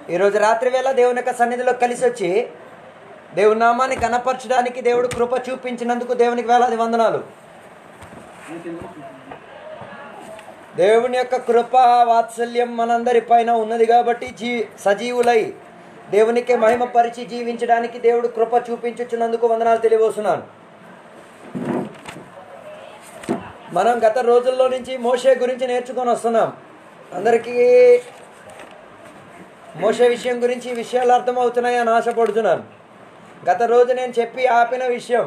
ఈరోజు రాత్రి వేళ దేవుని యొక్క సన్నిధిలో కలిసి వచ్చి దేవుని నామాన్ని కనపరచడానికి దేవుడు కృప చూపించినందుకు దేవునికి వేలాది వందనాలు దేవుని యొక్క కృప వాత్సల్యం మనందరి పైన ఉన్నది కాబట్టి జీ సజీవులై దేవునికి మహిమపరిచి జీవించడానికి దేవుడు కృప చూపించుచున్నందుకు వందనాలు తెలియవస్తున్నాను మనం గత రోజుల్లో నుంచి మోషే గురించి నేర్చుకొని వస్తున్నాం అందరికీ మోషే విషయం గురించి ఈ విషయాలు అర్థమవుతున్నాయని ఆశపడుతున్నాను గత రోజు నేను చెప్పి ఆపిన విషయం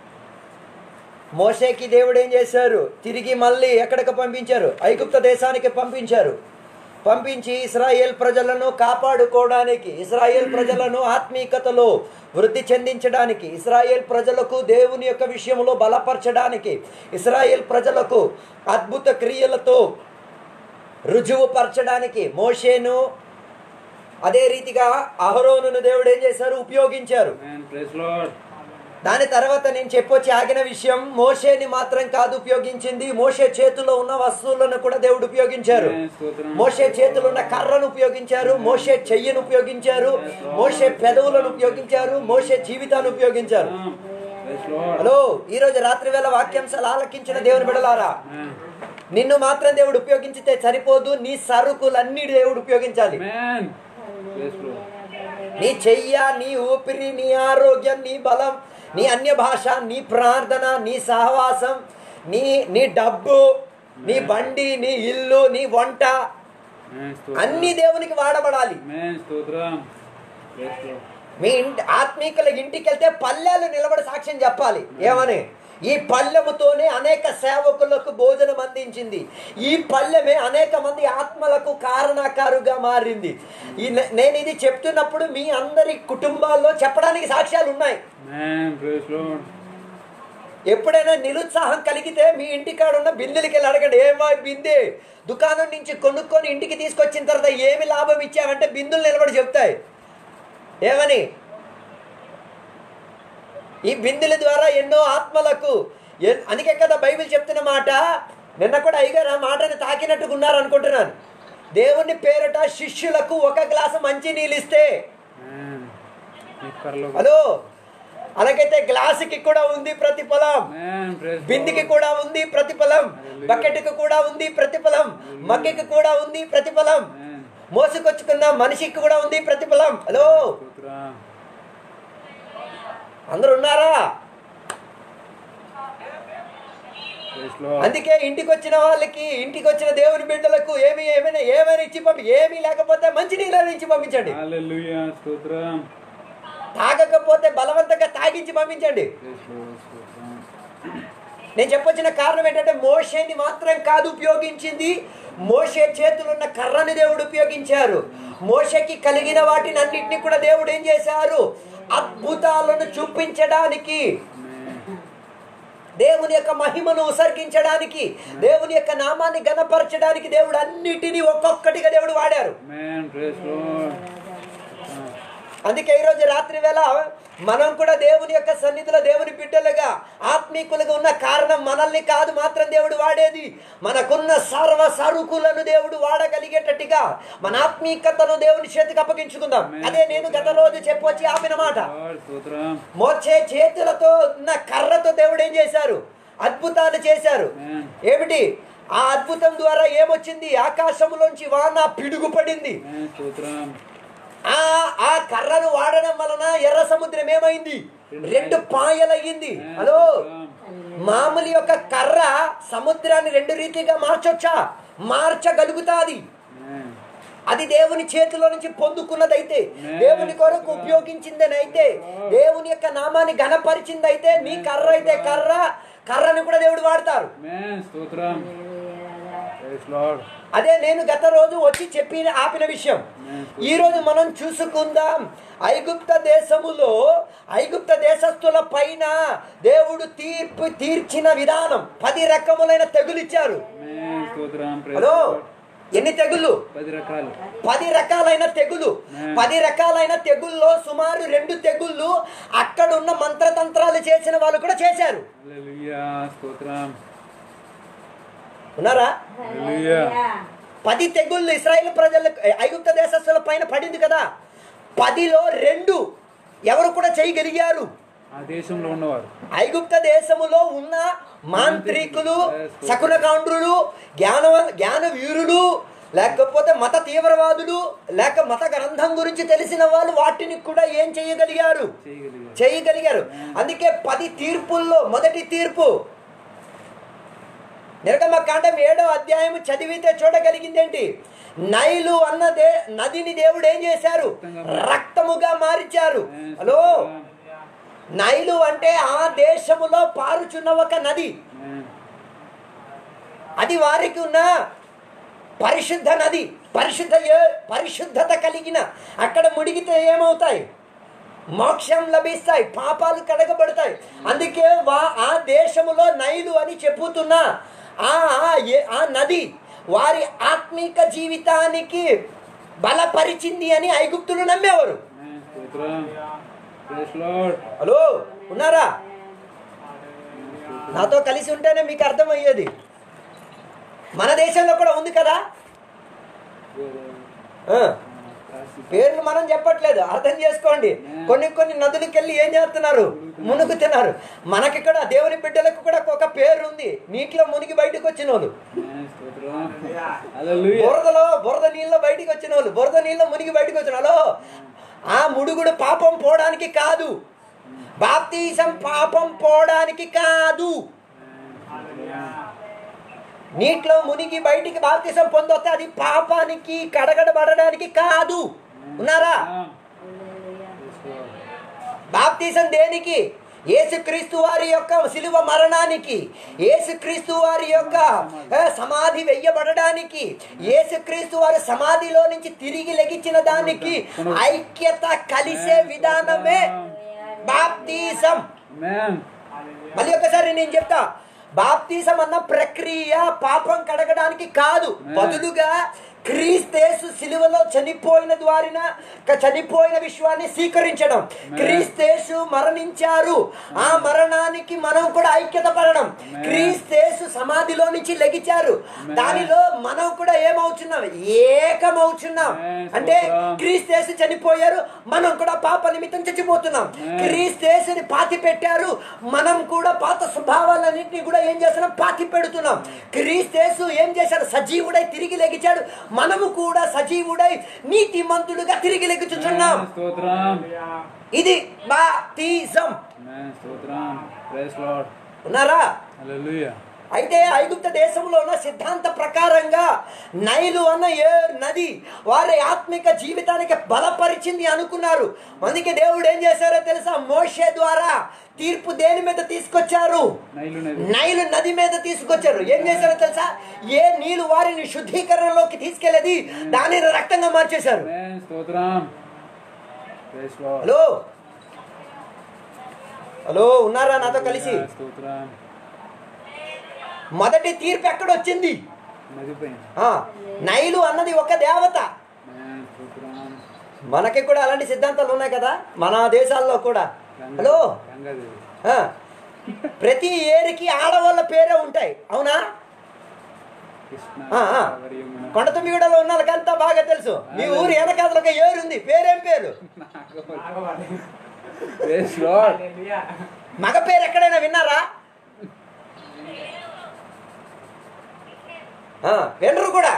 మోషేకి దేవుడు ఏం చేశారు తిరిగి మళ్ళీ ఎక్కడికి పంపించారు ఐగుప్త దేశానికి పంపించారు పంపించి ఇస్రాయేల్ ప్రజలను కాపాడుకోవడానికి ఇస్రాయేల్ ప్రజలను ఆత్మీకతలో వృద్ధి చెందించడానికి ఇస్రాయేల్ ప్రజలకు దేవుని యొక్క విషయంలో బలపరచడానికి ఇస్రాయేల్ ప్రజలకు అద్భుత క్రియలతో రుజువుపరచడానికి మోషేను అదే రీతిగా అహరోనును దేవుడు ఏం చేశారు ఉపయోగించారు Amen. Praise Lord. దాని తర్వాత నేను చెప్పొచ్చి ఆగిన విషయం మోషేని మాత్రం కాదు ఉపయోగించింది మోషే చేతిలో ఉన్న వస్తువులను కూడా దేవుడు ఉపయోగించారు Amen. స్తోత్రం. మోషే చేతిలో ఉన్న కర్రను ఉపయోగించారు మోషే చెయ్యను ఉపయోగించారు మోషే పెదవులను ఉపయోగించారు మోషే జీవితాన్ని ఉపయోగించారు Amen. Praise Lord. హలో ఈ రోజు రాత్రి వేళ వాక్యాంశాలు ఆలకించిన దేవుని బిడలారా Amen. నిన్ను మాత్రం దేవుడు ఉపయోగించితే సరిపోదు నీ సరుకులన్నీ దేవుడు ఉపయోగించాలి Amen. Praise Lord. నీ చెయ్య నీ ఊపిరి నీ ఆరోగ్యం నీ బలం నీ అన్య భాష నీ ప్రార్థన నీ సహవాసం నీ నీ డబ్బు నీ బండి నీ ఇల్లు నీ వంట Amen. స్తోత్రం. అన్ని దేవునికి వాడబడాలి Amen. స్తోత్రం. Praise Lord. మీ ఇంటి ఆత్మీకుల ఇంటికి వెళ్తే పల్లెలు నిలబడి సాక్ష్యం చెప్పాలి ఏమని ఈ పల్లెముతోనే అనేక సేవకులకు భోజనం అందించింది ఈ పల్లెమే అనేక మంది ఆత్మలకు కారణాకారుగా మారింది ఈ నే- నేను ఇది చెప్తున్నప్పుడు మీ అందరి కుటుంబాల్లో చెప్పడానికి సాక్ష్యాలు ఉన్నాయి Amen. Praise Lord. ఎప్పుడైనా నిరుత్సాహం కలిగితే మీ ఇంటికాడ ఉన్న బిందెలకి వెళ్ళి అడగండి ఏమా బిందె దుకాణం నుంచి కొనుక్కొని ఇంటికి తీసుకొచ్చిన తర్వాత ఏమి లాభం ఇచ్చావంటే బిందులు నిలబడి చెప్తాయి ఏమని ఈ బిందెల ద్వారా ఎన్నో ఆత్మలకు ఎన్- అందుకే కదా బైబిల్ చెప్తున్న మాట నిన్న కూడా అయ్యగారు ఆ మాటని తాకినట్టుగా ఉన్నారు అనుకుంటున్నాను దేవుని పేరట శిష్యులకు ఒక గ్లాసు మంచి నీళ్ళు ఇస్తే Amen. నీ పరలోక- హలో అలాగైతే గ్లాసుకి కూడా ఉంది ప్రతిఫలం Amen. Praise బిందికి Lord. కూడా ఉంది ప్రతిఫలం బకెట్కి కూడా ఉంది ప్రతిఫలం మగ్గికి కూడా ఉంది ప్రతిఫలం Amen. మోసుకొచ్చుకున్న మనిషికి కూడా ఉంది ప్రతిఫలం హలో స్తోత్రం. అందరు ఉన్నారా Praise Lord. అందుకే ఇంటికి వచ్చిన వాళ్ళకి ఇంటికి వచ్చిన దేవుని బిడ్డలకు ఏమి ఏమైనా ఏమైనా ఇచ్చి పంపి ఏమీ లేకపోతే మంచి నీళ్ళని ఇచ్చి పంపించండి Hallelujah. స్తోత్రం. తాగకపోతే బలవంతంగా తాగించి పంపించండి Praise Lord. స్తోత్రం. నేను చెప్పొచ్చిన కారణం ఏంటంటే మోషేని మాత్రం కాదు ఉపయోగించింది మోషే చేతులున్న కర్రని దేవుడు ఉపయోగించారు మోషకి కలిగిన వాటిని అన్నిటిని కూడా దేవుడు ఏం చేశారు అద్భుతాలను చూపించడానికి దేవుని యొక్క మహిమను ఉసర్గించడానికి దేవుని యొక్క నామాన్ని గణపరచడానికి దేవుడు అన్నిటినీ ఒక్కొక్కటిగా దేవుడు వాడారు Amen. Praise Lord. స్తోత్రం. అందుకే ఈరోజు రాత్రి వేళ మనం కూడా దేవుని యొక్క సన్నిధిలో దేవుని బిడ్డలుగా ఆత్మీకులుగా ఉన్న కారణం మనల్ని కాదు మాత్రం దేవుడు వాడేది మనకున్న సర్వ సరుకులను దేవుడు వాడగలిగేటట్టుగా మన ఆత్మీకతను దేవుని చేతికి అప్పగించుకుందాం అదే నేను గత రోజు చెప్పొచ్చి ఆపిన మాట Lord. స్తోత్రం. మోచే చేతులతో ఉన్న కర్రతో దేవుడు ఏం చేశారు అద్భుతాలు చేశారు Amen. ఏమిటి ఆ అద్భుతం ద్వారా ఏమొచ్చింది ఆకాశంలోంచి వాన పిడుగు పడింది Amen. స్తోత్రం. ఆ ఆ కర్రను వాడడం వలన ఎర్ర సముద్రం ఏమైంది రెండు పాయలయ్యింది హలో మామూలు యొక్క కర్ర సముద్రాన్ని రెండు రీతిగా మార్చొచ్చా మార్చగలుగుతాది Amen. అది దేవుని చేతిలో నుంచి పొందుకున్నదైతే దేవుని కొరకు ఉపయోగించిందనైతే దేవుని యొక్క నామాన్ని ఘనపరిచిందైతే నీ కర్ర అయితే కర్ర కర్రని కూడా దేవుడు వాడతారు Amen. స్తోత్రం. Praise Lord. అదే నేను గత రోజు వచ్చి చెప్పి ఆపిన విషయం ఈ రోజు మనం చూసుకుందాం ఐగుప్త దేశములో ఐగుప్త దేశస్తుల పైన దేవుడు తీర్పు తీర్చిన విధానం పది రకములైన తెగులిచ్చారు Amen. స్తోత్రం. Praise hello Lord. ఎన్ని తెగులు పది రకాలు పది రకాలైన తెగులు పది రకాలైన తెగుల్లో సుమారు రెండు తెగుళ్ళు అక్కడున్న మంత్రతంత్రాలు చేసిన వాళ్ళు కూడా చేశారు Hallelujah. స్తోత్రం ఉన్నారా Hallelujah. పది తెగుళ్ళు ఇస్రాయేల్ ప్రజల ఐగుప్త దేశస్తుల పైన పడింది కదా పదిలో రెండు ఎవరు కూడా చేయగలిగారు ఆ దేశంలో ఉన్నవారు ఐగుప్త దేశములో ఉన్న మాంత్రికులు శకునకాండ్రులు జ్ఞాన జ్ఞాన వీరులు లేకపోతే మత తీవ్రవాదులు లేక మత గ్రంథం గురించి తెలిసిన వాళ్ళు వాటిని కూడా ఏం చేయగలిగారు చేయగలిగారు చేయగలిగారు అందుకే పది తీర్పుల్లో మొదటి తీర్పు నిర్గమకాండం ఏడో అధ్యాయం చదివితే చూడగలిగిందేంటి నైలు అన్న దే నదిని దేవుడు ఏం చేశారు రక్తముగా మార్చారు హలో నైలు అంటే ఆ దేశములో పారుచున్న ఒక నది ఆమేన్. అది వారికి ఉన్న పరిశుద్ధ నది పరిశుద్ధ ఏ- పరిశుద్ధత కలిగిన అక్కడ మునిగితే ఏమవుతాయి మోక్షం లభిస్తాయి పాపాలు కడగబడతాయి అందుకే వా ఆ దేశములో నైలు అని చెప్పుతున్న ఆ ఆ ఏ- ఆ నది వారి ఆత్మీక జీవితానికి బలపరిచింది అని ఐగుప్తులు నమ్మేవారు ఆమేన్. స్తోత్రం ప్రైజ్ లార్డ్ హలో ఉన్నారా నాతో కలిసి ఉంటేనే మీకు అర్థమయ్యేది మన దేశంలో కూడా ఉంది కదా ఆ, పేర్లు మనం చెప్పట్లేదు అర్థం చేసుకోండి కొన్ని కొన్ని నదులకి వెళ్ళి ఏం చేస్తున్నారు మునుగుతున్నారు మనకి కూడా దేవుని బిడ్డలకు కూడా ఒక పేరు ఉంది నీటిలో మునిగి బయటకు వచ్చిన వాళ్ళు ఆమేన్. స్తోత్రం హల్లెలూయా బురదలో బురద నీళ్ళ బయటికి వచ్చిన వాళ్ళు బురద నీళ్ళ మునిగి బయటకు వచ్చిన హలో ఆ ముడుగుడు పాపం పోవడానికి కాదు బాప్తీసం పాపం పోవడానికి కాదు నీటిలో మునిగి బయటికి బాప్తీసం పొందొస్తే అది పాపానికి కడగడబడడానికి కాదు ఉన్నారా బాప్తీసం దేనికి యేసుక్రీస్తు వారి యొక్క శిలువ మరణానికి యేసుక్రీస్తు వారి యొక్క ఆ, సమాధి వెయ్యబడడానికి యేసుక్రీస్తు వారి సమాధిలో నుంచి తిరిగి లెగించిన దానికి ఐక్యత కలిసే విధానమే బాప్తీసం ఆమేన్ మళ్ళీ ఒకసారి నేను చెప్తా బాప్తీసం అన్న ప్రక్రియ పాపం కడగడానికి కాదు బదులుగా క్రీస్తేసు సిలువలో చనిపోయిన ద్వారిన క- చనిపోయిన విశ్వాన్ని స్వీకరించడం క్రీస్తేసు మరణించారు ఆ మరణానికి మనం కూడా ఐక్యత పడడం క్రీస్తేసు సమాధిలో నుంచి లెగిచారు దానిలో మనం కూడా ఏమవుతున్నాం ఏకమవుతున్నాం అంటే క్రీస్తేసు చనిపోయారు మనం కూడా పాప నిమిత్తం చచ్చిపోతున్నాం క్రీస్తేసుని పాతి పెట్టారు మనం కూడా పాత స్వభావాలన్నింటినీ కూడా ఏం చేస్తున్నాం పాతి పెడుతున్నాం క్రీస్తేసు ఏం చేశాడు సజీవుడై తిరిగి లెగిచాడు మనము కూడా సజీవుడై నీతిమంతులుగా తిరిగి లెగుచుచున్నాం ఆమేన్. స్తోత్రం ఇది బాప్తిజం ఆమేన్. స్తోత్రం ప్రైజ్ లార్డ్ ఉన్నారా హల్లెలూయా అయితే ఐగుప్త దేశంలో ఉన్న సిద్ధాంత ప్రకారంగా నైలు అన్న ఏ నది వారి ఆత్మిక జీవితానికి బలపరిచింది అనుకున్నారు అందుకే దేవుడు ఏం చేశారో తెలుసా మోషే ద్వారా తీర్పు దేని మీద తీసుకొచ్చారు నైలు నది నైలు నది మీద తీసుకొచ్చారు ఏం చేశారో తెలుసా ఏ నీళ్లు వారిని శుద్ధీకరణలోకి తీసుకెళ్ళేది దానిని రక్తంగా మార్చేశారు ఆమేన్. స్తోత్రం ప్రైజ్ లార్డ్ హలో హలో ఉన్నారా నాతో కలిసి స్తోత్రం మొదటి తీర్పు ఎక్కడొచ్చింది నది పైన ఆ, నైలు అన్నది ఒక దేవత ఆమేన్. స్తోత్రం మనకి కూడా అలాంటి సిద్ధాంతాలు ఉన్నాయి కదా మన దేశాల్లో కూడా హలో గంగాదేవి ఆ, ప్రతి ఏరికి ఆడవాళ్ళ పేరే ఉంటాయి అవునా కృష్ణ ఆ, ఆ. గోదావరి, యమున. కొండతుమ్మిగూడలో ఉన్న వాళ్ళకంతా బాగా తెలుసు మీ ఊరు వెనకాల ఒక ఏరుంది పేరేం పేరు ప్రైజ్ లార్డ్ మగ పేరు ఎక్కడైనా విన్నారా ఆ, వినరు కూడా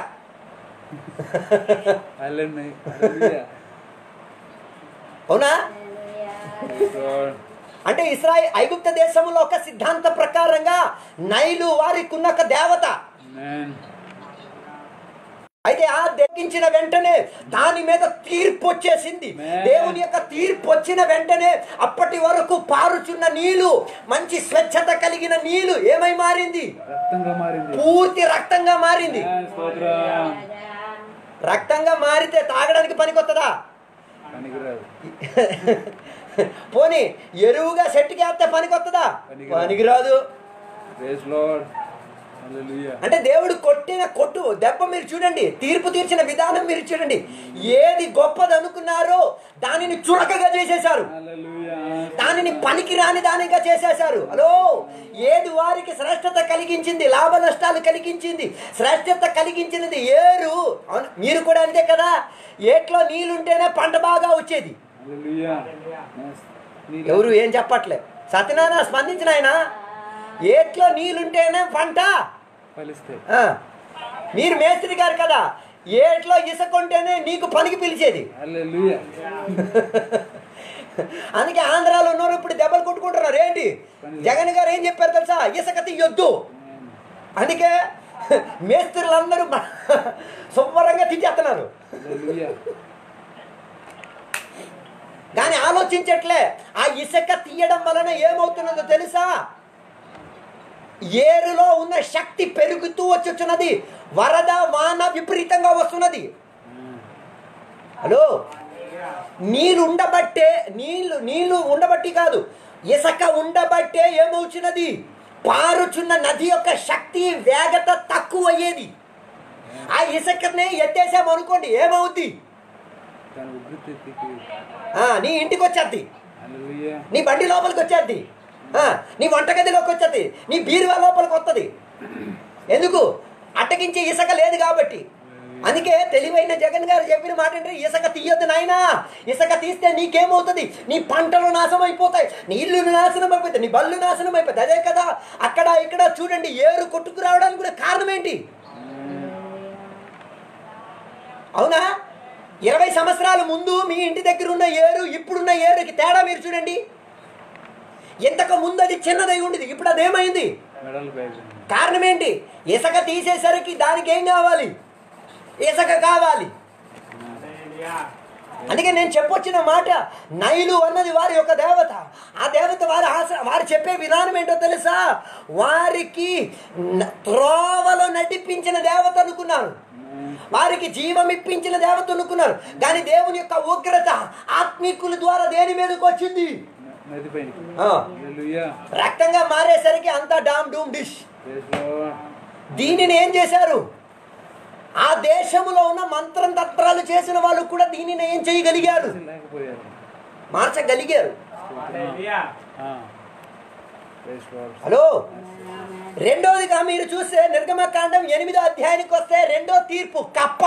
హల్లెలూయా హల్లెలూయా అవునా ప్రైజ్ లార్డ్ అంటే ఇస్రాయి ఐగుప్త దేశంలో ఒక సిద్ధాంత ప్రకారంగా నైలు వారికి ఉన్న ఒక దేవత ఆమేన్ అయితే ఆ దక్కించిన వెంటనే దాని మీద తీర్పు వచ్చేసింది Amen. దేవుని యొక్క తీర్పు వచ్చిన వెంటనే అప్పటి వరకు పారుచున్న నీళ్లు మంచి స్వచ్ఛత కలిగిన నీళ్లు ఏమై మారింది రక్తంగా మారింది పూర్తి రక్తంగా మారింది ఆమేన్. స్తోత్రం రక్తంగా మారితే తాగడానికి పనికొత్తదా పనికిరాదు పోనీ ఎరువుగా సెట్టుకి వేస్తే పనికొత్తదా పనికిరాదు. పనికిరాదు ప్రైజ్ లార్డ్ హల్లెలూయా అంటే దేవుడు కొట్టిన కొట్టు దెబ్బ మీరు చూడండి తీర్పు తీర్చిన విధానం మీరు చూడండి ఏది గొప్పది అనుకున్నారో దాని దానిని చులకగా చేసేశారు హల్లెలూయా దానిని పనికిరాని దానిగా చేసేశారు హలో ఏది వారికి శ్రేష్టత కలిగించింది లాభ నష్టాలు కలిగించింది శ్రేష్టత కలిగించినది ఏరు అవును, మీరు కూడా అంతే కదా ఏట్లో నీళ్ళుంటేనే పంట బాగా వచ్చేది హల్లెలూయా నీళ్ళు ఎవరు ఏం చెప్పట్లే సత్యనారాయణ స్పందించిన ఆయన ఏట్లో నీళ్ళుంటేనే పంట ఫలిస్తాయి ఆ, మీరు మేస్త్రి గారు కదా ఏట్లో ఇసుక ఉంటేనే నీకు పనికి పిలిచేది హల్లెలూయా అందుకే ఆంధ్రాలో ఉన్నారు ఇప్పుడు దెబ్బలు కొట్టుకుంటున్నారు ఏంటి జగన్ గారు ఏం చెప్పారు తెలుసా ఇసుక తీయొద్దు అందుకే మేస్త్రులందరూ మ- శుభ్రంగా తిట్టేస్తున్నారు హల్లెలూయా కానీ ఆలోచించట్లే ఆ ఇసుక తీయడం వలన ఏమవుతున్నదో తెలుసా ఏరులో ఉన్న శక్తి పెరుగుతూ వచ్చుచున్నది వరద వాన విపరీతంగా వస్తున్నది హలో నీళ్ళు ఉండబట్టే నీళ్లు నీళ్లు ఉండబట్టి కాదు ఇసుక ఉండబట్టే ఏమవుతున్నది పారుచున్న నది యొక్క శక్తి వేగత తక్కువ అయ్యేది ఆ ఇసుకనే ఎత్తేసామనుకోండి ఏమవుద్ది దాని ఉద్ధృతి ఎత్తికి ఆ, నీ ఇంటికి వచ్చేద్ది హల్లెలూయా నీ బండి లోపలికి వచ్చేద్ది ఆ, నీ వంటగదిలోకి వచ్చేది నీ బీరువా లోపలికి వస్తుంది ఎందుకు అట్టకించే ఇసుక లేదు కాబట్టి అందుకే తెలివైన జగన్ గారు చెప్పిన మాట అంటే ఇసుక తీయొద్దు నాయనా ఇసుక తీస్తే నీకేమవుతుంది నీ పంటలు నాశనం అయిపోతాయి నీ ఇల్లు నాశనం అయిపోతాయి నీ బళ్ళు నాశనం అయిపోతాయి అదే కదా అక్కడ ఇక్కడ చూడండి ఏరు కొట్టుకు రావడానికి కూడా కారణం ఏంటి అవునా ఇరవై సంవత్సరాల ముందు మీ ఇంటి దగ్గర ఉన్న ఏరు ఇప్పుడున్న ఏరుకి తేడా మీరు చూడండి ఇంతకు ముందు అది చిన్నదై ఉండేది ఇప్పుడు అదేమైంది మెడల్ బ్యాగ్ కారణం ఏంటి ఇసుక తీసేసరికి దానికి ఏం కావాలి ఇసుక కావాలి అందుకే నేను చెప్పొచ్చిన మాట నైలు అన్నది వారి యొక్క దేవత ఆ దేవత వారి ఆశ వారు చెప్పే విధానం ఏంటో తెలుసా వారికి న- త్రోవలో నడిపించిన దేవత అనుకున్నారు వారికి జీవం ఇప్పించిన దేవత అనుకున్నారు కానీ దేవుని యొక్క ఉగ్రత ఆత్మీకుల ద్వారా దేని మీదకి వచ్చింది నది పైన ఆ, హల్లెలూయా రక్తంగా మారేసరికి అంతా డామ్ డూమ్ డిష్ ప్రైజ్ లార్డ్ దీనిని ఏం చేశారు ఆ దేశంలో ఉన్న మంత్రం తంత్రాలు చేసిన వాళ్ళు కూడా దీనిని ఏం చేయగలిగారు లేకపోయారు మార్చగలిగారు ఆ. ప్రైజ్ లార్డ్ హలో రెండోదిగా మీరు చూస్తే నిర్గమకాండం ఎనిమిదో అధ్యాయానికి వస్తే రెండో తీర్పు కప్ప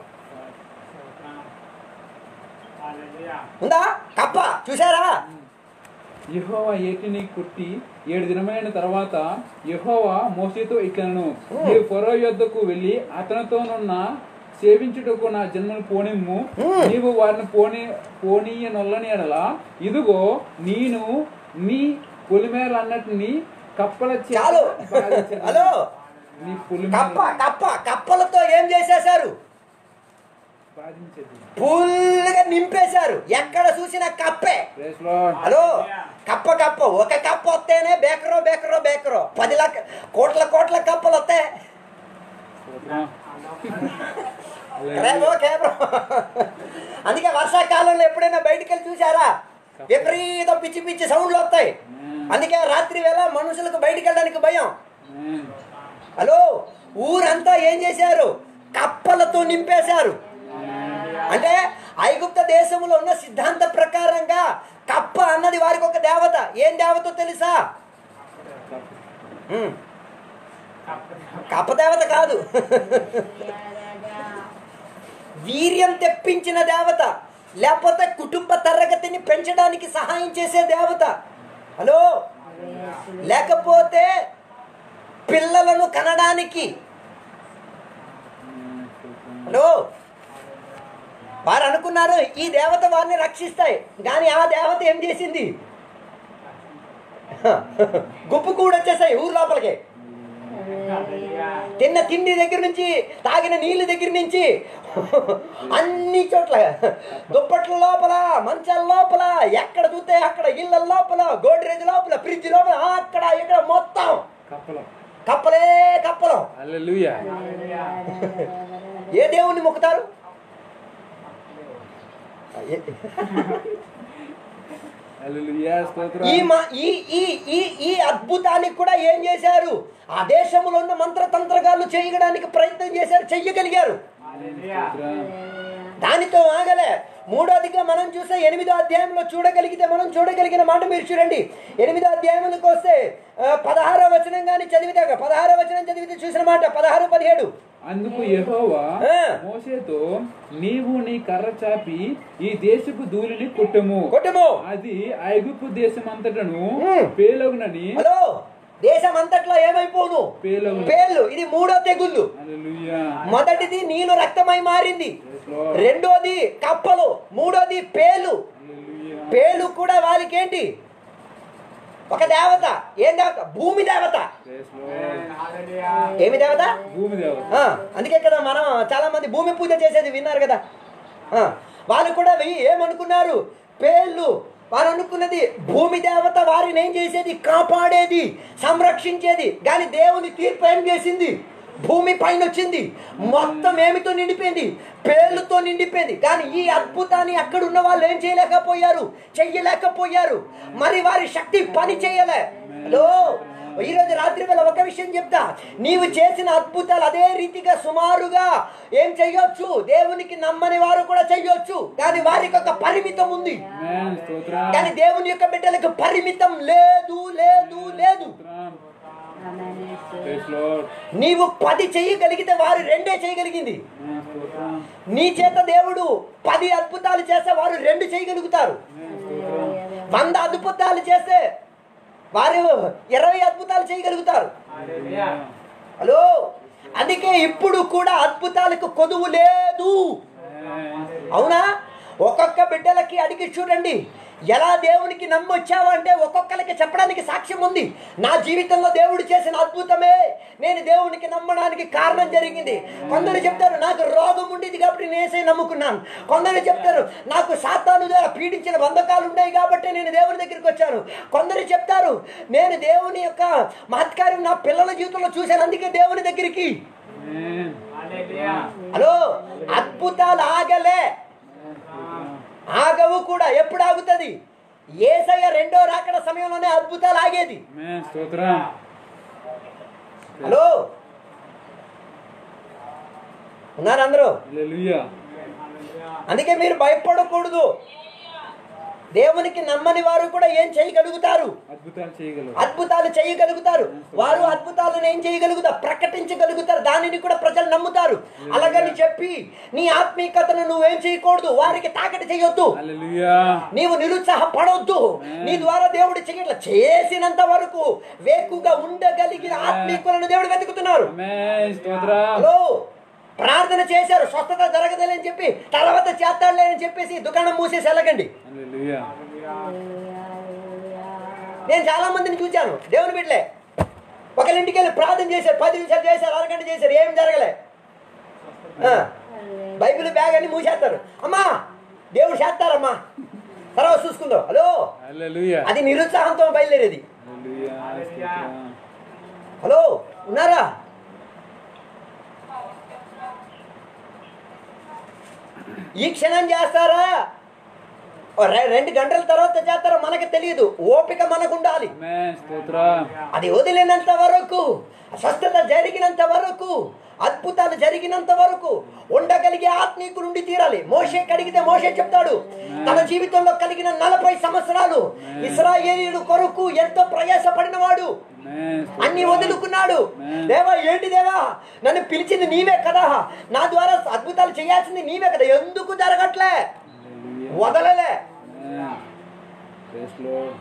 ఉందా కప్ప చూసారా యెహోవా ఏటిని కొట్టి ఏడు దినమైన తర్వాత యెహోవా మోసేతో ఇట్లను నీవు ఫరో యొద్దకు వెళ్ళి అతనితోనున్న సేవించుటకు నా జన్మను పోనిమ్ము Hmm. నీవు వారిని పోనీ పోనీయ నొల్లని ఎడల ఇదిగో నేను నీ పొలిమేర అన్నటిని కప్పల చేత చాలు బాధించెదను. హలో నీ కప్ప పొలిమేర కప్ప కప్పలతో ఏం చేసేశారు బాధించదు ఫుల్గా నింపేశారు ఎక్కడ చూసినా కప్పే ప్రైజ్ లార్డ్ హలో కప్ప కప్ప ఒక కప్ప వస్తేనే బేకరో బేకరో బేకరో పది లక్ష కోట్ల కోట్ల కప్పలు వస్తాయి స్తోత్రం. క్రేమో కేమో అందుకే వర్షాకాలంలో ఎప్పుడైనా బయటికి వెళ్ళి చూసారా విపరీతం పిచ్చి పిచ్చి సౌండ్లు వస్తాయి అందుకే రాత్రి వేళ మనుషులకు బయటికి వెళ్ళడానికి భయం ఆమేన్. హలో ఊరంతా ఏం చేశారు కప్పలతో నింపేశారు అంటే ఐగుప్త దేశంలో ఉన్న సిద్ధాంత ప్రకారంగా కప్ప అన్నది వారికి ఒక దేవత ఏం దేవతో తెలుసా ఉమ్. కప్ప దేవత కాదు వీర్యం తెప్పించిన దేవత లేకపోతే కుటుంబ తరగతిని పెంచడానికి సహాయం చేసే దేవత హలో లేకపోతే పిల్లలను కనడానికి ఆమేన్. స్తోత్రం. హలో వారు అనుకున్నారు ఈ దేవత వారిని రక్షిస్తాయి కానీ ఆ దేవత ఏం చేసింది గుప్పు కూడా వచ్చేసాయి ఊరు లోపలికి తిన్న తిండి దగ్గర నుంచి తాగిన నీళ్ళ దగ్గర నుంచి అన్ని చోట్ల దుప్పట్ల లోపల మంచాల లోపల ఎక్కడ చూస్తే అక్కడ ఇళ్ళ లోపల గోడ్రేజ్ లోపల ఫ్రిడ్జ్ లోపల అక్కడ ఇక్కడ మొత్తం కప్పలం కప్పలే కప్పలం హల్లెలూయా ఏ దేవుణ్ణి మొక్కుతారు హల్లెలూయా స్తోత్రం ఈ మా ఈ ఈ ఈ ఈ అద్భుతానికి కూడా ఏం చేశారు ఆ దేశంలో ఉన్న మంత్రతంత్రగాళ్ళు చేయడానికి ప్రయత్నం చేశారు చెయ్యగలిగారు స్తోత్రం దానితో ఆగలే మూడోదిగా మనం చూస్తే ఎనిమిదో అధ్యాయంలో చూడగలిగితే మనం చూడగలిగిన మాట మీరు చూడండి ఎనిమిదో అధ్యాయంలోకి వస్తే ఆ, పదహారో వచనం కానీ చదివితే పదహారో వచనం చదివితే చూసిన మాట పదహారు పదిహేడు అందుకు యెహోవా ఆ. మోషేతో నీవు నీ కర్ర చాపి ఈ దేశపు ధూళిని కొట్టము కొట్టుము అది ఐగుప్తు దేశం అంతటను ఉమ్. పేలగునని హలో దేశం అంతట్లో ఏమైపోను పేలగును పేర్లు ఇది మూడో తెగుళ్ళు హల్లెలూయా. మొదటిది నీళ్ళు రక్తమై మారింది Yes, Lord. రెండోది కప్పలు మూడోది పేలు హల్లెలూయా. పేలు కూడా వాళ్ళకి ఏంటి ఒక దేవత ఏం దేవత భూమి దేవత Yes, Lord. ఏమి దేవత భూమి దేవత ఆ, అందుకే కదా మనం చాలా మంది భూమి పూజ చేసేది విన్నారు కదా ఆ, వాళ్ళు కూడా వెయ్యి ఏమనుకున్నారు పేర్లు వారు అనుకున్నది భూమి దేవత వారిని ఏం చేసేది కాపాడేది సంరక్షించేది కానీ దేవుని తీర్పు ఏం చేసింది భూమి పైన వచ్చింది మొత్తం ఏమితో నిండిపోయింది పేర్లతో నిండిపోయింది కానీ ఈ అద్భుతాన్ని అక్కడ ఉన్న వాళ్ళు ఏం చేయలేకపోయారు చెయ్యలేకపోయారు మరి వారి శక్తి పని చేయలే హలో ఈ రోజు రాత్రి వేళ ఒక విషయం చెప్తా నీవు చేసిన అద్భుతాలు అదే రీతిగా సుమారుగా ఏం చెయ్యొచ్చు దేవునికి నమ్మని వారు కూడా చెయ్యొచ్చు కానీ వారికి ఒక పరిమితం ఉంది Amen. స్తోత్రం. కానీ దేవుని యొక్క బిడ్డలకు పరిమితం లేదు లేదు లేదు స్తోత్రం. Yes, Lord. నీవు పది చేయగలిగితే వారు రెండే చేయగలిగింది Amen. స్తోత్రం. నీ చేత దేవుడు పది అద్భుతాలు చేస్తే వారు రెండు చేయగలుగుతారు Amen. స్తోత్రం. వంద అద్భుతాలు చేస్తే వారు ఇరవై అద్భుతాలు చేయగలుగుతారు హల్లెలూయా. హలో అందుకే ఇప్పుడు కూడా అద్భుతాలకు కొదువు లేదు Amen. అవునా ఒక్కొక్క బిడ్డలకి అడిగి చూడండి ఎలా దేవునికి నమ్మొచ్చావంటే ఒక్కొక్కరికి చెప్పడానికి సాక్ష్యం ఉంది నా జీవితంలో దేవుడు చేసిన అద్భుతమే నేను దేవునికి నమ్మడానికి కారణం జరిగింది కొందరు చెప్తారు నాకు రోగం ఉండేది కాబట్టి నేసే నమ్ముకున్నాను కొందరు చెప్తారు నాకు సాతాను ద్వారా పీడించిన బంధకాలు ఉన్నాయి కాబట్టి నేను దేవుని దగ్గరికి వచ్చాను కొందరు చెప్తారు నేను దేవుని యొక్క మహత్కార్యం నా పిల్లల జీవితంలో చూశాను అందుకే దేవుని దగ్గరికి Amen. హలో అద్భుతాలు ఆగలే ఆగవు కూడా ఎప్పుడు ఆగుతుంది ఏసయ్య రెండో రాకడ సమయంలోనే అద్భుతాలు ఆగేది Amen. స్తోత్రం. హలో ఉన్నారు అందరూ హల్లెలూయా. అందుకే మీరు భయపడకూడదు దేవునికి నమ్మని వారు కూడా ఏం చేయగలుగుతారు అద్భుతాలు చేయగలరు అద్భుతాలు చేయగలుగుతారు వారు అద్భుతాలను ఏం చేయగలుగుతారు ప్రకటించగలుగుతారు దానిని కూడా ప్రజలు నమ్ముతారు అలాగని చెప్పి నీ ఆత్మీయతను నువ్వేం చేయకూడదు వారికి తాకటి చేయొద్దు హల్లెలూయా. నీవు నిరుత్సాహపడవద్దు నీ ద్వారా దేవుడు చేయట్ల చేసినంత వరకు వేకుగా ఉండగలిగిన ఆత్మీకులను దేవుడు వెతుకుతున్నారు ఆమేన్. స్తోత్రం. హలో ప్రార్థన చేశారు స్వస్థత జరగదని చెప్పి తర్వాత చేస్తాడులే అని చెప్పేసి దుకాణం మూసేసి వెళ్ళకండి హల్లెలూయా. నేను చాలా మందిని చూశాను దేవుని బిడ్డలే ఒకరింటికి వెళ్ళి ప్రార్థన చేశారు పది నిమిషాలు చేశారు అరగంట చేశారు ఏం జరగలే ఆ, బైబిల్ బ్యాగ్ అన్ని మూసేస్తారు అమ్మా దేవుడు చేస్తారమ్మా తర్వాత చూసుకుందాం హలో హల్లెలూయా. అది నిరుత్సాహంతో బయలుదేరేది హల్లెలూయా. స్తోత్రం. హలో ఉన్నారా ఈ క్షణం చేస్తారా ఓ రె- రెండు గంటల తర్వాత చేస్తారా మనకు తెలియదు ఓపిక మనకు ఉండాలి ఆమేన్. స్తోత్రం. అది వదిలినంత వరకు స్వస్థత జరిగినంత వరకు అద్భుతాలు జరిగినంత వరకు ఉండగలిగే ఆత్మీకులు ఉండి తీరాలి మోషే కడిగితే మోషే చెప్తాడు తన జీవితంలో కలిగిన నలభై సంవత్సరాలు ఇస్రాయేలీలు కొరకు ఎంతో ప్రయాసపడిన వాడు ఆమేన్. అన్ని వదులుకున్నాడు దేవా ఏంటి దేవా నన్ను పిలిచింది నీవే కదా నా ద్వారా అద్భుతాలు చేయాల్సింది నీవే కదా ఎందుకు జరగట్లే హల్లెలూయా. వదలలే ఆమేన్. Praise Lord.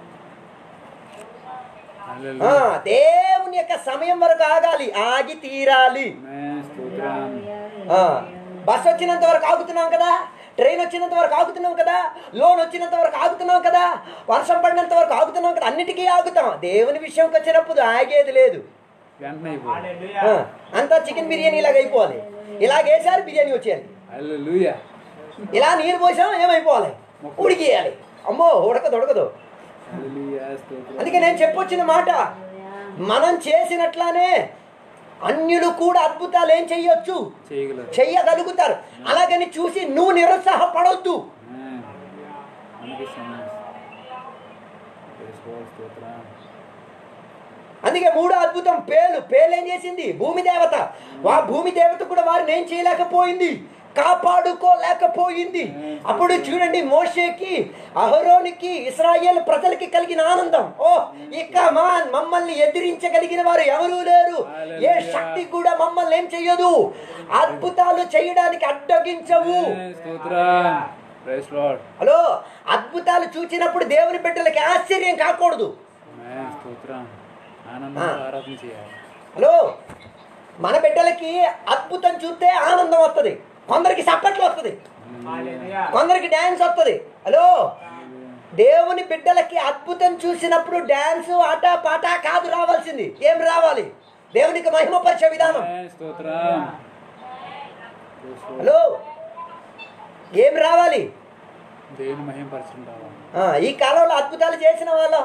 ఆ, హల్లెలూయా. దేవుని యొక్క సమయం వరకు ఆగాలి ఆగి తీరాలి ఆమేన్. స్తోత్రం. ఆ, బస్ వచ్చినంత వరకు ఆగుతున్నాం కదా ట్రైన్ వచ్చినంత వరకు ఆగుతున్నాం కదా లోన్ వచ్చినంత వరకు ఆగుతున్నాం కదా వర్షం పడినంత వరకు ఆగుతున్నాం కదా అన్నిటికీ ఆగుతాం దేవుని విషయంకి వచ్చినప్పుడు ఆగేది లేదు వెంటనే అయిపోయింది. ఆ, అంతా చికెన్ బిర్యానీ ఇలాగ అయిపోవాలి ఇలాగేసారి బిర్యానీ వచ్చేయాలి హల్లెలూయా. ఇలా నీరు పోసాం ఏమైపోవాలి ఉడికేయాలి అమ్మో ఉడకదు ఉడకదు హల్లెలూయా. స్తోత్రం. అందుకే నేను చెప్పొచ్చిన మాట మనం చేసినట్లానే అన్యులు కూడా అద్భుతాలు ఏం చెయ్యొచ్చు చేయగలరు చెయ్యగలుగుతారు అలాగని చూసి నువ్వు నిరుత్సాహపడవద్దు ఆమేన్. మనకి సమయం. Praise God. స్తోత్రం. అందుకే మూడో అద్భుతం పేలు పేలు ఏం చేసింది భూమి దేవత ఆ భూమి దేవత కూడా వారిని ఏం చేయలేకపోయింది కాపాడుకోలేకపోయింది అప్పుడు చూడండి మోషేకి అహరోనికి ఇస్రాయేల్ ప్రజలకి కలిగిన ఆనందం ఓ ఇక మా మమ్మల్ని ఎదిరించగలిగిన వారు ఎవరూ లేరు ఏ శక్తి కూడా మమ్మల్ని ఏం చెయ్యదు అద్భుతాలు చేయడానికి అడ్డగించవు స్తోత్రం ప్రైస్ లార్డ్ హలో అద్భుతాలు చూసినప్పుడు దేవుని బిడ్డలకి ఆశ్చర్యం కాకూడదు ఆమేన్ స్తోత్రం ఆనందంగా ఆరాధన చేయాలి హలో మన బిడ్డలకి అద్భుతం చూస్తే ఆనందం వస్తుంది కొందరికి చప్పట్లు వస్తుంది కొందరికి డ్యాన్స్ వస్తుంది హలో దేవుని బిడ్డలకి అద్భుతం చూసినప్పుడు డ్యాన్స్ ఆట పాట కాదు రావాల్సింది ఏం రావాలి దేవునికి మహిమపరిచే విధానం ఆమేన్ స్తోత్రం ప్రైస్ లార్డ్. హలో ఏం రావాలి దేవుని మహింపరచడం రావాలి ఆ, ఈ కాలంలో అద్భుతాలు చేసిన వాళ్ళ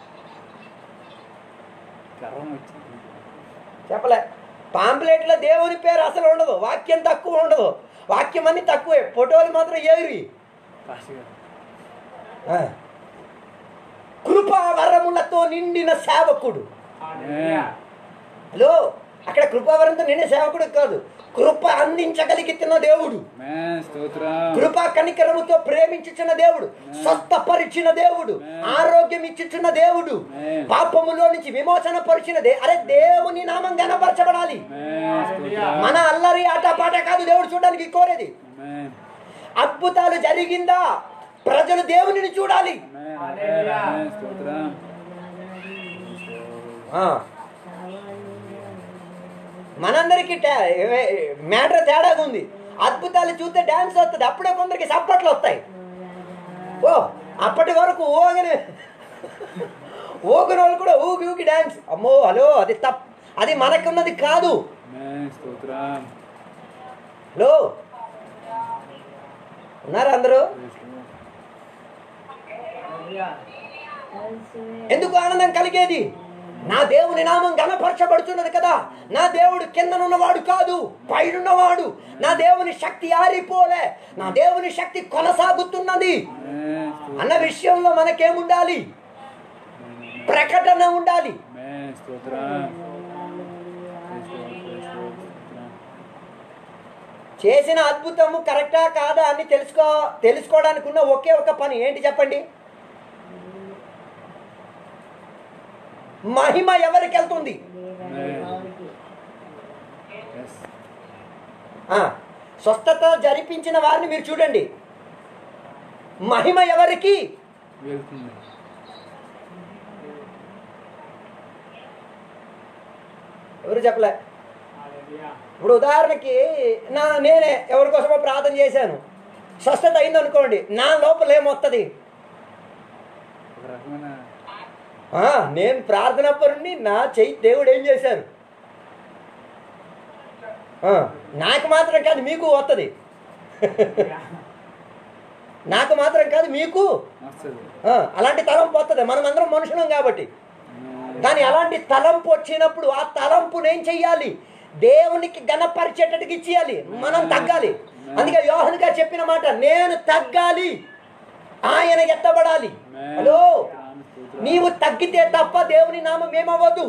గర్వం వచ్చింది చెప్పలే పాంప్లెట్లో దేవుని పేరు అసలు ఉండదు వాక్యం తక్కువ ఉండదు వాక్యం అన్ని తక్కువే ఫోటోలు మాత్రం ఏరి పాస్టర్ గారు ఆ. కృపా వరములతో నిండిన సేవకుడు ఆమేన్. హలో అక్కడ కృపావరంతో నిండిన సేవకుడు కాదు కృప అందించగలిగిన దేవుడు ఆమేన్ స్తోత్రం కృపా కనికరముతో ప్రేమించుచున్న దేవుడు స్వస్థపరిచిన దేవుడు ఆరోగ్యం ఇచ్చుచున్న దేవుడు ఆమేన్. పాపములో నుంచి విమోచన పరిచిన దే అరే దేవుని నామం గనపరచబడాలి ఆమేన్ స్తోత్రం మన అల్లరి ఆట పాట కాదు దేవుడు చూడడానికి కోరేది ఆమేన్ అద్భుతాలు జరిగిందా ప్రజలు దేవునిని చూడాలి ఆమేన్ ఆమేన్ ఆమేన్ స్తోత్రం ఆ. మనందరికి మ్యాటర్ తేడాగా ఉంది అద్భుతాలు చూస్తే డ్యాన్స్ వస్తుంది అప్పుడే కొందరికి సప్పట్లు వస్తాయి ఓ అప్పటి వరకు ఊగని ఊగిన వాళ్ళు కూడా ఊగి ఊగి డ్యాన్స్ అమ్మో హలో అది తప్ అది మనకున్నది కాదు ఆమేన్ స్తోత్రం హలో ఉన్నారా అందరూ ప్రైస్ లార్డ్. ఎందుకు ఆనందం కలిగేది నా దేవుని నామం గణపరచబడుతున్నది కదా నా దేవుడు కిందనున్నవాడు కాదు పైనున్నవాడు నా దేవుని శక్తి ఆరిపోలే నా దేవుని శక్తి కొనసాగుతున్నది ఆమేన్ స్తోత్రం అన్న విషయంలో మనకేముండాలి ప్రకటన ఉండాలి ఆమేన్ స్తోత్రం ప్రైస్ లార్డ్ ప్రైస్ లార్డ్ స్తోత్రం చేసిన అద్భుతము కరెక్టా కాదా అని తెలుసుకో తెలుసుకోవడానికి ఉన్న ఒకే ఒక పని ఏంటి చెప్పండి మహిమ ఎవరికి వెళ్తుంది ఎస్ ఆ, స్వస్థత జరిపించిన వారిని మీరు చూడండి మహిమ ఎవరికి వెళ్తుంది ఎవరు చెప్పలే ఇప్పుడు ఉదాహరణకి నా నేనే ఎవరి కోసమో ప్రార్థన చేశాను స్వస్థత అయింది అనుకోండి నా లోపల ఏమొస్తుంది ఒక రకమైన ఆ, నేను ప్రార్థన పరుణ్ణి నా చెయ్యి దేవుడు ఏం చేశారు ఆ, నాకు మాత్రం కాదు మీకు వస్తుంది నాకు మాత్రం కాదు మీకు వస్తుంది ఆ, అలాంటి తలంపు వస్తుంది మనం అందరం మనుషులం కాబట్టి కానీ అలాంటి తలంపు వచ్చినప్పుడు ఆ తలంపును ఏం చెయ్యాలి దేవునికి గణపరిచేటట్టుగా ఇచ్చేయాలి మనం తగ్గాలి అందుకే యోహన్ గారు చెప్పిన మాట నేను తగ్గాలి ఆయన ఎత్తబడాలి హలో నీవు తగ్గితే తప్ప దేవుని నామం ఏమవ్వదు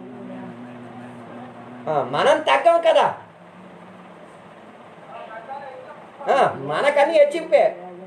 ఆ, మనం తగ్గం కదా ఆ, మనకన్నీ హెచ్చింపే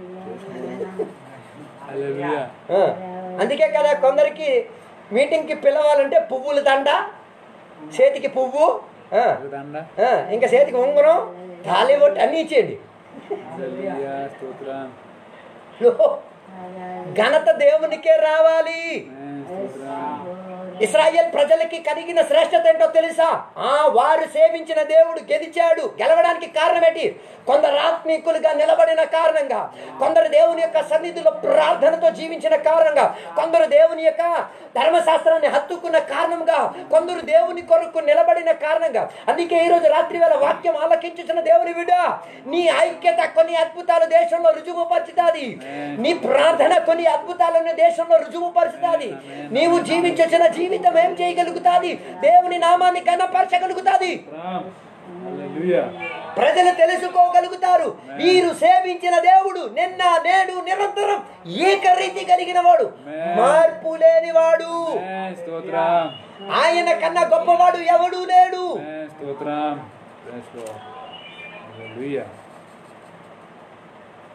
హల్లెలూయా ఆ, అందుకే కదా కొందరికి మీటింగ్కి పిలవాలంటే పువ్వుల దండ చేతికి పువ్వు ఆ, ఒక దండ ఆ, ఇంకా చేతికి ఉంగరం తాళి ఒట్టి అన్నీ ఇచ్చేయండి హల్లెలూయా స్తోత్రం లో, ఘనత దేవునికే రావాలి ఆమేన్ స్తోత్రం ఇస్రాయేల్ ప్రజలకి కలిగిన శ్రేష్టత ఏంటో తెలుసా ఆ వారు సేవించిన దేవుడు గెలిచాడు గెలవడానికి కారణం ఏంటి కొందరు ఆత్మీకులుగా నిలబడిన కారణంగా కొందరు దేవుని యొక్క సన్నిధిలో ప్రార్థనతో జీవించిన కారణంగా కొందరు దేవుని యొక్క ధర్మశాస్త్రాన్ని హత్తుకున్న కారణంగా కొందరు దేవుని కొరకు నిలబడిన కారణంగా అందుకే ఈ రోజు రాత్రి వేళ వాక్యం ఆలకించుతున్న దేవుని విడ నీ ఐక్యత కొన్ని అద్భుతాలు దేశంలో రుజువుపరుచుతాది నీ ప్రార్థన కొన్ని అద్భుతాలను దేశంలో రుజువుపరుచుతాది నీవు జీవించిన జీవితం ఏం చేయగలుగుతాది దేవుని నామాన్ని కనపరచగలుగుతాది స్తోత్రం హల్లెలూయా ప్రజలు తెలుసుకోగలుగుతారు వీరు సేవించిన దేవుడు నిన్న నేడు నిరంతరం ఏకరీతి కలిగిన వాడు మార్పు లేనివాడు ఆమేన్ స్తోత్రం ఆయన కన్నా గొప్పవాడు ఎవడు లేడు ఆమేన్ స్తోత్రం ప్రైస్ లార్డ్ హల్లెలూయా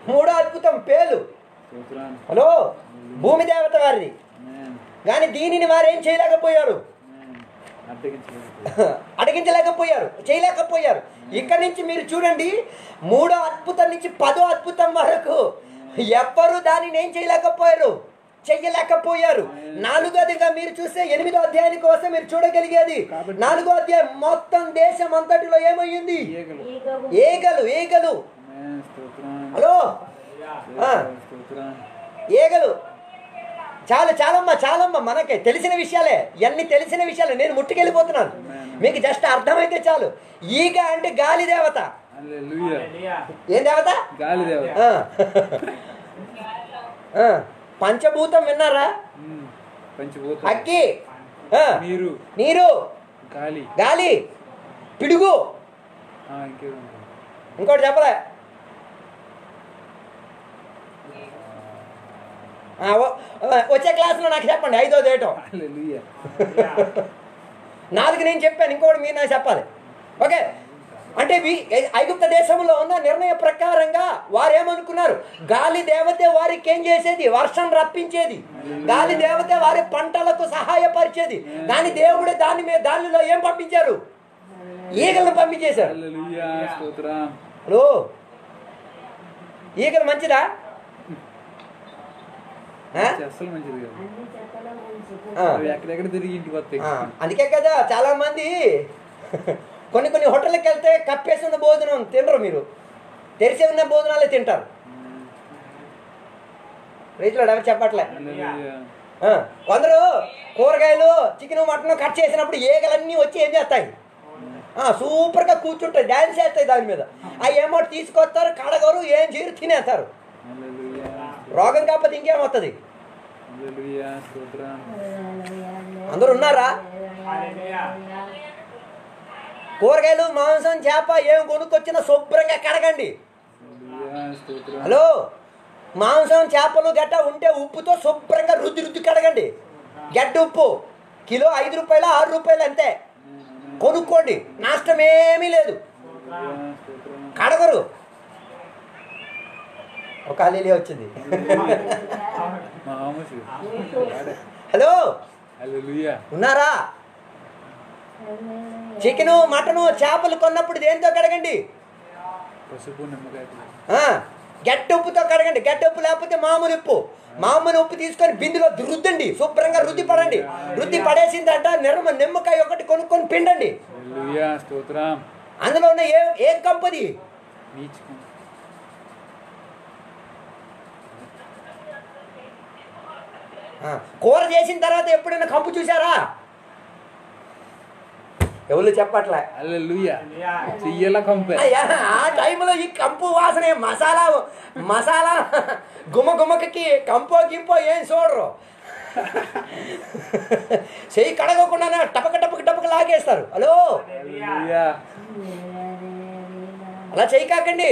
మూడో అద్భుతం పేలు స్తోత్రం హలో భూమి దేవత వారిది ఆమేన్ కానీ దీనిని వారు ఏం చేయలేకపోయారు ఆమేన్ అడ్డగించలేదు అడిగించలేకపోయారు చేయలేకపోయారు ఇక్కడి నుంచి మీరు చూడండి మూడో అద్భుతం నుంచి పదో అద్భుతం వరకు ఎవ్వరు దానిని ఏం చేయలేకపోయారు చెయ్యలేకపోయారు నాలుగోదిగా మీరు చూస్తే ఎనిమిదో అధ్యాయానికి వస్తే మీరు చూడగలిగేది కాబట్టి- నాలుగో అధ్యాయం మొత్తం దేశం అంతటిలో ఏమయ్యింది ఈగలు ఏగలు ఏగలు ఆమేన్ స్తోత్రం హలో ఆ. స్తోత్రం ఏగలు చాలు చాలమ్మా చాలమ్మా మనకే తెలిసిన విషయాలే ఇవన్నీ తెలిసిన విషయాలే నేను ముట్టుకెళ్ళిపోతున్నాను మీకు జస్ట్ అర్థమైతే చాలు ఈగ అంటే గాలి దేవత హల్లెలూయా ఏం దేవత గాలి దేవత ఆ. ఆ. పంచభూతం విన్నారా ఉమ్. పంచిపోతా అగ్గి ఆ. నీరు నీరు గాలి గాలి పిడుగు ఆ, ఇంకేదో ఉంది. ఇంకోటి చెప్పలే ఆ, ఓ- వచ్చే క్లాస్లో నాకు చెప్పండి ఐదోది ఏటో హల్లెలూయా నాలుగు నేను చెప్పాను ఇంకోటి మీరు నాకు చెప్పాలి ఓకే అంటే వి- ఐగుప్త దేశంలో ఉన్న నిర్ణయ ప్రకారంగా వారు ఏమనుకున్నారు గాలి దేవతే వారికి ఏం చేసేది వర్షం రప్పించేది గాలి దేవతే వారి పంటలకు సహాయపరిచేది దాని దేవుడే దాని మీద దానిలో ఏం పంపించారు ఈగలను పంపించేశారు హల్లెలూయా స్తోత్రం హలో ఈగలు మంచిదా ఆ? అస్సలు మంచిది కాదు అన్ని చెత్తలో ఉంచు ఆ. అవి ఎక్కడెక్కడ తిరిగి ఇంటికి వస్తాయి ఆ, అందుకే కదా చాలా మంది కొన్ని కొన్ని హోటళ్ళకి వెళ్తే కప్పేసి ఉన్న భోజనం తినరు మీరు తెరిచి ఉన్న భోజనాలే తింటారు రైతులు ఎవరు చెప్పట్లే హల్లెలూయా ఆ, కొందరు కూరగాయలు చికెన్ మటన్ కట్ చేసినప్పుడు ఏగలన్నీ వచ్చి ఏం చేస్తాయి ఆ, సూపర్గా కూర్చుంటాయి డ్యాన్స్ చేస్తాయి దాని మీద ఆ ఏమో తీసుకొస్తారు కడగరు ఏం చీరు తినేస్తారు హల్లెలూయా రోగం కాకపోతే ఇంకేమవుతుంది హల్లెలూయా స్తోత్రం అందరూ ఉన్నారా కూరగాయలు మాంసం చేప ఏం కొనుక్కొచ్చినా శుభ్రంగా కడగండి హల్లెలూయా స్తోత్రం హలో మాంసం చేపలు గట్ట ఉంటే ఉప్పుతో శుభ్రంగా రుద్ది రుద్ది కడగండి గడ్డ ఉప్పు కిలో ఐదు రూపాయలు ఆరు రూపాయలు అంతే కొనుక్కోండి నష్టం ఏమీ లేదు హల్లెలూయా స్తోత్రం కడగరు ఒక అలీలియా వచ్చింది మా ఆమోసు హలో హల్లెలూయా ఉన్నారా చికెను మటను చేపలు కొన్నప్పుడు దేంతో కడగండి పసుపు నిమ్మకాయ ఆ, గట్టి ఉప్పుతో కడగండి గట్టి ఉప్పు లేకపోతే మామూలు ఉప్పు మామూలు ఉప్పు తీసుకొని బిందులో రుద్దండి శుభ్రంగా రుద్ది పడండి రుద్ది పడేసిందంట నిర్మ నిమ్మకాయ ఒకటి కొనుక్కొని పిండండి హల్లెలూయా స్తోత్రం అందులో ఉన్న ఏ ఏ కంపది నీచుకం ఆ, కూర చేసిన తర్వాత ఎప్పుడైనా కంపు చూసారా ఎవరు చెప్పట్లే హల్లెలూయా చెయ్యల కంపే అయ్యా, ఆ టైంలో ఈ కంపు వాసన మసాలా మసాలా గుమ్మ గుమ్మకి కంపో గింపో ఏం చూడరు చెయ్యి కడగకుండా టపక టపక టపక లాగేస్తారు హలో హల్లెలూయా అలా చెయ్యి కాకండి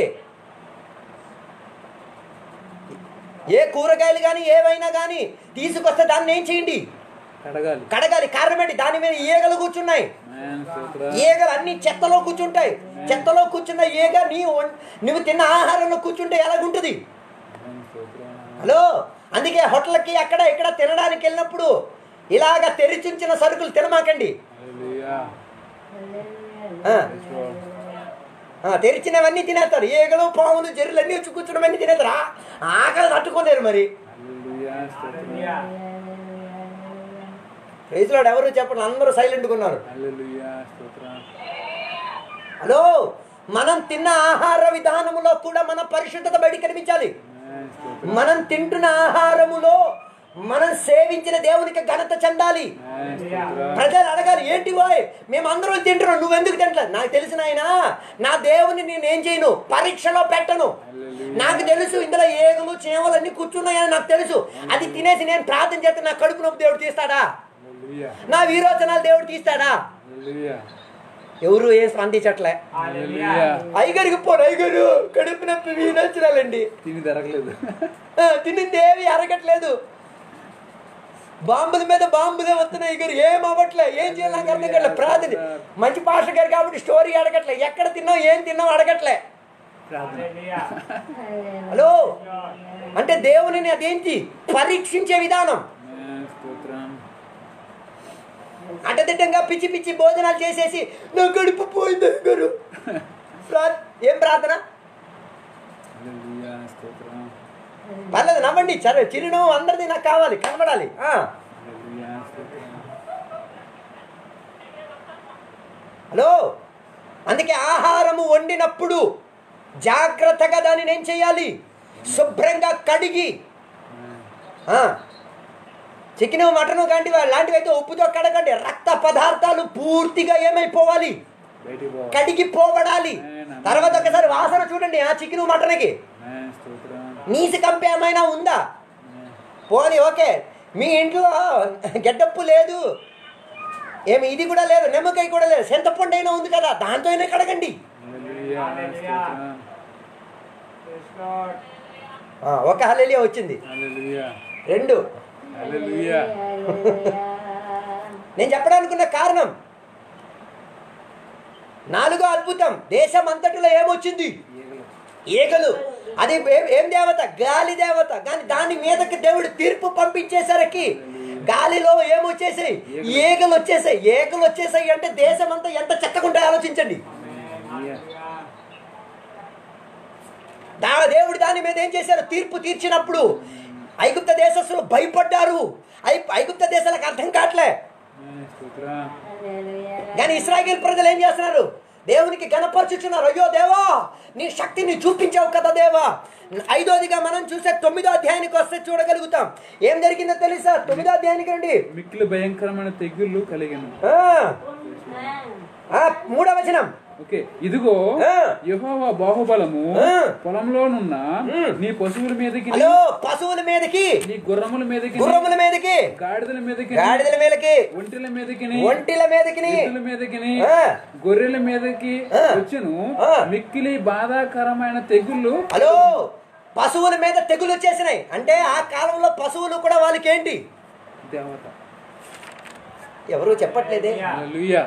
ఏ కూరగాయలు కానీ ఏవైనా కానీ తీసుకొస్తే దాన్ని ఏం చేయండి కడగాలి కడగాలి కారణం ఏంటి దాని మీద ఈగలు కూర్చున్నాయి మ్యాన్ స్తోత్రం ఈగలు అన్ని చెత్తలో కూర్చుంటాయి చెత్తలో కూర్చున్న ఈగ నీ ఒం- నువ్వు తిన్న ఆహారంలో కూర్చుంటే ఎలాగుంటుంది మ్యాన్ స్తోత్రం హలో అందుకే హోటల్కి అక్కడ ఇక్కడ తినడానికి వెళ్ళినప్పుడు ఇలాగ తెరిచుంచిన సరుకులు తినమాకండి హల్లెలూయా ఆ, Praise God. ఆ, తెరిచినవన్నీ తినేస్తారు ఈగలు పాములు జర్రులు అన్నీ వచ్చి కూర్చున్నవన్నీ తినేస్తారు ఆ- ఆకలి తట్టుకోలేరు మరి హల్లెలూయా స్తోత్రం రైతులో ఎవరు చెప్పండి అందరూ సైలెంట్గా ఉన్నారు హల్లెలూయా స్తోత్రం హలో మనం తిన్న ఆహార విధానములో కూడా మన పరిశుద్ధత బయట కనిపించాలి మ్యాన్ స్తోత్రం మనం తింటున్న ఆహారములో మనం సేవించిన దేవునికి ఘనత చెందాలి మ్యాన్ స్తోత్రం ప్రజలు అడగాలి ఏంటి బాయ్ మేము అందరం తింటున్నాం నువ్వెందుకు తింటలేదు నాకు తెలిసిన ఆయన నా దేవుని నేను ఏం చేయను పరీక్షలో పెట్టను హల్లెలూయా నాకు తెలుసు ఇందులో ఏగులు చేమలు అన్ని కూర్చున్నాయని నాకు తెలుసు అది తినేసి నేను ప్రార్థన చేస్తే నా కడుపు నొప్పి దేవుడు తీస్తాడా హల్లెలూయా నా వీరోచనాలు దేవుడు తీస్తాడా హల్లెలూయా ఎవరు ఏం స్పందించట్లే హల్లెలూయా ఐగరికి పోను ఐగరు కడుపు నొప్పి వీరోచనాలండి తిని దొరకలేదు ఆ, తినింది ఏమి అరగట్లేదు బాంబుల మీద బాంబులే వస్తున్నాయి గారు ఏం అవ్వట్లే ఏం చేయాలి నాకు అర్థం కావట్లే ప్రార్థన మంచి పాస్టర్ గారు కాబట్టి స్టోరీ అడగట్లే ఎక్కడ తిన్నావు ఏం తిన్నావు అడగట్లే హలో అంటే దేవునిని అదేంటి పరీక్షించే విధానం ఆమేన్. స్తోత్రం అడ్డదిడ్డంగా పిచ్చి పిచ్చి భోజనాలు చేసేసి నా కడుపు పోయింది గారు ఏం ప్రార్థన హల్లెలూయా. స్తోత్రం పర్లేదు నవ్వండి చర చిరునవ్వు అందరిది నాకు కావాలి కనబడాలి ఆ. హల్లెలూయా. స్తోత్రం హలో అందుకే ఆహారము వండినప్పుడు జాగ్రత్తగా దానిని ఏం చేయాలి శుభ్రంగా కడిగి ఆ. చికెన్ మటన్ లాంటివి లాంటివి అయితే ఉప్పుతో కడగండి రక్త పదార్థాలు పూర్తిగా ఏమైపోవాలి బయటికి పో కడిగిపోబడాలి తర్వాత ఒకసారి వాసన చూడండి ఆ చికెన్ మటన్కి ఆమేన్. స్తోత్రం నీసి కంప ఏమైనా ఉందా ఆమేన్. పోనీ ఓకే మీ ఇంట్లో గెడ్డప్పు లేదు ఏమి ఇది కూడా లేదు నిమ్మకాయ కూడా లేదు చింతపండు అయినా ఉంది కదా దాంతో అయినా కడగండి హల్లెలూయా. స్తోత్రం ఆ, ఒక హల్లెలూయా వచ్చింది హల్లెలూయా. రెండు హల్లెలూయా. నేను చెప్పడానుకున్న కారణం నాలుగో అద్భుతం దేశం అంతటిలో ఏమొచ్చింది ఈగలు. ఈగలు అది ఏ- ఏం దేవత గాలి దేవత కానీ దాని మీదకి దేవుడు తీర్పు పంపించేసరికి గాలిలో ఏమొచ్చేసాయి ఈగలు వచ్చేసాయి ఈగలు వచ్చేసాయి అంటే దేశం అంతా ఎంత చెత్తకుంటాయో ఆలోచించండి హల్లెలూయా. దా దేవుడు దాని మీద ఏం చేశారు తీర్పు తీర్చినప్పుడు ఐగుప్త దేశస్తులు భయపడ్డారు ఐ ఐగుప్త దేశాలకు అర్థం కావట్లే ఆమేన్. స్తోత్రం కానీ ఇస్రాయేల్ ప్రజలు ఏం చేస్తున్నారు దేవునికి గణపరుచుచున్నారు అయ్యో దేవా నీ శక్తిని చూపించావు కదా దేవా ఐదోదిగా మనం చూసే తొమ్మిదో అధ్యాయానికి వస్తే చూడగలుగుతాం ఏం జరిగిందో తెలుసా తొమ్మిదో అధ్యాయానికి రండి మిక్కిలి భయంకరమైన తెగుళ్ళు కలిగను ఆ, ఆ, మూడో వచనం ఓకే ఇదిగో ఆ. యెహోవా బాహుబలము ఆ. పొలంలోనున్న ఉమ్. నీ పశువుల మీదకి హలో పశువుల మీదకి నీ గుర్రముల మీదకి గుర్రముల మీదకి గాడిదల మీదకి గాడిదల మీదకి ఒంటిల మీదకి ఒంటిల మీదకి ఎద్దుల మీదకి ఆ. గొర్రెల మీదకి ఆ. వచ్చును ఆ. మిక్కిలి బాధాకరమైన తెగుళ్ళు హలో పశువుల మీద తెగులు వచ్చేసినాయి అంటే ఆ కాలంలో పశువులు కూడా వాళ్ళకి ఏంటి దేవత ఎవరు చెప్పట్లేదే హల్లెలూయా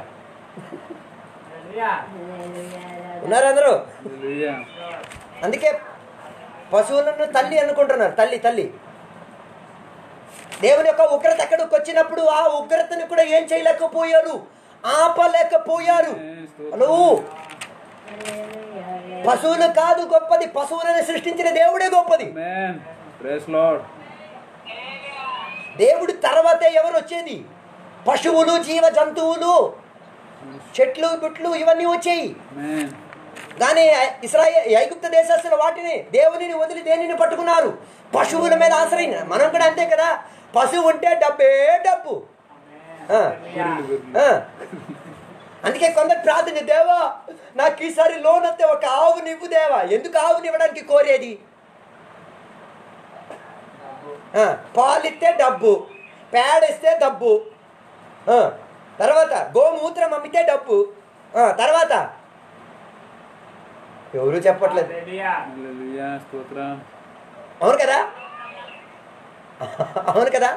ఉన్నారు అందరూ హల్లెలూయా అందుకే పశువులను తల్లి అనుకుంటున్నారు తల్లి తల్లి దేవుని యొక్క ఉగ్రత అక్కడికి వచ్చినప్పుడు ఆ ఉగ్రతని కూడా ఏం చేయలేకపోయారు ఆపలేకపోయారు హలో పశువులు కాదు గొప్పది పశువులను సృష్టించిన దేవుడే గొప్పది ఆమేన్ ప్రైస్ లార్డ్ దేవుడి తర్వాతే ఎవరు వచ్చేది పశువులు జీవ జంతువులు చెట్లు గుట్లు ఇవన్నీ వచ్చాయి ఆమేన్ కానీ ఇస్రాయల్ ఐగుప్త దేశస్తులు వాటిని దేవునిని వదిలి దేనిని పట్టుకున్నారు పశువుల మీద ఆశ్రయించిన మనం కూడా అంతే కదా పశువు ఉంటే డబ్బే డబ్బు ఆ, గొర్రెలు గొర్రెలు ఆ. అందుకే కొందరు ప్రార్థన దేవా నాకు ఈసారి లోన్ వస్తే ఒక ఆవుని ఇవ్వు దేవా ఎందుకు ఆవుని ఇవ్వడానికి కోరేది ఆ, పాలిస్తే డబ్బు పేడిస్తే డబ్బు ఆ, తర్వాత గోమూత్రం అమ్మితే డబ్బు ఆ, తర్వాత ఎవరు చెప్పట్లేదు హల్లెలూయా స్తోత్రం అవును కదా అవును కదా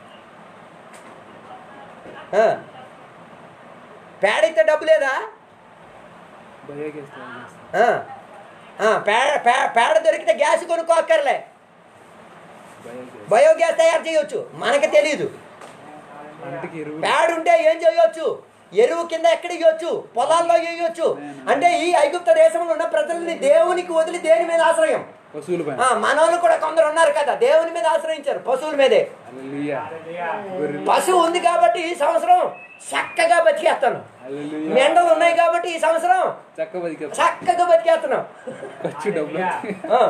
ఆ. పేడిస్తే డబ్బు లేదా భయకేస్తా ఆ. ఆ, పేడ పే- పేడ దొరికితే గ్యాస్ కొనుక్కోక్కర్లే భయకేస్తా బయోగ్యాస్ తయారు చేయొచ్చు మనకి తెలియదు అంటికి ఎరువు పేడ ఉంటే ఏం చేయొచ్చు ఎరువు కింద ఎక్కడ ఇవ్వచ్చు పొలాల్లో వేయొచ్చు అంటే ఈ ఐగుప్త దేశంలో ఉన్న ప్రజల్ని దేవునికి వదిలి దేని మీద ఆశ్రయం పశువుల పైన ఆ, మనోళ్ళు కూడా కొందరు ఉన్నారు కదా దేవుని మీద ఆశ్రయించారు పశువుల మీదే హల్లెలూయా గొర్రెలు పశువు ఉంది కాబట్టి ఈ సంవత్సరం చక్కగా బతికేస్తాను హల్లెలూయా మెండలు ఉన్నాయి కాబట్టి ఈ సంవత్సరం చక్క బతికేస్తా చక్కగా బతికేస్తున్నాం ఖర్చు డబ్బులు ఆ.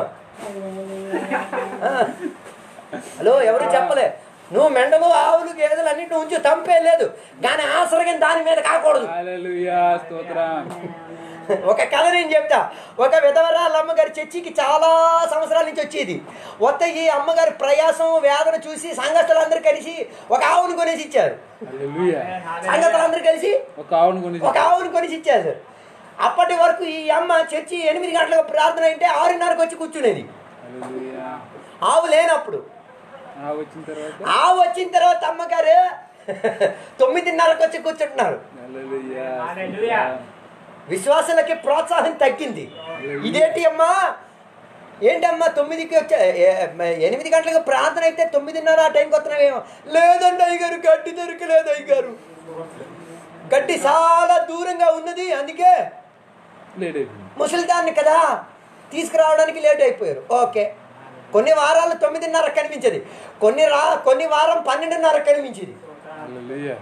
ఆ. హలో ఎవరు చెప్పలే నువ్వు మెండలు ఆవులు గేదెలు అన్నింటిని ఉంచు తంపే లేదు కానీ ఆశ్రయం దాని మీద కాకూడదు హల్లెలూయా స్తోత్రం ఒక కథ నేను చెప్తా ఒక విధవరాల అమ్మగారి చర్చికి చాలా సంవత్సరాల నుంచి వచ్చేది వస్తే ఈ అమ్మగారి ప్రయాసం వేదన చూసి సంఘస్థులందరూ కలిసి ఒక ఆవును కొనేసి ఇచ్చారు హల్లెలూయా సంఘస్థులందరూ కలిసి ఒక ఆవును కొని ఒక ఆవును కొనేసి ఇచ్చారు అప్పటి వరకు ఈ అమ్మ చర్చి ఎనిమిది గంటలకు ప్రార్థన అంటే ఆరున్నరకు వచ్చి కూర్చునేది హల్లెలూయా ఆవు లేనప్పుడు ఆ వచ్చిన తర్వాత ఆవు వచ్చిన తర్వాత అమ్మగారు తొమ్మిదిన్నరకు వచ్చి కూర్చుంటున్నారు హల్లెలూయా హల్లెలూయా. విశ్వాసులకి ప్రోత్సాహం తగ్గింది ఇదేంటి అమ్మా ఏంటమ్మా తొమ్మిదికి వచ్చా ఏ- మ- ఎనిమిది గంటలకు ప్రార్థన అయితే తొమ్మిదిన్నర ఆ టైంకి వస్తున్నావేమో లేదండి అయ్యగారు గడ్డి దొరకలేదు అయ్యగారు గడ్డి చాలా దూరంగా ఉన్నది అందుకే లేట్ అయిపోయింది ముసలిదాన్ని కదా తీసుకురావడానికి లేట్ అయిపోయారు ఓకే కొన్ని వారాలు తొమ్మిదిన్నర కనిపించేది కొన్ని రా కొన్ని వారం పన్నెండున్నర కనిపించేది హల్లెలూయా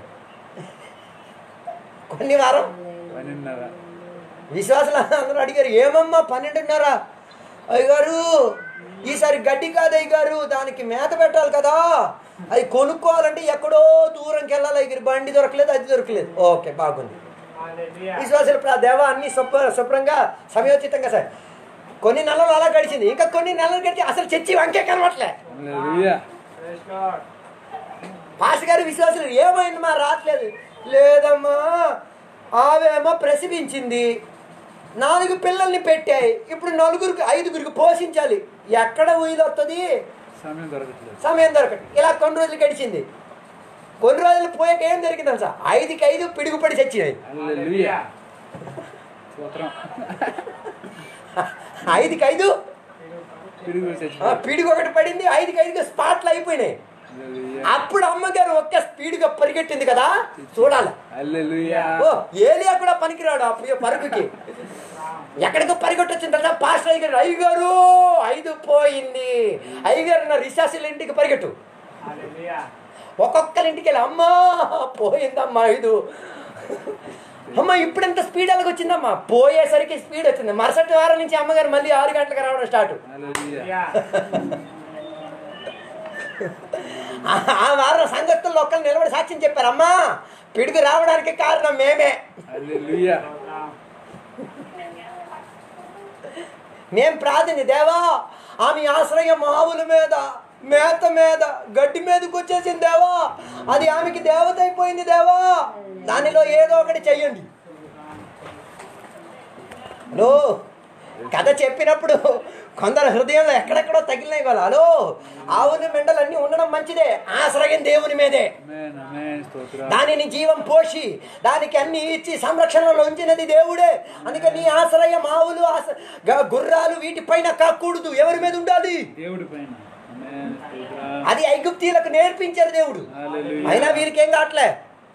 కొన్ని వారం పన్నెండున్నర విశ్వాసులు అందరూ అడిగారు ఏమమ్మా పన్నెండున్నర అయ్యగారు ఈసారి గడ్డి కాదు అయ్యగారు దానికి మేత పెట్టాలి కదా అది కొనుక్కోవాలంటే ఎక్కడో దూరంకి వెళ్ళాలి అయ్యగారు బండి దొరకలేదు అది దొరకలేదు ఓకే బాగుంది విశ్వాసులు ప్రా- దేవా అన్ని శుభ్ర శుభ్రంగా సమయోచితంగా సార్ కొన్ని నెలలు అలా గడిచింది ఇంకా కొన్ని నెలలు గడిచి అసలు చర్చి వంకే కనవట్లే హల్లెలూయా పాస్ గారి విశ్వాసులు ఏమైంది మా రావట్లేదు లేదమ్మా ఆవేమో ప్రసవించింది నాలుగు పిల్లల్ని పెట్టాయి ఇప్పుడు నలుగురికి ఐదుగురికి పోషించాలి ఎక్కడ ఊయిలు వస్తుంది సమయం దొరకట్లేదు సమయం దొరకదు ఇలా కొన్ని రోజులు గడిచింది కొన్ని రోజులు పోయాక ఏం జరిగింది సార్ ఐదుకి ఐదు పిడుగుపడి చచ్చినాయి హల్లెలూయా స్తోత్రం ఐదుకి ఐదు తిరిగి ఆ, వచ్చేసి పిడుగు ఒకటి పడింది ఐదుకి ఐదుకి స్పాట్లు అయిపోయినాయి హల్లెలూయా అప్పుడు అమ్మగారు ఒక్క స్పీడ్గా పరిగెట్టింది కదా చూడాలి హల్లెలూయా ఓ ఏలియా కూడా పనికిరాడు ఆ ప్రియ పరుగుకి ఎక్కడికో పరిగెట్టొచ్చిన తర్వాత పాస్టర్ అయ్యారు అయ్యగారు ఐదు పోయింది అయ్యగారు నా రిసాసుల ఇంటికి పరిగెట్టు ఒక్కొక్కరి ఇంటికి వెళ్ళి అమ్మా పోయిందమ్మా ఐదు అమ్మ ఇప్పుడు ఎంత స్పీడ్ అలాగ వచ్చిందమ్మా పోయేసరికి స్పీడ్ వచ్చింది మరుసటి వారం నుంచి అమ్మగారు మళ్ళీ ఆరు గంటలకు రావడం స్టార్ట్ హల్లెలూయా ఆ వారం సంగతుల్లో ఒక్కరు నిలబడి సాక్ష్యం చెప్పారు అమ్మా పిడుగు రావడానికి కారణం మేమే హల్లెలూయా మేం ప్రార్థన దేవా ఆమె ఆశ్రయం ఆవుల మీద మేత మీద గడ్డి మీదకి వచ్చేసింది దేవా అది ఆమెకి దేవత అయిపోయింది దేవా దానిలో ఏదో ఒకటి చెయ్యండి హలో కథ చెప్పినప్పుడు కొందరు హృదయంలో ఎక్కడెక్కడో తగిలినాయి వాళ్ళు హలో ఆవుని మెండలన్నీ ఉండడం మంచిదే ఆశ్రయం దేవుని మీదే ఆమేన్ ఆమేన్ స్తోత్రం దానిని జీవం పోషి దానికి అన్ని ఇచ్చి సంరక్షణలో ఉంచినది దేవుడే అందుకే నీ ఆశ్రయం ఆవులు ఆశ- గ- గుర్రాలు వీటిపైన కాకూడదు ఎవరి మీద ఉండాలి దేవుడి పైన ఆమేన్ స్తోత్రం అది ఐగుప్తీలకు నేర్పించారు దేవుడు హల్లెలూయా అయినా వీరికి ఏం కావట్లే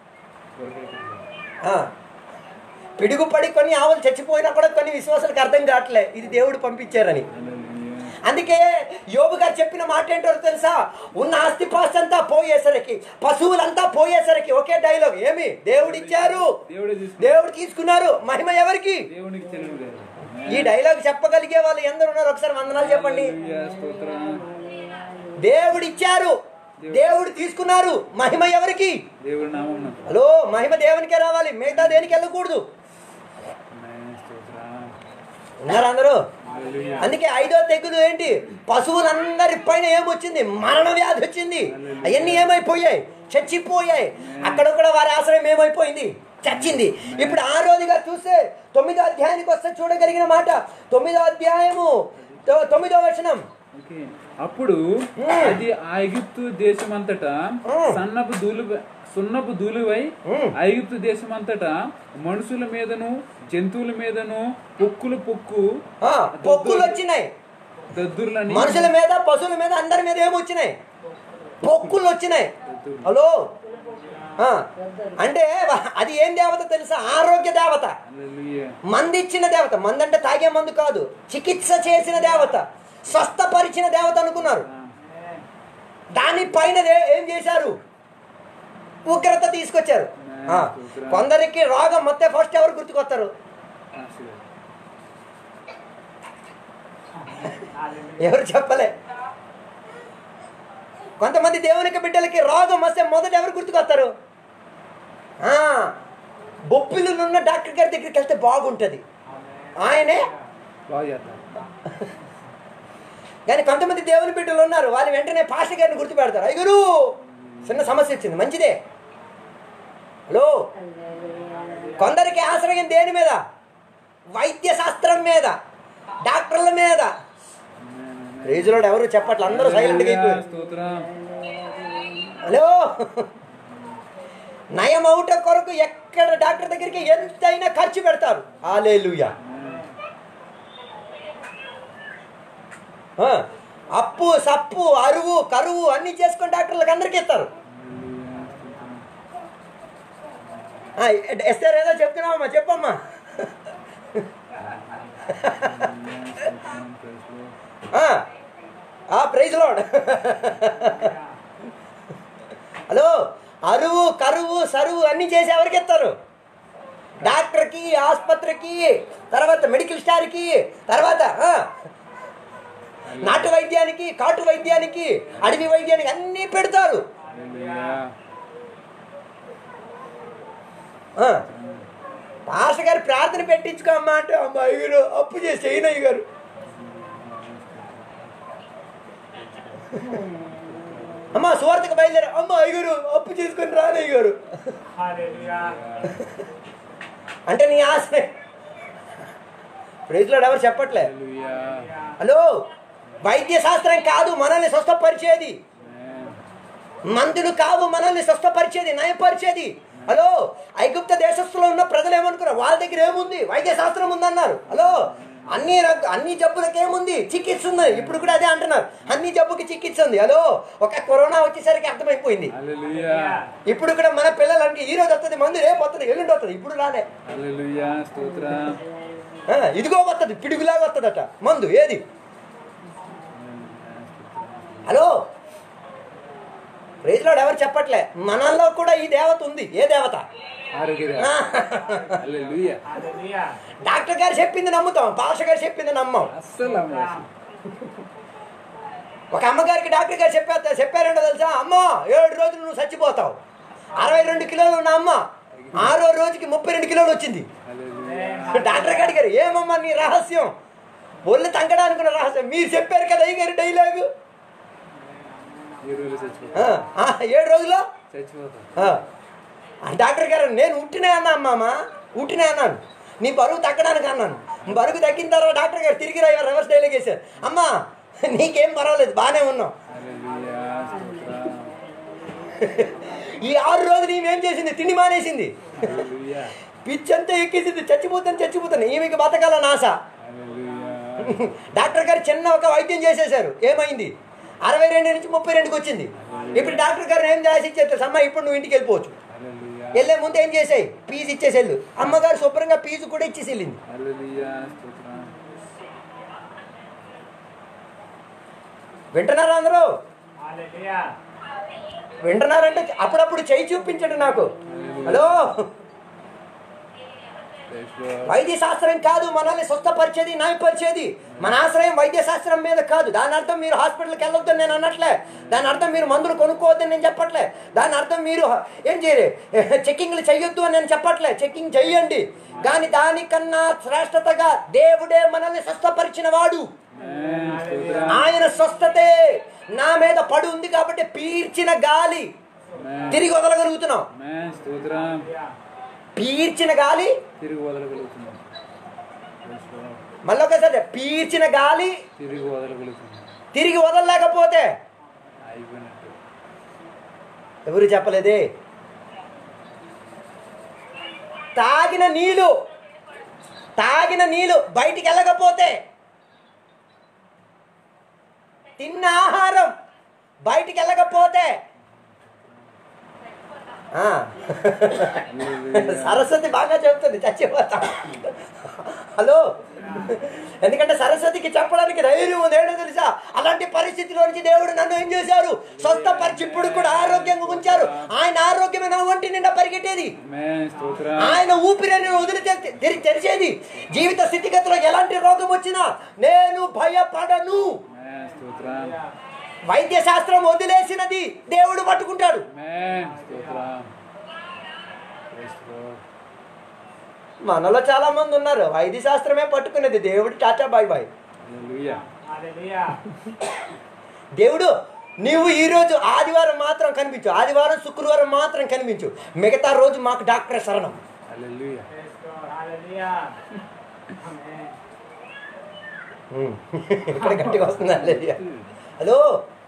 ఆ. పిడుగుపడి కొన్ని ఆవులు చచ్చిపోయినా కూడా కొన్ని విశ్వాసాలకు అర్థం కావట్లే ఇది దేవుడు పంపించారని హల్లెలూయా అందుకే యోబు గారు చెప్పిన మాట ఏంటో తెలుసా ఉన్న ఆస్తిపాస్తి అంతా పోయేసరికి పశువులంతా పోయేసరికి ఒకే డైలాగ్ ఏమి దేవుడు ఇచ్చారు దేవుడే తీసుకు దేవుడు తీసుకున్నారు మహిమ ఎవరికి దేవునికి చెల్లింది లేదు ఈ డైలాగ్ చెప్పగలిగే వాళ్ళు ఎందరు ఉన్నారు ఒకసారి వందనాలు చెప్పండి హల్లెలూయా స్తోత్రం దేవుడు ఇచ్చారు దేవుడు తీసుకున్నారు మహిమ ఎవరికి దేవుడి నామం హలో మహిమ దేవునికే రావాలి మిగతా దేనికి వెళ్ళకూడదు ఆమేన్ స్తోత్రం ఉన్నారు అందరూ హల్లెలూయా అందుకే ఐదో తెగులు ఏంటి పశువులందరి పైన ఏమొచ్చింది మరణ వ్యాధి వచ్చింది అవన్నీ ఏమైపోయాయి చచ్చిపోయాయి అక్కడ కూడా వారి ఆశ్రయం ఏమైపోయింది చచ్చింది ఇప్పుడు ఆ రోజుగా చూస్తే తొమ్మిదో అధ్యాయానికి వస్తే చూడగలిగిన మాట తొమ్మిదో అధ్యాయము తొ- తొమ్మిదో వచనం ఓకే. అప్పుడు అది ఆ ఐగుప్తు దేశమంతటా మ్మ్. సన్నపు ధూళి సున్నపు ధూళివై మ్మ్. ఐగుప్తు దేశమంతటా మనుషుల మీదను జంతువుల మీదను పొక్కులు పొక్కు ఆ, పొక్కులు వచ్చినాయి దద్దుర్లని మనుషుల మీద పశువుల మీద అందరి మీద ఏమొచ్చినాయి పొక్కులు వచ్చినాయి హలో ఆ, అంటే అది ఏం దేవత తెలుసా ఆరోగ్య దేవత హల్లెలూయా. మంది ఇచ్చిన దేవత మంది అంటే తాగే మందు కాదు చికిత్స చేసిన దేవత స్వస్థపరిచిన దేవత అనుకున్నారు దానిపైన దే- ఏం చేశారు ఉగ్రత తీసుకొచ్చారు ఆ, కొందరికి రోగం మొత్తం ఫస్ట్ ఎవరు గుర్తుకొస్తారు ఆశీర్వాదం. ఎవరు చెప్పలే కొంతమంది దేవునికి బిడ్డలకి రోగం వస్తే మొదట ఎవరు గుర్తుకొస్తారు ఆ, బొప్పిలున్న డాక్టర్ గారి దగ్గరికి వెళ్తే బాగుంటుంది ఆయనే బాగా చేద్దాం కానీ కొంతమంది దేవుని బిడ్డలు ఉన్నారు వాళ్ళు వెంటనే పాష గారిని గుర్తుపెడతారు అయ్యగారు చిన్న సమస్య వచ్చింది మంచిదే హలో కొందరికి ఆశ్రయం దేని మీద వైద్య శాస్త్రం మీద డాక్టర్ల మీద రేజులో ఎవరు చెప్పట్లే అందరూ సైలెంట్గా హల్లెలూయా. అయిపోయారు స్తోత్రం హలో నయం అవుట కొరకు ఎక్కడ డాక్టర్ దగ్గరికి ఎంతైనా ఖర్చు పెడతారు ఆలేలుయా ఆ, అప్పు సప్పు అరువు కరువు అన్నీ చేసుకొని డాక్టర్లకు అందరికీ ఇస్తారు ఆ, ఎస్తారు ఏదో చెప్తున్నావమ్మా చెప్పమ్మా ఆ, ఆ ప్రైజ్ లోడ్ హలో అరువు కరువు సరువు అన్నీ చేసి ఎవరికి ఇస్తారు డాక్టర్కి ఆసుపత్రికి తర్వాత మెడికల్ స్టార్కి తర్వాత ఆ, నాటు వైద్యానికి కాటు వైద్యానికి అడవి వైద్యానికి అన్నీ పెడతారు ఆ, పాస్టర్ గారు ప్రార్థన పెట్టించుకో అమ్మా అంటే అమ్మ అయ్యగారు అప్పు చేసి చేయనయ్య గారు అమ్మ సువార్తకు బయలుదేరా అమ్మ అయ్యగారు అప్పు చేసుకొని రానయ్య గారు అంటే నీ ఆశ ప్రైజ్లో ఎవరు చెప్పట్లే హలో వైద్య శాస్త్రం కాదు మనల్ని స్వస్థపరిచేది మందులు కావు మనల్ని స్వస్థపరిచేది నయపరిచేది హలో ఐగుప్త దేశస్తులో ఉన్న ప్రజలు ఏమనుకున్నారు వాళ్ళ దగ్గర ఏముంది వైద్య శాస్త్రం ఉందన్నారు హలో అన్ని రక- అన్ని జబ్బులకు ఏముంది చికిత్స ఉంది ఇప్పుడు కూడా అదే అంటున్నారు అన్ని జబ్బుకి చికిత్స ఉంది హలో ఒక కరోనా వచ్చేసరికి అర్థమైపోయింది ఇప్పుడు కూడా మన పిల్లలకి ఈ రోజు వస్తుంది మందు రేపు వస్తుంది ఎల్లుండి వస్తుంది ఇప్పుడు రాలే స్తోత్రం ఆ, ఇదిగో వస్తుంది పిడుగులాగా వస్తుందట మందు ఏది హలో ప్రేజ్లాడు ఎవరు చెప్పట్లే మనల్లో కూడా ఈ దేవత ఉంది ఏ దేవత ఆరోగ్య ఆ, హల్లెలూయా డాక్టర్ గారు చెప్పింది నమ్ముతాం పాష గారు చెప్పింది నమ్మం అస్సలు అమ్మేసి ఒక అమ్మగారికి డాక్టర్ గారు చెప్పారు చెప్పారంటో తెలుసా అమ్మ ఏడు రోజులు నువ్వు చచ్చిపోతావు అరవై రెండు కిలోలు ఉన్న అమ్మ ఆరో రోజుకి ముప్పై రెండు కిలోలు వచ్చింది హల్లెలూయా డాక్టర్ గారికి గారు ఏమమ్మా నీ రహస్యం ఒళ్ళు తంగడానికి ఉన్న రహస్యం మీరు చెప్పారు కదా అయ్య గారి డైలాగు ఈ రోజు చచ్చిపోతా ఆ, ఆ, ఏడు రోజుల్లో చచ్చిపోతా ఆ. ఆ డాక్టర్ గారు నేను ఉట్టినే అన్నా అమ్మామ ఉట్టినే అన్నాను నీ బరువు తగ్గడానికి అన్నాను బరువు తగ్గిన తర్వాత డాక్టర్ గారు తిరిగి రా రివర్స్ డైలాగ్ వేశారు అమ్మా నీకేం పర్వాలేదు బాగానే ఉన్నావు హల్లెలూయా స్తోత్రం ఈ ఆరు రోజులు ఈమెం చేసింది తిండి మానేసింది హల్లెలూయా పిచ్చంతా ఎక్కేసింది చచ్చిపోతాను చచ్చిపోతాను ఈమెకి బతకాలని ఆశ హల్లెలూయా డాక్టర్ గారు చిన్న ఒక వైద్యం చేసేశారు ఏమైంది అరవై రెండు నుంచి ముప్పై రెండుకి వచ్చింది ఇప్పుడు డాక్టర్ గారు ఏం చేసి ఇచ్చేస్తారు అమ్మ ఇప్పుడు నువ్వు ఇంటికి వెళ్ళిపోవచ్చు హల్లెలూయా వెళ్ళే ముందు ఏం చేసాయి ఫీజు ఇచ్చేసి వెళ్ళు అమ్మగారు శుభ్రంగా ఫీజు కూడా ఇచ్చేసి వెళ్ళింది హల్లెలూయా స్తోత్రం వింటున్నారా అందరూ వింటున్నారంటే అప్పుడప్పుడు చేయి చూపించండి నాకు హలో ప్రైజ్ లార్డ్ వైద్య శాస్త్రం కాదు మనల్ని స్వస్థపరిచేది న్యాయపరిచేది మన ఆశ్రయం వైద్య శాస్త్రం మీద కాదు దాని అర్థం మీరు హాస్పిటల్కి వెళ్ళొద్దని నేను అనట్లే దాని అర్థం మీరు మందులు కొనుక్కోవద్దని నేను చెప్పట్లే దాని అర్థం మీరు ఏం చేయరు చెక్కింగ్లు చెయ్యొద్దు అని నేను చెప్పట్లే చెక్కింగ్ చెయ్యండి కానీ దానికన్నా శ్రేష్టతగా దేవుడే మనల్ని స్వస్థపరిచిన వాడు ఆమేన్ స్తోత్రం ఆయన స్వస్థతే నా మీద పడి ఉంది కాబట్టి పీల్చిన గాలి ఆమేన్ తిరిగి వదలగలుగుతున్నాం ఆమేన్ స్తోత్రం పీల్చిన గాలి తిరిగి వదలగలుగుతున్నాం ప్రైజ్ లార్డ్ మళ్ళీ ఒకసారి పీల్చిన గాలి తిరిగి వదలగలుగుతున్నాం తిరిగి వదలలేకపోతే అయిపోయినట్టు ఎవరు చెప్పలేదే తాగిన నీళ్ళు తాగిన నీళ్ళు బయటికి వెళ్ళకపోతే తిన్న ఆహారం బయటికి వెళ్ళకపోతే ఆ. సరస్వతి బాగా చెబుతుంది చచ్చిపోతా హలో ఎందుకంటే సరస్వతికి చెప్పడానికి ధైర్యం ఉంది ఏంటో తెలుసా అలాంటి పరిస్థితిలో నుంచి దేవుడు నన్ను ఏం చేశారు స్వస్థపరిచి ఇప్పుడు కూడా ఆరోగ్యంగా ఉంచారు ఆయన ఆరోగ్యమే నా ఒంటి నిండా పరిగెట్టేది ఆమేన్ స్తోత్రం ఆయన ఊపిరిని వదిలి తె- తెరి తెరిచేది జీవిత స్థితిగతిలో ఎలాంటి రోగం వచ్చినా నేను భయపడను ఆమేన్ స్తోత్రం వైద్య శాస్త్రం వదిలేసినది దేవుడు పట్టుకుంటాడు ఆమేన్ స్తోత్రం ప్రైజ్ లార్డ్ మనలో చాలా మంది ఉన్నారు వైద్య శాస్త్రమే పట్టుకునేది దేవుడు టాటా బాయ్ బాయ్ హల్లెలూయా దేవుడు నీవు ఈ రోజు ఆదివారం మాత్రం కనిపించు ఆదివారం శుక్రవారం మాత్రం కనిపించు మిగతా రోజు మాకు డాక్టర్ శరణం హల్లెలూయా ఇక్కడ గట్టిగా వస్తుంది హల్లెలూయా. హలో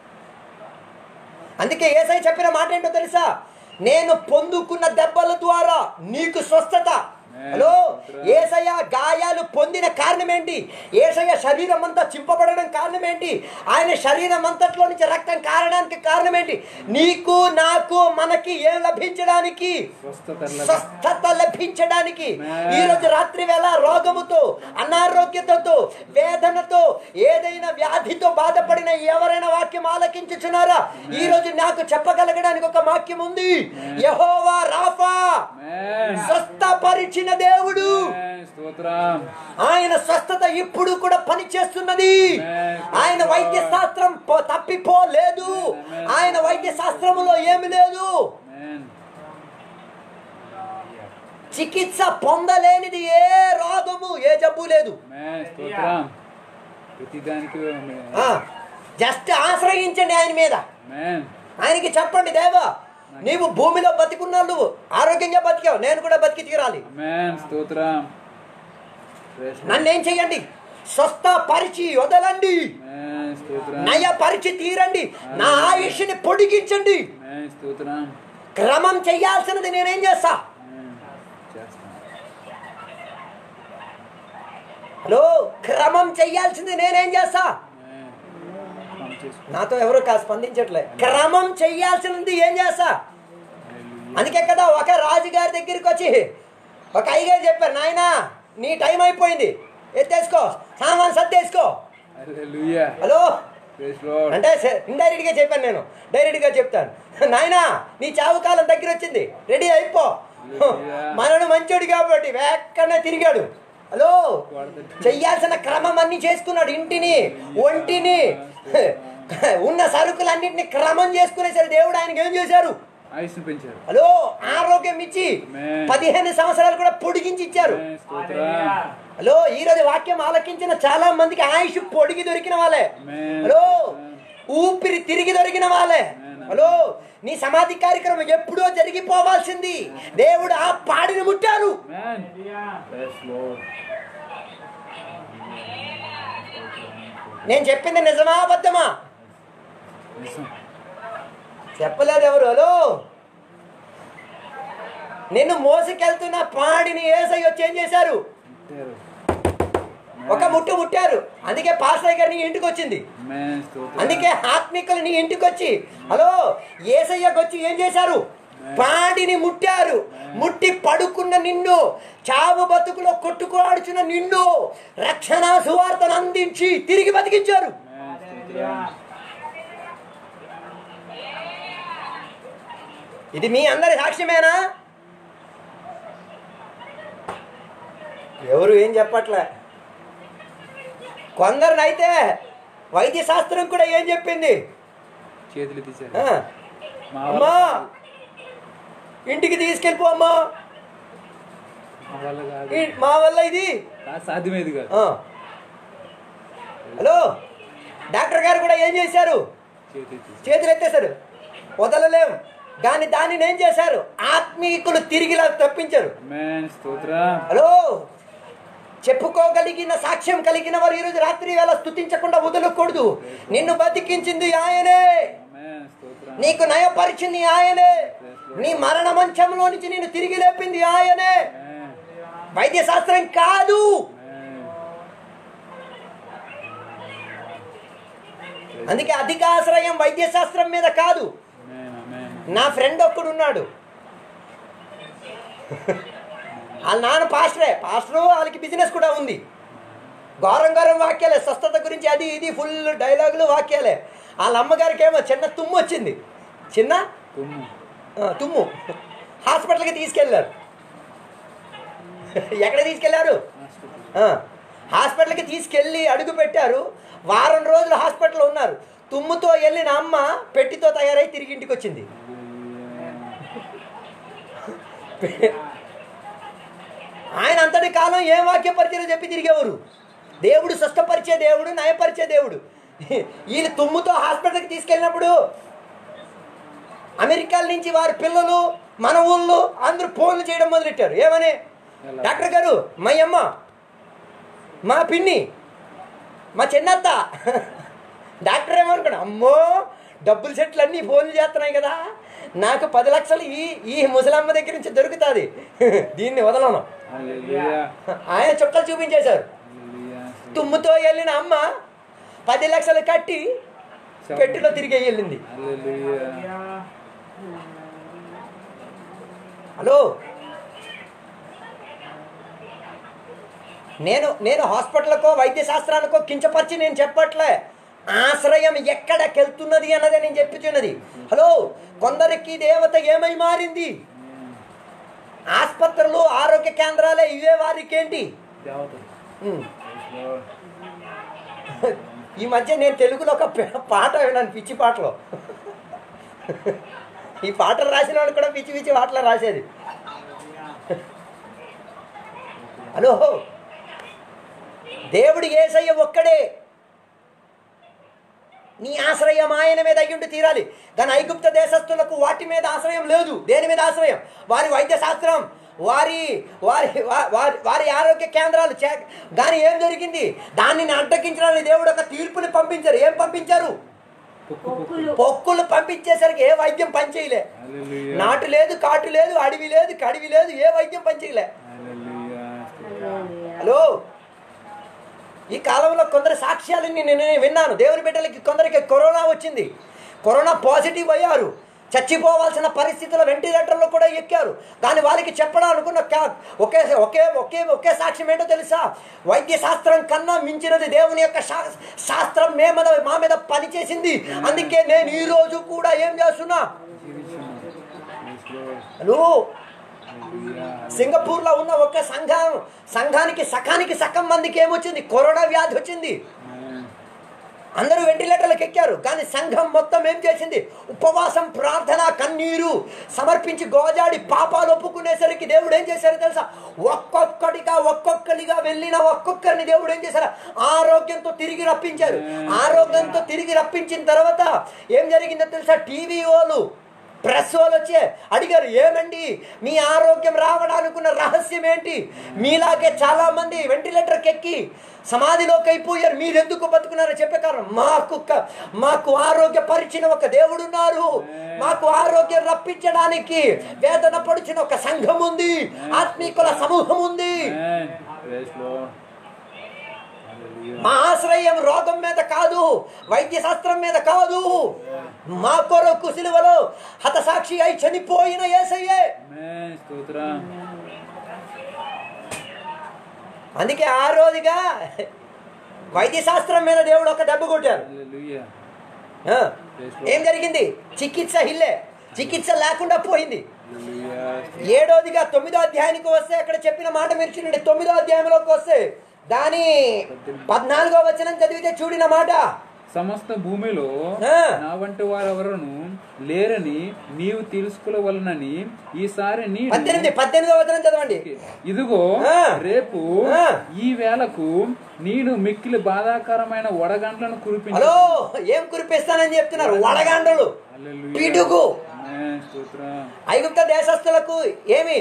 అందుకే ఏసై చెప్పిన మాట ఏంటో తెలుసా నేను పొందుకున్న దెబ్బల ద్వారా నీకు స్వస్థత హలో ఏసయ్య గాయాలు పొందిన కారణం ఏంటి ఏసయ్య శరీరం అంతా చింపబడడం కారణం ఏంటి ఆయన శరీరం అంతట్లో నుంచి రక్తం కారడానికి కారణం ఏంటి నీకు నాకు మనకి ఏం లభించడానికి స్వస్థత లభి- స్వస్థత లభించడానికి ఈ రోజు రాత్రి వేళ రోగముతో అనారోగ్యతతో వేదనతో ఏదైనా వ్యాధితో బాధపడిన ఎవరైనా వాక్యం ఆలకించుచున్నారా ఈ రోజు నాకు చెప్పగలగడానికి ఒక వాక్యం ఉంది యహోవా రాఫా ఆమేన్. స్వస్థపరిచిన దేవుడు ఆమేన్. స్తోత్రం ఆయన స్వస్థత ఇప్పుడు కూడా పని చేస్తున్నది ఆయన వైద్య శాస్త్రం పో- తప్పిపోలేదు ఆయన వైద్య శాస్త్రములో ఏమి లేదు ఆమేన్. చికిత్స పొందలేనిది ఏ రోగము ఏ జబ్బు లేదు ఆమేన్. స్తోత్రం ప్రతిదానికి ఆమేన్. ఆ, జస్ట్ ఆశ్రయించండి ఆయన మీద ఆమేన్. ఆయనకి చెప్పండి దేవా నీవు భూమిలో బతికున్నావు నువ్వు ఆరోగ్యంగా బతికావు నేను కూడా బతికి తీరాలి ఆమేన్. స్తోత్రం Praise Lord. నన్ను ఏం చెయ్యండి స్వస్థ పరిచి వదలండి ఆమేన్. స్తోత్రం నయ పరిచి తీరండి నా ఆయుష్ని పొడిగించండి ఆమేన్. స్తోత్రం క్రమం చెయ్యాల్సినది నేనేం చేస్తా ఆమేన్. చేస్తాను హలో క్రమం చెయ్యాల్సింది నేనేం చేస్తా ఆమేన్. క్రమం చేసుకో. నాతో ఎవరు కా స్పందించట్లే క్రమం చెయ్యాల్సినది ఏం చేస్తా హల్లెలూయా. అందుకే కదా ఒక రాజుగారి దగ్గరికి వచ్చి ఒక అయ్యగారు చెప్పారు నాయన నీ టైం అయిపోయింది ఎత్తేసుకో సామాన్ సర్దేసుకో హల్లెలూయా. Hello Praise Lord. అంటే ఇండైరెక్ట్ గా చెప్పాను నేను డైరెక్ట్ గా చెప్తాను నాయనా నీ చావు కాలం దగ్గర వచ్చింది రెడీ అయిపో మనడు మంచోడు కాబట్టి వేక్కనే తిరిగాడు హలో చెయ్యాల్సిన క్రమం అన్ని చేసుకున్నాడు ఇంటిని ఒంటిని ఉన్న సరుకులన్నింటినీ క్రమం చేసుకునేసరి దేవుడు ఆయనకి ఏం చేశారు ఆయుష్ను పెంచారు హలో ఆరోగ్యం ఇచ్చి Amen. పదిహేను సంవత్సరాలు కూడా పొడిగించి ఇచ్చారు ఆమేన్. స్తోత్రం హలో ఈ రోజు వాక్యం ఆలకించిన చాలా మందికి ఆయుష్ పొడిగి దొరికిన వాళ్ళే Amen. హలో ఊపిరి తిరిగి దొరికిన వాళ్ళే Amen. హలో నీ సమాధి కార్యక్రమం ఎప్పుడో జరిగిపోవాల్సింది దేవుడు ఆ పాడిని ముట్టారు Amen. Praise Lord. నేను చెప్పింది నిజమా అబద్ధమా నిజం. చెప్పలేదు ఎవరు హలో నిన్ను మోసుకెళ్తున్న పాడిని ఏసై వచ్చి ఏం చేశారు ముట్టారు. ఒక ముట్టు ముట్టారు అందుకే పాస్టర్ గారు నీ ఇంటికి వచ్చింది Amen. స్తోత్రం. అందుకే ఆత్మికులు నీ ఇంటికి వచ్చి హలో ఏసయ్యకు వచ్చి ఏం చేశారు పాడిని ముట్టారు ముట్టి పడుకున్న నిన్ను చావు బతుకులో కొట్టుకోడుచున్న నిన్ను రక్షణ సువార్తను అందించి తిరిగి బతికించారు Amen. స్తోత్రం. ఇది మీ అందరి సాక్ష్యమేనా ఎవరు ఏం చెప్పట్లే కొందరినైతే వైద్య శాస్త్రం కూడా ఏం చెప్పింది చేతులు తీశారు ఆ, మా అమ్మా వల్ల ఇంటికి తీసుకెళ్ళిపో అమ్మా మా వల్ల కాదు ఈ- మా వల్ల ఇది కాదు, సాధ్యమేది కాదు ఆ. హలో డాక్టర్ గారు కూడా ఏం చేశారు చేతులు తీశారు చేతులు ఎత్తేశారు వదలలేం కానీ దానిని ఏం చేశారు ఆత్మీకులు తిరిగిలా తప్పించారు Amen. స్తోత్రం హలో చెప్పుకోగలిగిన సాక్ష్యం కలిగిన వారు ఈరోజు రాత్రి వేళ స్తుతించకుండా వదలకూడదు నిన్ను బతికించింది ఆయనే Amen. స్తోత్రం నీకు నయపరిచింది ఆయనే నీ మరణ మంచంలో నుంచి నేను తిరిగి లేపింది ఆయనే Amen. వైద్య శాస్త్రం కాదు Amen. అందుకే అధిక ఆశ్రయం వైద్య శాస్త్రం మీద కాదు Amen. Amen. నా ఫ్రెండ్ ఒక్కడు ఉన్నాడు వాళ్ళ నాన్న పాస్టరే పాస్టరు వాళ్ళకి బిజినెస్ కూడా ఉంది ఘోరం ఘోరం వాక్యాలే స్వస్థత గురించి అది ఇది ఫుల్ డైలాగులు వాక్యాలే వాళ్ళ అమ్మగారికి ఏమో చిన్న తుమ్ము వచ్చింది చిన్న తుమ్ము ఆ, తుమ్ము హాస్పిటల్కి తీసుకెళ్ళారు ఎక్కడ తీసుకెళ్లారు హాస్పిటల్ ఆ, హాస్పిటల్కి తీసుకెళ్ళి అడుగు పెట్టారు వారం రోజులు హాస్పిటల్లో ఉన్నారు తుమ్ముతో వెళ్ళిన అమ్మ పెట్టితో తయారై తిరిగి ఇంటికి వచ్చింది ఆయన అంతటి కాలం ఏ వాక్య పరిచయం చెప్పి తిరిగేవారు దేవుడు స్వస్థపరిచే దేవుడు నయపరిచే దేవుడు వీళ్ళు తుమ్ముతో హాస్పిటల్కి తీసుకెళ్ళినప్పుడు అమెరికా నుంచి వారి పిల్లలు మన ఊళ్ళో అందరూ ఫోన్లు చేయడం మొదలెట్టారు ఏమని ఎలా? డాక్టర్ గారు మా అమ్మ మా పిన్ని మా చిన్నత్త డాక్టర్ ఏమనుకున్నా అమ్మో డబ్బులు సెట్లు అన్నీ ఫోన్లు చేస్తున్నాయి కదా నాకు పది లక్షలు ఈ ఈ ముసలమ్మ దగ్గర నుంచి దొరుకుతుంది దీన్ని వదలను హల్లెలూయా ఆయన చుక్కలు చూపించేశారు హల్లెలూయా తుమ్ముతో వెళ్ళిన అమ్మ పది లక్షలు కట్టి పెట్టిలో తిరిగి వెళ్ళింది హల్లెలూయా హలో నేను నేను హాస్పిటల్కో వైద్య శాస్త్రానికో కించపరిచి నేను చెప్పట్లే ఆశ్రయం ఎక్కడికెళ్తున్నది అన్నదే నేను చెప్పుచున్నది హలో కొందరికి దేవత ఏమై మారింది ఆసుపత్రులు ఆరోగ్య కేంద్రాలే ఇవే వారికేంటి దేవతలు ఉమ్. Praise Lord. ఈ మధ్య నేను తెలుగులో ఒక పే- పాట విన్నాను పిచ్చి పాటలో ఈ పాటలు రాసిన వాడు కూడా పిచ్చి పిచ్చి పాటలు రాసేది హలో దేవుడు ఏసయ్య ఒక్కడే నీ ఆశ్రయం ఆయన మీద అయ్యుండి తీరాలి కానీ ఐగుప్త దేశస్తులకు వాటి మీద ఆశ్రయం లేదు దేని మీద ఆశ్రయం వారి వైద్య శాస్త్రం వారి వారి వా- వారి వారి ఆరోగ్య కేంద్రాలు చే దాని ఏం జరిగింది దానిని అడ్డగించడానికి దేవుడు ఒక తీర్పుని పంపించారు ఏం పంపించారు పొక్కు పొక్కు పొక్కులు పంపించేసరికి ఏ వైద్యం పనిచేయలే హల్లెలూయా నాటు లేదు కాటు లేదు అడవి లేదు కడివి లేదు ఏ వైద్యం పనిచేయలే హల్లెలూయా హలో ఈ కాలంలో కొందరు సాక్ష్యాలని నేను విన్నాను దేవుని బిడ్డలకి కొందరికి కరోనా వచ్చింది కరోనా పాజిటివ్ అయ్యారు చచ్చిపోవాల్సిన పరిస్థితుల వెంటిలేటర్లో కూడా ఎక్కారు కానీ వాళ్ళకి చెప్పడం అనుకున్న కా- ఒకే ఒకే ఒకే ఒకే సాక్ష్యం ఏంటో తెలుసా వైద్య శాస్త్రం కన్నా మించినది దేవుని యొక్క శా- శాస్త్రం మే మీద మా మీద పనిచేసింది అందుకే నేను ఈ రోజు కూడా ఏం చేస్తున్నా జీవించున్నాం Praise Lord. హలో హల్లెలూయా సింగపూర్ లో ఉన్న ఒక సంఘం సంఘానికి సకానికి సగం మందికి ఏమొచ్చింది కరోనా వ్యాధి వచ్చింది Amen. అందరూ వెంటిలేటర్లకు ఎక్కారు కానీ సంఘం మొత్తం ఏం చేసింది ఉపవాసం ప్రార్థన కన్నీరు సమర్పించి గోజాడి పాపాలు ఒప్పుకునేసరికి దేవుడు ఏం చేశారో తెలుసా ఒక్కొక్కడిగా ఒక్కొక్కడిగా వెళ్ళిన ఒక్కొక్కరిని దేవుడు ఏం చేశారు ఆరోగ్యంతో తిరిగి రప్పించారు ఆరోగ్యంతో తిరిగి రప్పించిన తర్వాత ఏం జరిగిందో తెలుసా టీవీ వాళ్ళు ప్రెస్ వాళ్ళు వచ్చి అడిగారు ఏమండి మీ ఆరోగ్యం రావడానికి ఉన్న రహస్యం ఏంటి మీలాగే చాలా మంది వెంటిలేటర్కి ఎక్కి సమాధిలోకి అయిపోయారు మీరు ఎందుకు బతుకున్నారని చెప్పే కారణం మాకు క- మాకు ఆరోగ్య పరిచిన ఒక దేవుడు ఉన్నారు మాకు ఆరోగ్యం రప్పించడానికి వేదన పడుచిన ఒక సంఘం ఉంది ఆత్మీకుల సమూహం ఉంది Amen. Praise Lord. Hallelujah. మా ఆశ్రయం రోగం మీద కాదు వైద్య శాస్త్రం మీద కాదు మా కొరకు సిలువలో హతసాక్షి అయి చనిపోయిన ఏసయ్యే Amen. స్తోత్రం అందుకే ఆ రోజుగా వైద్య శాస్త్రం మీద దేవుడు ఒక దెబ్బ కొట్టారు Hallelujah. ఆ, Praise ఏం Lord. జరిగింది చికిత్స హిల్లే చికిత్స లేకుండా పోయింది Hallelujah. ఏడోదిగా తొమ్మిదో అధ్యాయానికి వస్తే అక్కడ చెప్పిన మాట మీరు చూడండి తొమ్మిదో అధ్యాయంలోకి వస్తే దాని పద్నాలుగో వచనం చదివితే చూడిన మాట సమస్త భూమిలో ఆ. నా వంటి వారెవరను లేరని నీవు తెలుసుకోవలనని ఈసారి నీ పద్దెనిమిది పద్దెనిమిదో వచనం చదవండి ఇదిగో ఆ. రేపు ఆ. ఈ వేళకు నేను మిక్కిలి బాధాకరమైన వడగండ్లను కురిపించు హలో ఏం కురిపిస్తానని చెప్తున్నారు వడగాండలు Hallelujah. పిడుగు Amen. స్తోత్రం ఐగుప్త దేశస్తులకు ఏమి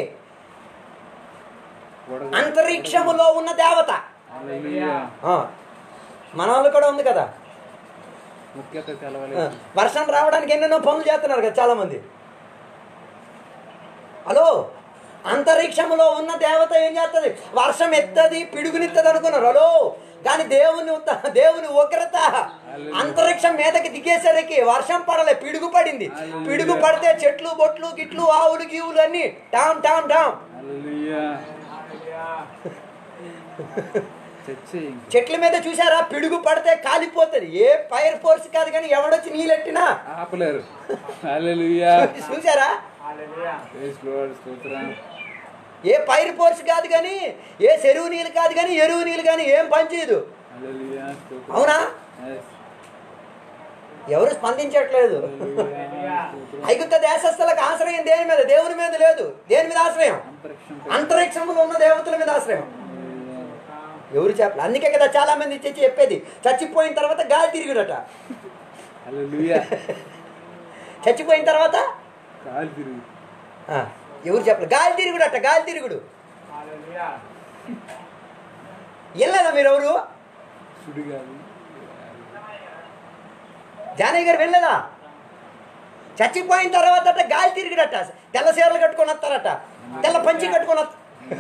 వడగ- అంతరిక్షములో ఉన్న దేవత Hallelujah. ఆ, మన వాళ్ళు కూడా ఉంది కదా ముఖ్యత ఆ, తెలవలేదు వర్షం రావడానికి ఎన్నెన్నో పనులు చేస్తున్నారు కదా చాలా మంది హలో అంతరిక్షములో ఉన్న దేవత ఏం చేస్తుంది వర్షం ఎత్తది పిడుగునిత్తది అనుకున్నారు హలో కానీ దేవుని ఉత్త- దేవుని ఉగ్రత అంతరిక్షం మీదకి దిగేసరికి వర్షం పడలే పిడుగు పడింది పిడుగు పడితే చెట్లు బొట్లు గిట్లు ఆవులు గీవులు అన్ని టామ్ టామ్ టామ్ Hallelujah. చర్చ ఇంక. చెట్ల మీద చూసారా పిడుగు పడితే కాలిపోతుంది ఏ ఫైర్ ఫోర్స్ కాదు కానీ ఎవడొచ్చి నీళ్ళెట్టినా ఆపలేరు Hallelujah. చూసారా Praise Lord. స్తోత్రం ఏ పైరు ఫోర్స్ కాదు కానీ ఏ చెరువు నీళ్ళు కాదు కానీ ఎరువు నీళ్ళు కానీ ఏం పనిచేయదు Hallelujah. స్తోత్రం అవునా Yes. ఎవరు స్పందించట్లేదు Hallelujah. స్తోత్రం. ఐగుప్త దేశస్థలకు ఆశ్రయం దేని మీద దేవుని మీద లేదు దేని మీద ఆశ్రయం అంతరిక్షం అంతరిక్షంలో ఉన్న దేవతల మీద ఆశ్రయం Hallelujah. ఎవరు చెప్పలే అందుకే కదా చాలా మంది తెచ్చి చెప్పేది చచ్చిపోయిన తర్వాత గాలి తిరుగుడట Hallelujah. చచ్చిపోయిన తర్వాత కాలు తిరుగు ఆ, ఎవరు చెప్పలే గాలి తిరుగుడట గాలి తిరుగుడు వెళ్ళదా మీరు ఎవరు సుడిగాలి జానయ్య గారు వెళ్ళదా చచ్చిపోయిన తర్వాత అట గాలి తిరిగిరట తెల్ల చీరలు కట్టుకొని వస్తారట తెల్ల పంచి కట్టుకొని వస్త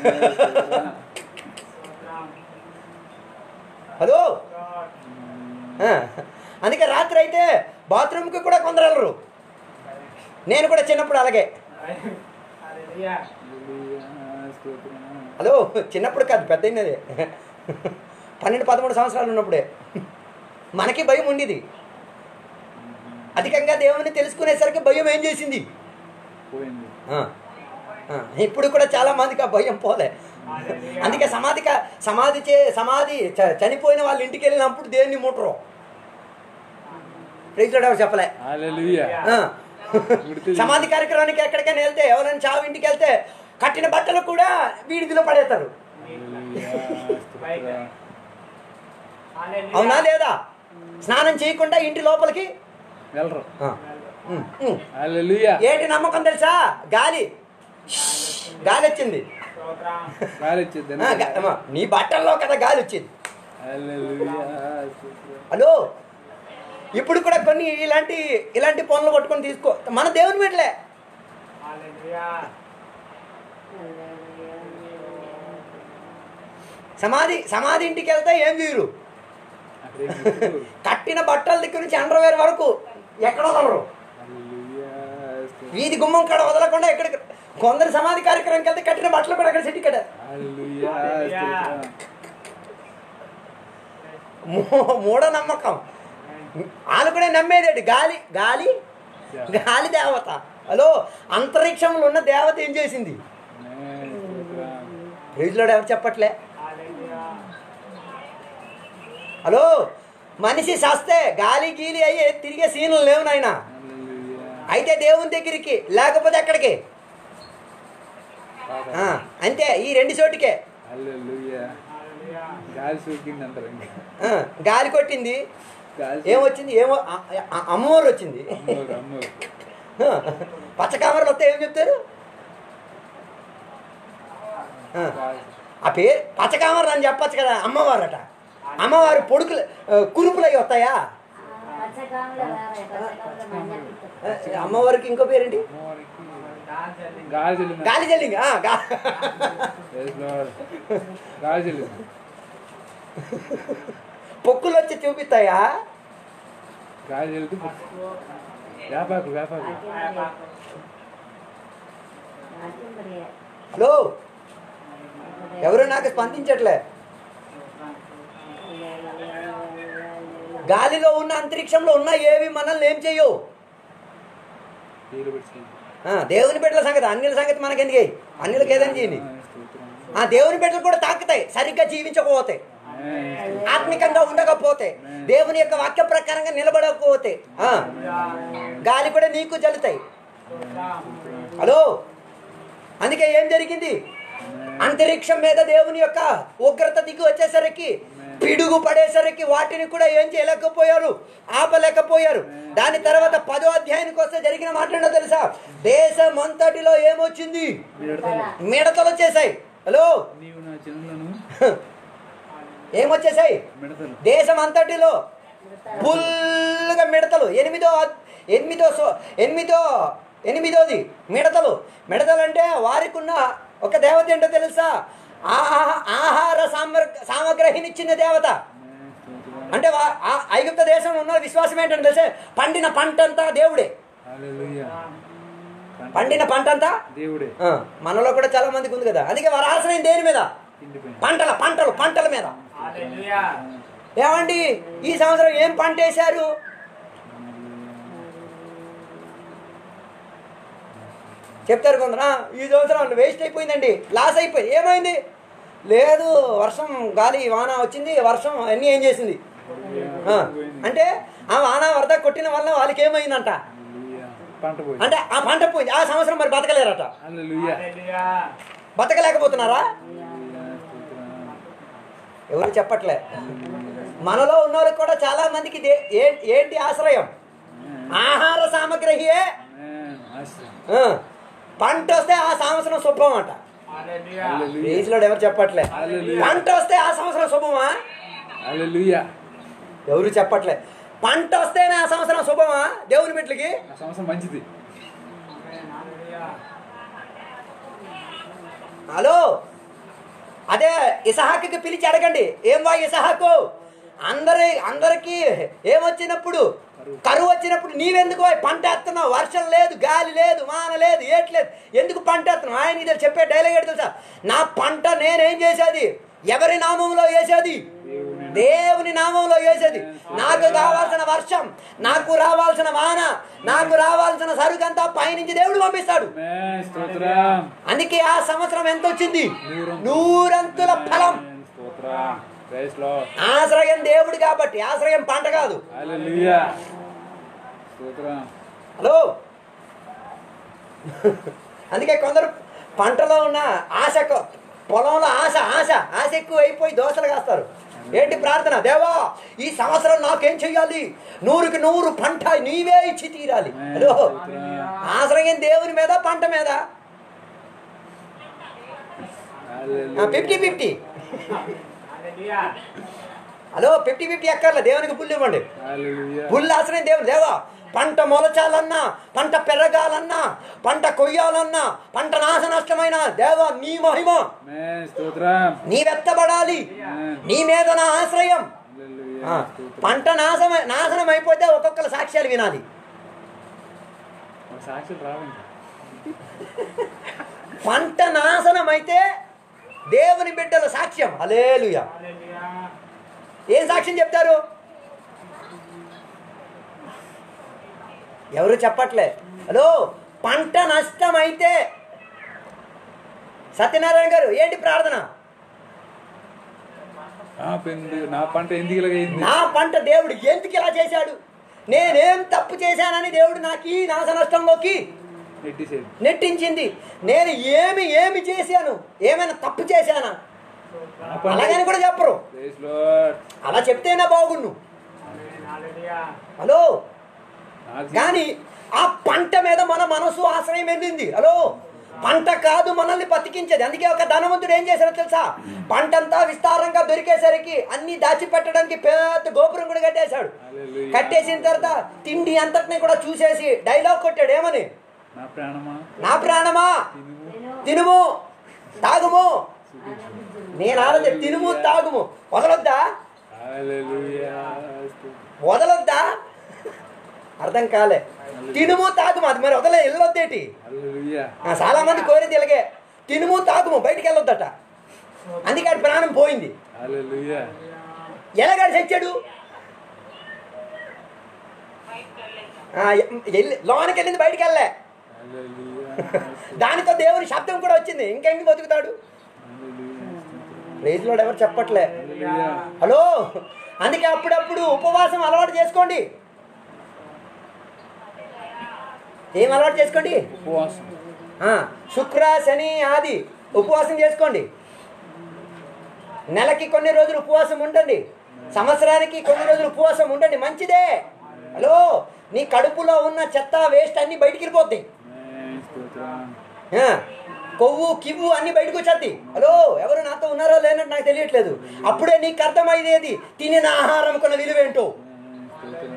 హలో ఆ, అందుకే రాత్రి అయితే బాత్రూమ్కి కూడా కొందరు వెళ్ళరు నేను కూడా చిన్నప్పుడు అలాగే హల్లెలూయా, స్తోత్రం. హలో చిన్నప్పుడు కాదు పెద్ద అయినది పన్నెండు పదమూడు సంవత్సరాలు ఉన్నప్పుడే మనకి భయం ఉండేది అధికంగా దేవుని తెలుసుకునేసరికి భయం ఏం చేసింది పోయింది ఆ, ఆ, ఇప్పుడు కూడా చాలా మందికి ఆ భయం పోలే అందుకే సమాధి కా- సమాధి చే సమాధి చ- చనిపోయిన వాళ్ళ ఇంటికి వెళ్ళినప్పుడు దేన్ని ముట్టరు ప్రైజ్లో ఎవరు చెప్పలే హల్లెలూయా. ఆ. ఉడితే సమాధి కార్యక్రమానికి ఎక్కడికైనా వెళ్తే ఎవరైనా చావు ఇంటికి వెళ్తే కట్టిన బట్టలు కూడా వీడిదిలో పడేస్తారు హల్లెలూయా, స్తోత్రం. అవునా లేదా స్నానం చేయకుండా ఇంటి లోపలికి వెళ్ళరు ఆ. ఉమ్, ఉమ్. హల్లెలూయా. ఏంటి నమ్మకం తెలుసా గాలి గాలి వచ్చింది గాలి వచ్చింది ఆ, గా- అమ్మా, నీ బట్టల్లో కదా గాలి వచ్చింది హల్లెలూయా, స్తోత్రం. హలో ఇప్పుడు కూడా కొన్ని ఇలాంటి ఇలాంటి పనులు కొట్టుకొని తీసుకో మన దేవుని బిడ్డలే సమాధి సమాధి ఇంటికి వెళ్తే ఏం తీరు అక్కడ ఏం లేదు. కట్టిన బట్టల దగ్గర నుంచి అండర్వేర్ వరకు ఎక్కడ వదలరు హల్లెలూయా, స్తోత్రం. వీధి గుమ్మం కాడ వదలకుండా ఎక్కడికి కొందరు సమాధి కార్యక్రమంకి వెళ్తే కట్టిన బట్టలు కూడా అక్కడ సెట్టి కట్టారు హల్లెలూయా, స్తోత్రం. మూ- మూఢనమ్మకం వాళ్ళు కూడా నమ్మేదేంటి గాలి గాలి గాలి దేవత హలో అంతరిక్షంలో ఉన్న దేవత ఏం చేసింది ఆమేన్, స్తోత్రం. రీజులో ఎవరు చెప్పట్లే హలో మనిషి సస్తే గాలి గీలి అయ్యి తిరిగే సీన్లు లేవు నాయన హల్లెలూయా. అయితే దేవుని దగ్గరికి లేకపోతే ఎక్కడికి ఆ, అంతే ఈ రెండు చోటికే హల్లెలూయా. గాలి సోకింది అంటారు ఇంకా ఆ, గాలి కొట్టింది గాలి ఏమొచ్చింది ఏమో అ- అ- అమ్మవారు వచ్చింది అమ్మోరు, అమ్మోరు. ఆ, పచ్చకామరలు వస్తే ఏం చెప్తారు ఆ, గాలి. ఆ పేరు పచ్చకామరలు అని చెప్పచ్చు కదా అమ్మవారట అమ్మవారు పొడుకులు ఆ, కురుపులు అవి వస్తాయా ఆ, అమ్మవారికి ఇంకో పేరేంటి అమ్మవారికి గాలి చెల్లింది గాలి జల్లింగ్ ఆ, గా- Praise Lord. గాలి చెల్లింది పొక్కులు వచ్చి చూపిస్తాయా గాలి చెల్లితే వ్యాపాకు వ్యాపాకు హలో ఎవరు నాకు స్పందించట్లే గాలిలో ఉన్న అంతరిక్షంలో ఉన్న ఏవి మనల్ని ఏం చేయవు తీరు పెట్టి ఆ, దేవుని బిడ్డల సంగతి అన్యుల సంగతి మనకెందుకు అన్యులకి ఏదని చేయని ఆ దేవుని బిడ్డలు కూడా తాకుతాయి సరిగ్గా జీవించకపోతే ఆత్మికంగా ఉండకపోతే దేవుని యొక్క వాక్య ప్రకారంగా నిలబడకపోతే ఆ, గాలి కూడా నీకు జలుతాయి హలో అందుకే ఏం జరిగింది అంతరిక్షం మీద దేవుని యొక్క ఉగ్రత దిగి వచ్చేసరికి పిడుగు పడేసరికి వాటిని కూడా ఏం చేయలేకపోయారు ఆపలేకపోయారు దాని తర్వాత పదో అధ్యాయానికి వస్తే జరిగిన మాట్లాడో తెలుసా దేశం అంతటిలో ఏమొచ్చింది మిడతలు వచ్చేసాయి హలో నీవు నా జనులను ఏమొచ్చేసాయి మిడతలు దేశం అంతటిలో ఫుల్గా మిడతలు ఎనిమిదో అద్- ఎనిమిదో సో ఎనిమిదో ఎనిమిదోది మిడతలు మిడతలు అంటే వారికి ఉన్న ఒక దేవత ఏంటో తెలుసా ఆహా ఆహార సామగ్ర సామగ్రహినిచ్చిన దేవత అంటే వా- ఆ ఐగుప్త దేశంలో ఉన్న విశ్వాసం ఏంటంటే తెలుసా పండిన పంట అంతా దేవుడే హల్లెలూయా పండిన పంట అంతా దేవుడే ఆ, మనలో కూడా చాలా మందికి ఉంది కదా అందుకే వారు ఆశ్రయం దేని మీద ఇండిపెండెంట్ పంటల పంటలు పంటల మీద ఏమండి ఈ సంవత్సరం ఏం పంట వేశారు చెప్తారు కొందరు "ఆ, ఈ సంవత్సరం వేస్ట్ అయిపోయిందండి లాస్ అయిపోయింది ఏమైంది లేదు వర్షం గాలి వాన వచ్చింది వర్షం అన్నీ ఏం చేసింది ఆ, అంటే ఆ వాన వరద కొట్టిన వల్ల వాళ్ళకి ఏమైందంట హల్లెలూయా. పంట పోయి అంటే ఆ పంట పోయింది ఆ సంవత్సరం మరి బతకలేరట హల్లెలూయా బతకలేకపోతున్నారా ఎవరు చెప్పట్లే మనలో ఉన్నవారికి కూడా చాలా మందికి ఇదే- ఏ- ఏంటి ఆశ్రయం ఆహార సామగ్రహియే ఆమేన్. ఆశ్రయం. ఆ, పంట వస్తే ఆ సంవత్సరం శుభం అంట హల్లెలూయా రేసులో ఎవరు చెప్పట్లే హల్లెలూయా. పంట వస్తే ఆ సంవత్సరం శుభమా హల్లెలూయా ఎవరు చెప్పట్లే పంట వస్తేనే ఆ సంవత్సరం శుభమా దేవుని బిడ్డలకి ఆ సంవత్సరం మంచిది హలో అదే ఇసహాకుకి పిలిచి అడగండి ఏం వా ఇసహాకు అందరి అందరికి ఏమొచ్చినప్పుడు కరువు వచ్చినప్పుడు నీవెందుకు పోయి పంట ఎత్తున్నావు వర్షం లేదు గాలి లేదు వాన లేదు ఏట్లేదు ఎందుకు పంట ఎత్తున్నావు ఆయన ఇది చెప్పే డైలాగ్ ఏంటి తెలుసా నా పంట నేనేం చేసేది ఎవరి నామంలో వేసేది దేవుని దేవుని నామంలో వేసేది నాకు కావాల్సిన వర్షం నాకు రావాల్సిన వాన నాకు రావాల్సిన సరుకంతా పైనుంచి దేవుడు పంపిస్తాడు ఆమేన్. స్తోత్రం అందుకే ఆ సంవత్సరం ఎంత వచ్చింది నూరంతుల ఫలం ఆమేన్. స్తోత్రం ప్రైజ్ లార్డ్ ఆశ్రయం దేవుడు కాబట్టి ఆశ్రయం పంట కాదు హల్లెలూయా స్తోత్రం హలో అందుకే కొందరు పంటలో ఉన్న ఆశ కొ- పొలంలో ఆశ ఆశ ఆశ ఎక్కువ అయిపోయి దోశలు కాస్తారు ఏంటి ప్రార్థన దేవా ఈ సంవత్సరం నాకేం చెయ్యాలి నూరుకి నూరు పంట నీవే ఇచ్చి తీరాలి హలో ఆశ్రయం దేవుని మీద పంట మీద హల్లెలూయా fifty fifty hello fifty fifty ఎక్కర్లే దేవునికి పుల్లు ఇవ్వండి హల్లెలూయా పుల్లు ఆశ్రయం దేవుడు దేవా పంట మొలచాలన్నా పంట పెరగాలన్నా పంట కొయ్యాలన్నా పంట నాశ నష్టమైన దేవా నీ మహిమ ఆమేన్. స్తోత్రం నీ వెత్తబడాలి ఆమేన్. నీ మీద నా ఆశ్రయం హల్లెలూయా ఆ, స్తోత్రం పంట నాశన నాశనం అయిపోతే ఒక్కొక్కరు సాక్ష్యాలు వినాలి ఒక సాక్షులు రావండి పంట నాశనం అయితే దేవుని బిడ్డల సాక్ష్యం అలేలుయ ఏం సాక్ష్యం చెప్తారు ఎవరు చెప్పట్లే హలో పంట నష్టం అయితే సత్యనారాయణ గారు ఏంటి ప్రార్థన నా పెందు నా పంట ఎందుకు ఇలాగైంది నా పంట దేవుడు ఎందుకు ఇలా చేశాడు నేనేం తప్పు చేశానని దేవుడు నాకు ఈ నాశ నష్టంలోకి నెట్టేసేది నెట్టించింది నేను ఏమి ఏమి చేశాను ఏమైనా తప్పు చేశానా నా పంట అలాగని కూడా చెప్పరు ప్రైజ్ లార్డ్ అలా చెప్తేనే బాగుండు హలో నాకు కానీ ఆ పంట మీద మన మనసు ఆశ్రయం ఎందింది హలో పంట కాదు మనల్ని బతికించేది అందుకే ఒక ధనవంతుడు ఏం చేశాడో తెలుసా పంట అంతా విస్తారంగా దొరికేసరికి అన్ని దాచిపెట్టడానికి పెద్ద గోపురం కూడా కట్టేశాడు హల్లెలూయా. కట్టేసిన తర్వాత తిండి అంతటిని కూడా చూసేసి డైలాగ్ కొట్టాడు ఏమని నా ప్రాణమా నా ప్రాణమా తినుము తినుము తాగుము నేను ఆనంద తినుము తాగుము వదలొద్దా హల్లెలూయా వదలొద్దా అర్థం కాలే తినుము తాగుము అది మరి వదలే వెళ్ళొద్దేటి హల్లెలూయా ఆ, చాలా మంది కోరేది ఇలాగే తినుము తాగుము బయటికి వెళ్ళొద్దట అందుకే ఆడి ప్రాణం పోయింది హల్లెలూయా ఎలాగాడు చచ్చాడు ఆ, ఎ- ఎల్లి- లోనికి వెళ్ళింది బయటికి వెళ్ళలే హల్లెలూయా దానితో దేవుని శబ్దం కూడా వచ్చింది ఇంకెంగి బతుకుతాడు రేజ్లో ఎవరు చెప్పట్లే హల్లెలూయా హలో అందుకే అప్పుడప్పుడు ఉపవాసం అలవాటు చేసుకోండి ఏం అలవాటు చేసుకోండి ఉపవాసం ఆ, శుక్ర శని ఆది ఉపవాసం చేసుకోండి నెలకి కొన్ని రోజులు ఉపవాసం ఉండండి సంవత్సరానికి కొన్ని రోజులు ఉపవాసం ఉండండి మంచిదే హలో నీ కడుపులో ఉన్న చెత్త వేస్ట్ అన్ని బయటికి వెళ్ళిపోతాయి ఆమేన్. స్తోత్రం ఆ, కొవ్వు కివ్వు అన్ని బయటకు వచ్చేది హలో ఎవరు నాతో ఉన్నారో లేనట్టు నాకు తెలియట్లేదు అప్పుడే నీకు అర్థమయ్యేది తినిన ఆహారం కొన్న విలువ ఏంటో ఆమేన్. స్తోత్రం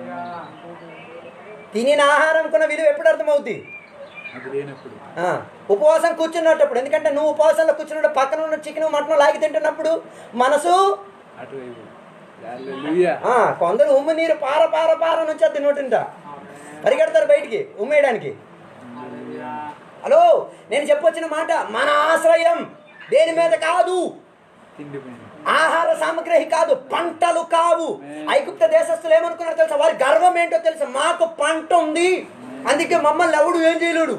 తినిన ఆహారం కొన్న విలువ ఎప్పుడు అర్థమవుద్ది అది లేనప్పుడు ఆ, ఉపవాసం కూర్చున్నప్పుడు ఎందుకంటే నువ్వు ఉపవాసంలో కూర్చున్నప్పుడు పక్కన ఉన్న చికెన్ మటన్ లాగి తింటున్నప్పుడు మనసు అటువైపు హల్లెలూయా ఆ, కొందరు ఉమ్ము నీరు పార పార పార నుంచి అది నోటింట పరిగెడతారు బయటికి ఉమ్మేయడానికి హలో నేను చెప్పొచ్చిన మాట మన ఆశ్రయం దేని మీద కాదు తిండి పైన ఆహార సామగ్రి కాదు పంటలు కావు ఐగుప్త దేశస్తులు ఏమనుకున్నారో తెలుసా వారి గర్వం ఏంటో తెలుసా మాకు పంట ఉంది అందుకే మమ్మల్ని ఎవడు ఏం చేయలేడు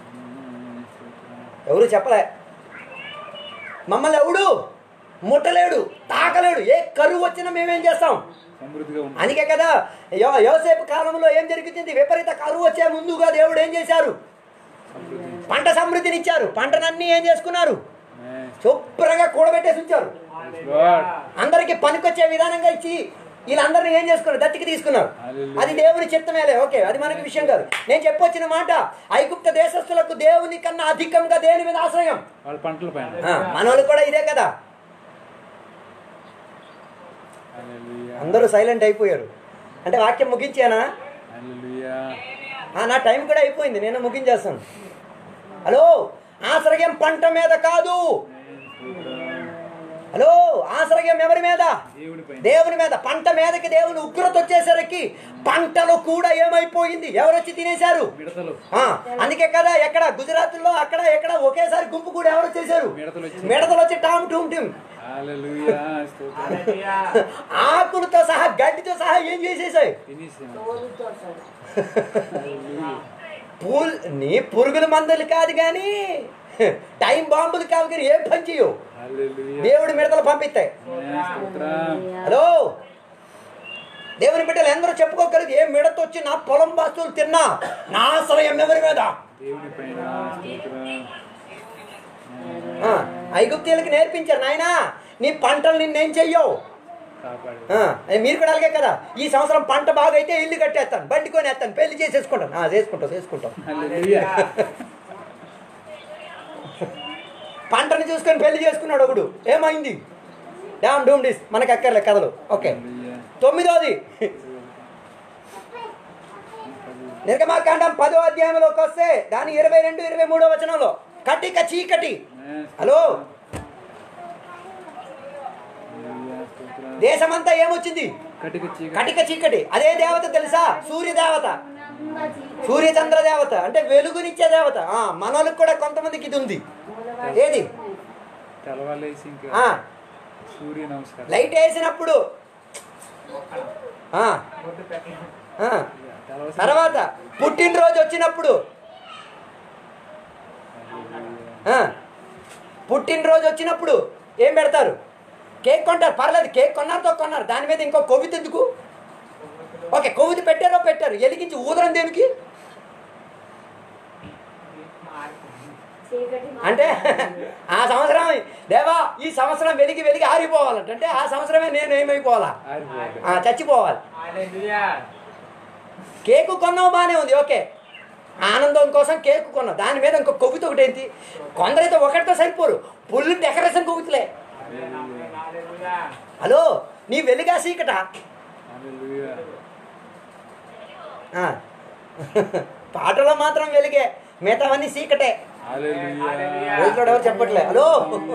ఎవరు చెప్పలే మమ్మల్ని ఎవడు ముట్టలేడు తాకలేడు ఏ కరువు వచ్చినా మేమేం చేస్తాం సమృద్ధిగా ఉంది అందుకే కదా యో- యోసేపు కాలంలో ఏం జరుగుతుంది విపరీత కరువు వచ్చే ముందుగా దేవుడు ఏం చేశారు సమృద్ధి పంట సమృద్ధిని ఇచ్చారు పంటనన్నీ ఏం చేసుకున్నారు ఆమేన్. శుభ్రంగా కూడబెట్టేసి ఉంచారు Praise Lord. అందరికి పనికొచ్చే విధానంగా ఇచ్చి వీళ్ళందరినీ ఏం చేసుకున్నారు దత్తికి తీసుకున్నారు Hallelujah. అది దేవుని చిత్తమేలే ఓకే అది మనకి విషయం కాదు నేను చెప్పొచ్చిన మాట ఐగుప్త దేశస్తులకు దేవుని కన్నా అధికంగా దేని మీద ఆశ్రయం వాళ్ళ పంటల పైన ఆ, మనోళ్ళు కూడా ఇదే కదా హల్లెలూయా. అందరూ సైలెంట్ అయిపోయారు అంటే వాక్యం ముగించానా హల్లెలూయా ఆ, నా టైం కూడా అయిపోయింది నేను ముగించేస్తాను హలో ఆశ్రయం పంట మీద కాదు హలో ఆశ్రయం ఎవరి మీద దేవుడి పైన దేవుని మీద పంట మీదకి దేవుని ఉగ్రత వచ్చేసరికి పంటలో కూడా ఏమైపోయింది ఎవరు వచ్చి తినేశారు మిడతలు ఆ, అందుకే కదా ఎక్కడ గుజరాత్ లో అక్కడ ఎక్కడ ఒకేసారి గుంపు కూడా ఎవరు వచ్చేసారు మిడతలు వచ్చి మిడతలు వచ్చి టామ్ టూమ్ టిమ్ హల్లెలూయా స్తోత్రం ఆకులతో సహా గడ్డితో సహా ఏం చేసేసాయి తినేసాం పూల్ నీ పురుగుల మందులు కాదు కానీ టైం బాంబులు కాదు కానీ ఏం పని చేయవు హల్లెలూయా దేవుడి మిడతలు పంపిస్తాయి స్తోత్రం హలో దేవుని బిడ్డలు ఎందరో చెప్పుకోగలిగి ఏ మిడత వచ్చి నా పొలం వస్తువులు తిన్నా నా ఆశ్రయం ఎవరి మీద దేవుని పైన స్తోత్రం ఆ, ఐగుప్తీయులకి నేర్పించారు నాయనా నీ పంటలు నిన్నేం చెయ్యవు కాపాడు ఆ, మీరు కూడా అలాగే కదా ఈ సంవత్సరం పంట బాగా అయితే ఇల్లు కట్టేస్తాను బండి కొనేస్తాను పెళ్లి చేసేసుకుంటాను ఆ, చేసుకుంటాం చేసుకుంటాం హల్లెలూయా పంటను చూసుకొని పెళ్లి చేసుకున్నాడు ఒకడు ఏమైంది డామ్ డూమ్ డిస్ మనకు అక్కర్లే కథలు ఓకే హల్లెలూయా తొమ్మిదోది నిర్గమాకాండం పదో అధ్యాయంలోకి వస్తే దాని ఇరవై రెండు ఇరవై మూడో వచనంలో కటిక చీకటి హలో హల్లెలూయా స్తోత్రం దేశమంతా ఏమొచ్చింది కటిక చీకటి కటిక చీకటి అదే దేవత తెలుసా సూర్య దేవత సూర్య చంద్ర దేవత అంటే వెలుగునిచ్చే దేవత ఆ, మనోళ్ళకి కూడా కొంతమందికి ఇది ఉంది ఏది తెలవాలేసి ఇంకా ఆ, సూర్య నమస్కారం లైట్ వేసినప్పుడు ఆ, ఆ, తెలవాల్సిన- తర్వాత పుట్టినరోజు వచ్చినప్పుడు ఆ, పుట్టినరోజు వచ్చినప్పుడు ఏం పెడతారు కేక్ కొంటారు పర్లేదు కేక్ కొన్నారుతో కొన్నారు దాని మీద ఇంకో కొవ్విత ఎందుకు ఓకే కొవ్వితి పెట్టారో పెట్టారు ఎలిగించి ఊదరం దేనికి అంటే ఆ సంవత్సరం దేవా ఈ సంవత్సరం వెలిగి వెలిగి ఆరిపోవాలంట అంటే ఆ సంవత్సరమే నేను ఏమైపోవాలా ఆరిపోవాలి ఆ, చచ్చిపోవాలి కేకు కొన్నావు బాగానే ఉంది ఓకే ఆనందం కోసం కేకు కొన్నావు దాని మీద ఇంకో కొవ్వుతో ఒకటి ఏంటి కొందరైతే ఒకటితో సరిపోరు పుల్లు డెకరేషన్ కొవ్వుతులే హలో నీ వెలుగా సీకట హల్లెలూయా ఆ. పాటలో మాత్రం వెలిగే మిగతావన్నీ సీకటే హల్లెలూయా రోజులో ఎవరు చెప్పట్లే హలో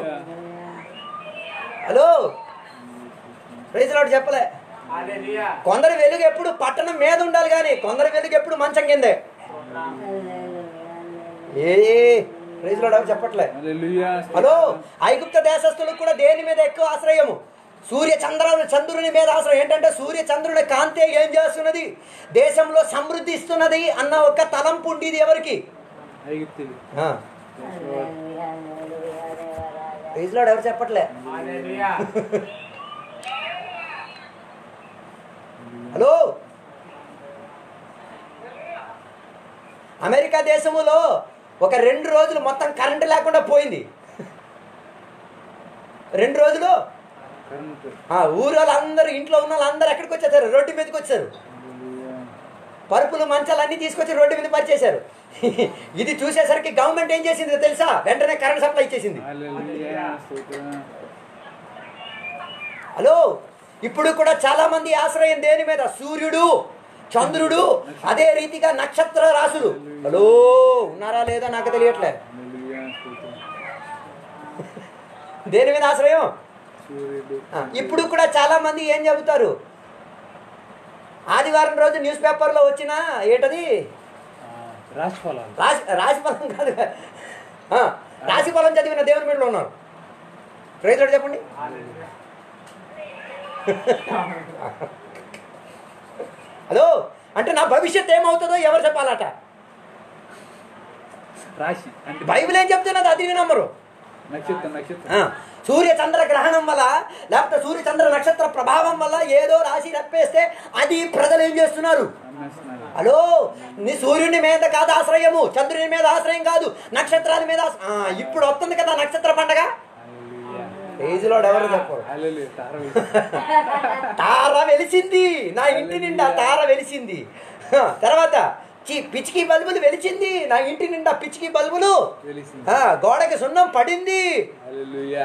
హలో ప్రైజ్లాడు చెప్పలే కొందరి వెలుగు ఎప్పుడు పట్టణం మీద ఉండాలి కానీ కొందరి వెలుగు ఎప్పుడు మంచం కిందే ఏ ప్రైజ్లాడు ఎవరు చెప్పట్లే హల్లెలూయా హలో ఐగుప్త దేశస్తులకు కూడా దేని మీద ఎక్కువ ఆశ్రయము సూర్య చంద్రుని చంద్రుని మీద ఆశ్రయం ఏంటంటే సూర్య చంద్రుని కాంతే ఏం చేస్తున్నది దేశంలో సమృద్ధి ఇస్తున్నది అన్న ఒక తలంపు ఉండేది ఎవరికి ఐగుప్తులు ఆ, ప్రైజ్లాడు ఎవరు చెప్పట్లే హలో అమెరికా దేశములో ఒక రెండు రోజులు మొత్తం కరెంటు లేకుండా పోయింది రెండు రోజులు కరెంట్ ఆ ఊరు వాళ్ళందరూ ఇంట్లో ఉన్న వాళ్ళందరూ ఎక్కడికి వచ్చేసారు రోడ్డు మీదకి వచ్చారు హల్లెలూయా పరుపులు మంచాలు అన్ని తీసుకొచ్చి రోడ్డు మీద పరిచేశారు ఇది చూసేసరికి గవర్నమెంట్ ఏం చేసింది తెలుసా వెంటనే కరెంట్ సప్లై ఇచ్చేసింది హల్లెలూయా స్తోత్రం హలో ఇప్పుడు కూడా చాలా మంది ఆశ్రయం దేని మీద సూర్యుడు చంద్రుడు అదే రీతిగా నక్షత్ర రాసులు హలో ఉన్నారా లేదా నాకు తెలియట్లే హల్లెలూయా స్తోత్రం దేని మీద ఆశ్రయం సూర్యుడు ఆ, ఇప్పుడు కూడా చాలా మంది ఏం చెబుతారు ఆదివారం రోజు న్యూస్ పేపర్లో వచ్చిన ఏంటది ఆ, రాశి ఫలాలు రాశి రాశి ఫలం కాదు ఆ, రాశి ఫలం చదివిన దేవుని మీదలో ఉన్నారు రైతులు చెప్పండి హలో అంటే నా భవిష్యత్ ఏమవుతుందో ఎవరు చెప్పాలట రాశి అంటే బైబిల్ ఏం చెప్తున్నది అది నమ్మరు నక్షత్రం నక్షత్రం ఆ, సూర్య చంద్ర గ్రహణం వల్ల లేకపోతే సూర్య చంద్ర నక్షత్ర ప్రభావం వల్ల ఏదో రాశి రప్పేస్తే అది ప్రజలు ఏం చేస్తున్నారు నమ్మేస్తున్నారు హలో నీ సూర్యుని మీద కాదు ఆశ్రయము చంద్రుని మీద ఆశ్రయం కాదు నక్షత్రాల మీద ఆశ్ర- ఆ, ఇప్పుడు వస్తుంది కదా నక్షత్ర పండగ హల్లెలూయా ఏజ్లో ఎవరు చెప్పరు హల్లెలూయా తార తార వెలిసింది నా ఇంటి నిండా తార వెలిసింది హ, తర్వాత చి పిచ్చికి బల్బులు వెలిచింది నా ఇంటి నిండా పిచ్చికి బల్బులు వెలిసింది ఆ, గోడకి సున్నం పడింది హల్లెలూయా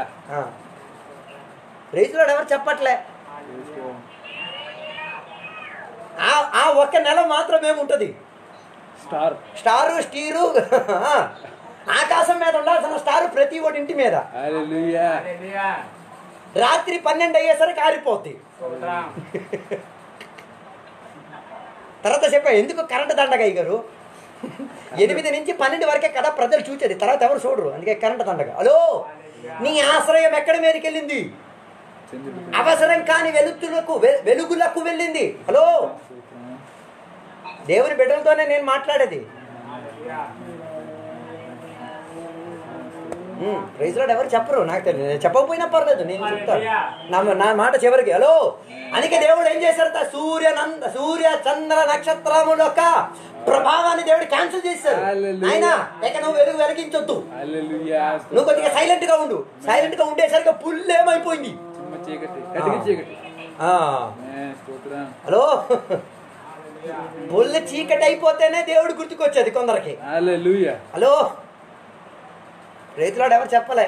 రేజులో ఎవరు చెప్పట్లే చేసుకో. ఆ ఆ ఒక్క నెల మాత్రమే ఉంటుంది స్టార్ స్టారు స్టీరు ఆకాశం మీద ఉండాల్సిన స్టారు ప్రతి ఒడి ఇంటి మీద హల్లెలూయా రాత్రి పన్నెండు అయ్యేసరికి ఆరిపోద్ది తర్వాత చెప్పా ఎందుకు కరెంట్ దండగ గారు ఎనిమిది నుంచి పన్నెండు వరకే కదా ప్రజలు చూసేది తర్వాత ఎవరు చూడరు అందుకే కరెంట్ దండగ హలో నీ ఆశ్రయం ఎక్కడి మీదకి వెళ్ళింది చంద్రుడు అవసరం కాని వెలుతులకు వె- వెలుగులకు వెళ్ళింది హలో దేవుని బిడ్డలతోనే నేను మాట్లాడేది ప్రైజ్ లాడ్ ఎవరు చెప్పరు నాకు తెలియదు నేను చెప్పకపోయినా పర్లేదు నేను చెప్తాను నా నా మాట చివరికి హలో అందుకే దేవుడు ఏం చేశారట సూర్య నంద సూర్య చంద్ర నక్షత్రముల యొక్క ప్రభావాన్ని దేవుడు క్యాన్సిల్ చేశారు Hallelujah. ఆయన ఇక నువ్వు వెలుగు వెలిగించొద్దు హల్లెలూయా నువ్వు కొద్దిగా సైలెంట్ గా ఉండు సైలెంట్ గా ఉండేసరికి పుల్లు ఏమైపోయింది చిమ్మ చీకటి కటిక చీకటి ఆ, ఆమేన్. స్తోత్రం హలో పుల్లు చీకటి అయిపోతేనే దేవుడు గుర్తుకొచ్చేది కొందరికి హల్లెలూయా హలో రైతులాడు ఎవరు చెప్పలే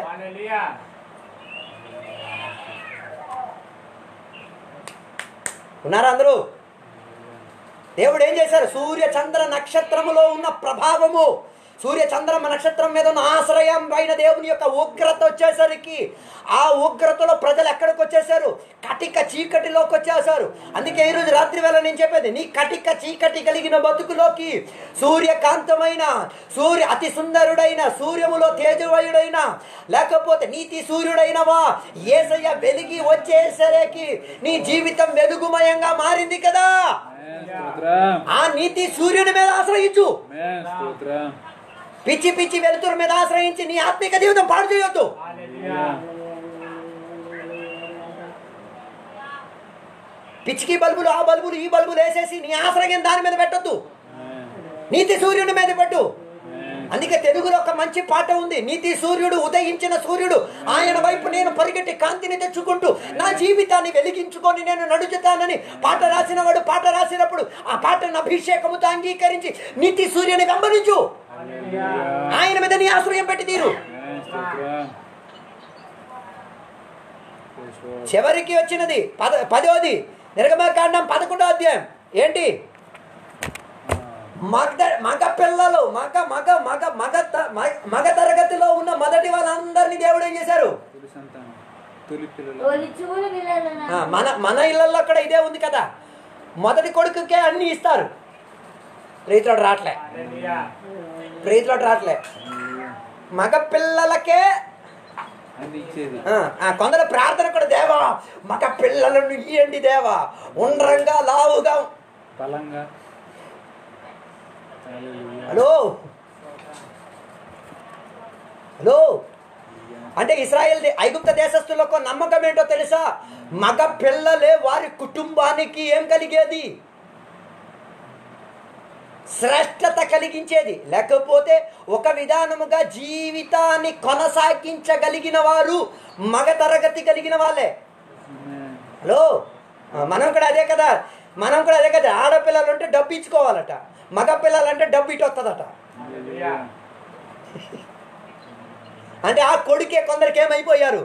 ఉన్నారా అందరూ దేవుడు ఏం చేశారు సూర్య చంద్ర నక్షత్రములో ఉన్న ప్రభావము సూర్య చంద్ర నక్షత్రం మీద ఉన్న ఆశ్రయం పైన దేవుని యొక్క ఉగ్రత వచ్చేసరికి ఆ ఉగ్రతలో ప్రజలు ఎక్కడికి వచ్చేసారు కటిక చీకటిలోకి వచ్చేసారు అందుకే ఈరోజు రాత్రి వేళ నేను చెప్పేది నీ కటిక చీకటి కలిగిన బతుకులోకి సూర్యకాంతమైన సూర్య అతి సుందరుడైన సూర్యములో తేజవయుడైన లేకపోతే నీతి సూర్యుడైనవా ఏసయ్య వెలిగి వచ్చేసరికి నీ జీవితం వెలుగుమయంగా మారింది కదా ఆమేన్. స్తోత్రం ఆ నీతి సూర్యుని మీద ఆశ్రయించు ఆమేన్. స్తోత్రం పిచ్చి పిచ్చి వెలుతురు మీద ఆశ్రయించి నీ ఆత్మిక జీవితం పాడు చేయొద్దు పిచ్చికి బల్బులు ఆ బల్బులు ఈ బల్బులు వేసేసి నీ ఆశ్రయం దాని మీద పెట్టొద్దు ఆమేన్. నీతి సూర్యుని మీద పెట్టు ఆమేన్. అందుకే తెలుగులో ఒక మంచి పాట ఉంది నీతి సూర్యుడు ఉదయించిన సూర్యుడు ఆయన వైపు నేను పరిగెట్టి కాంతిని తెచ్చుకుంటూ నా జీవితాన్ని వెలిగించుకొని నేను నడుచుతానని పాట రాసిన వాడు పాట రాసినప్పుడు ఆ పాటను అభిషేకముతో అంగీకరించి నీతి సూర్యుని వెంబడించు హల్లెలూయా. ఆయన మీద నీ ఆశ్రయం పెట్టి తీరు ఆమేన్. స్తోత్రం Praise Lord. చివరికి వచ్చినది పద పదోది నిర్గమకాండం పదకొండో అధ్యాయం ఏంటి మగ మగ పిల్లలు మగ మగ మగ మగ త- మ- మగ తరగతిలో ఉన్న మొదటి వాళ్ళందరినీ దేవుడు ఏం చేశారు తొలి సంతానం తొలి పిల్లలు తొలి చూలు పిల్లలను ఆ, మన మన ఇళ్ళల్లో కూడా ఇదే ఉంది కదా మొదటి కొడుకుకే అన్ని ఇస్తారు రైతులు రావట్లే రైతులు రావట్లే మగ పిల్లలకే అది ఇచ్చేది ఆ, ఆ, కొందరు ప్రార్థన కూడా దేవా మగ పిల్లలను ఇయ్యండి దేవా ఉండ్రంగా లావుగా బలంగా హల్లెలూయా. హలో హలో అంటే ఇస్రాయేల్ దే- ఐగుప్త దేశస్తులకు నమ్మకం ఏంటో తెలుసా మగ పిల్లలే వారి కుటుంబానికి ఏం కలిగేది శ్రేష్టత కలిగించేది లేకపోతే ఒక విధానముగా జీవితాన్ని కొనసాగించగలిగిన వారు మగ తరగతి కలిగిన వాళ్ళే ఆమేన్. హలో ఆ, మనం కూడా అదే కదా మనం కూడా అదే కదా ఆడపిల్లలు అంటే డబ్బు ఇచ్చుకోవాలట మగ పిల్లలు అంటే డబ్బు ఇటు వస్తుందట హల్లెలూయా. అంటే ఆ కొడుకే కొందరికి ఏమైపోయారు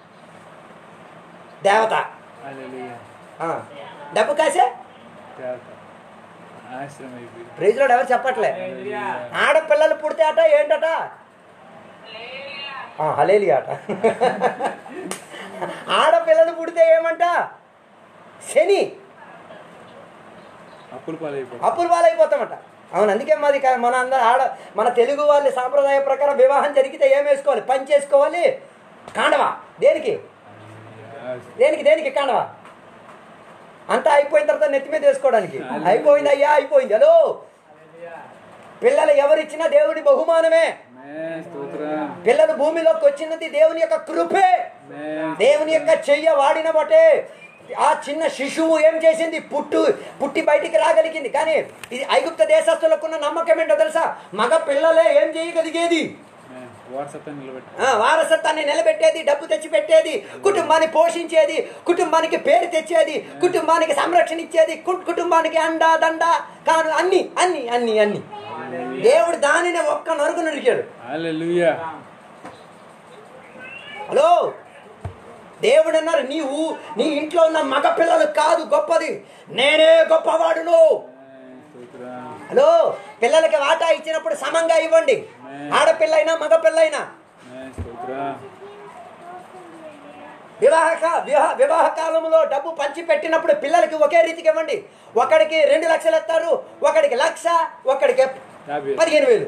దేవత హల్లెలూయా. ఆ, డబ్బు కాసే దేవత. ఆశ్రమం అయిపోయింది ప్రైజ్లో ఎవరు చెప్పట్లే ఆడపిల్లలు పుడితే అట ఏంటట ఆ, హలేలి అట ఆడపిల్లలు పుడితే ఏమంట శని అప్పులు పాలైపోతుంది అప్పులు పాలైపోతామట అవును అందుకే మాది కా- మన అందరు ఆడ మన తెలుగు వాళ్ళ సాంప్రదాయ ప్రకారం వివాహం జరిగితే ఏం వేసుకోవాలి పంచి వేసుకోవాలి కాండవా దేనికి దేనికి దేనికి కాండవా అంతా అయిపోయిన తర్వాత నెత్తి మీద వేసుకోవడానికి అయిపోయింది అయ్యా అయిపోయింది హలో పిల్లలు ఎవరిచ్చినా దేవుడి బహుమానమే ఆమేన్. స్తోత్రం పిల్లలు భూమిలోకి వచ్చినది దేవుని యొక్క కృపే ఆమేన్. దేవుని యొక్క చెయ్య వాడిన బట్టే ఆ చిన్న శిశువు ఏం చేసింది పుట్టు పుట్టి బయటికి రాగలిగింది కానీ ఇది ఐగుప్త దేశస్తులకున్న నమ్మకం ఏంటో తెలుసా మగ పిల్లలే ఏం చేయగలిగేది ఆమేన్. వారసత్వం నిలబెట్టి ఆ, వారసత్వాన్ని నిలబెట్టేది డబ్బు తెచ్చి పెట్టేది కుటుంబాన్ని పోషించేది కుటుంబానికి పేరు తెచ్చేది కుటుంబానికి సంరక్షణ ఇచ్చేది కు- కుటుంబానికి అండా దండ కాను అన్ని అన్ని అన్ని అన్ని దేవుడు దానిని ఒక్క నరుకు నరికాడు హల్లెలూయా హలో దేవుడు అన్నారు నీవు నీ ఇంట్లో ఉన్న మగ పిల్లలు కాదు గొప్పది నేనే గొప్పవాడును స్తోత్రం హలో పిల్లలకి వాటా ఇచ్చినప్పుడు సమంగా ఇవ్వండి ఆడపిల్లైనా మగ పిల్లైనా ఆమేన్. స్తోత్రం వివాహ కా- వివాహ వివాహ కాలంలో డబ్బు పంచి పెట్టినప్పుడు పిల్లలకి ఒకే రీతికి ఇవ్వండి ఒకడికి రెండు లక్షలు ఇస్తారు ఒకడికి లక్ష ఒకడికి యాభై వేలు. పదిహేను వేలు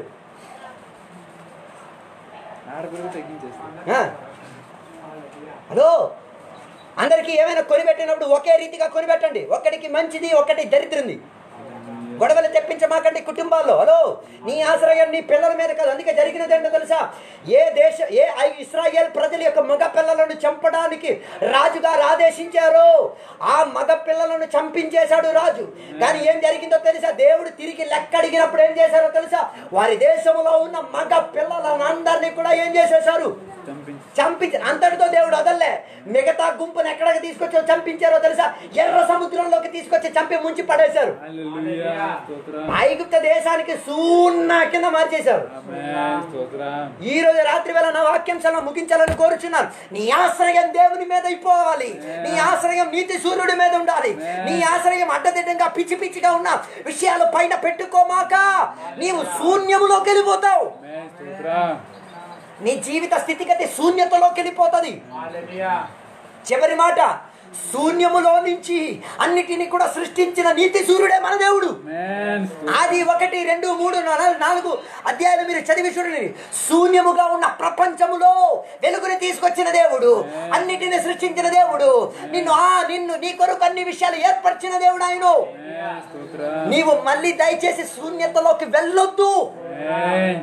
ఆడపిల్లలు తగ్గించేస్తాం ఆ. హలో అందరికీ ఏమైనా కొనిపెట్టినప్పుడు ఒకే రీతిగా కొనిపెట్టండి ఒకడికి మంచిది ఒకటి దరిద్రంది గొడవలు తెప్పించమాకండి కుటుంబాల్లో హలో నీ ఆశ్రయం నీ పిల్లల మీద కాదు అందుకే జరిగినది ఏంటో తెలుసా ఏ దేశ ఏ ఐ- ఇస్రాయేల్ ప్రజల యొక్క మగ పిల్లలను చంపడానికి రాజుగారు ఆదేశించారో ఆ మగ పిల్లలను చంపించేశాడు రాజు కానీ ఏం జరిగిందో తెలుసా దేవుడు తిరిగి లెక్క అడిగినప్పుడు ఏం చేశారో తెలుసా వారి దేశంలో ఉన్న మగ పిల్లలను అందరినీ కూడా ఏం చేసేశారు చంపించి చంపించి అంతటితో దేవుడు వదల్లే మిగతా గుంపును ఎక్కడికి తీసుకొచ్చి చంపించారో తెలుసా ఎర్ర సముద్రంలోకి తీసుకొచ్చి చంపి ముంచి పడేశారు హల్లెలూయా స్తోత్రం ఐగుప్త దేశానికి శూన్య కింద మార్చేశారు ఆమేన్ స్తోత్రం ఈ రోజు రాత్రి వేళ నా వాక్యం చాలా ముగించాలని కోరుచున్నాను నీ ఆశ్రయం దేవుని మీద అయిపోవాలి నీ ఆశ్రయం నీతి సూర్యుడి మీద ఉండాలి నీ ఆశ్రయం అడ్డదిడ్డంగా పిచ్చి పిచ్చిగా ఉన్న విషయాలు పైన పెట్టుకోమాక నీవు శూన్యములోకి వెళ్ళిపోతావు ఆమేన్ స్తోత్రం నీ జీవిత స్థితిగతి శూన్యతలోకి వెళ్ళిపోతుంది చివరి మాట శూన్యములో నుంచి అన్నిటిని కూడా సృష్టించిన నీతి సూర్యుడే మన దేవుడు ఆమేన్ స్తోత్రం ఆది ఒకటి రెండు మూడు నాలుగు నాలుగు అధ్యాయులు మీరు చదివి చూడండి శూన్యముగా ఉన్న ప్రపంచములో వెలుగుని తీసుకొచ్చిన దేవుడు అన్నిటిని సృష్టించిన దేవుడు నిన్ను ఆ నిన్ను నీ కొరకు అన్ని విషయాలు ఏర్పరిచిన దేవుడు ఆయన ఆమేన్ స్తోత్రం నీవు మళ్ళీ దయచేసి శూన్యతలోకి వెళ్ళొద్దు ఆమేన్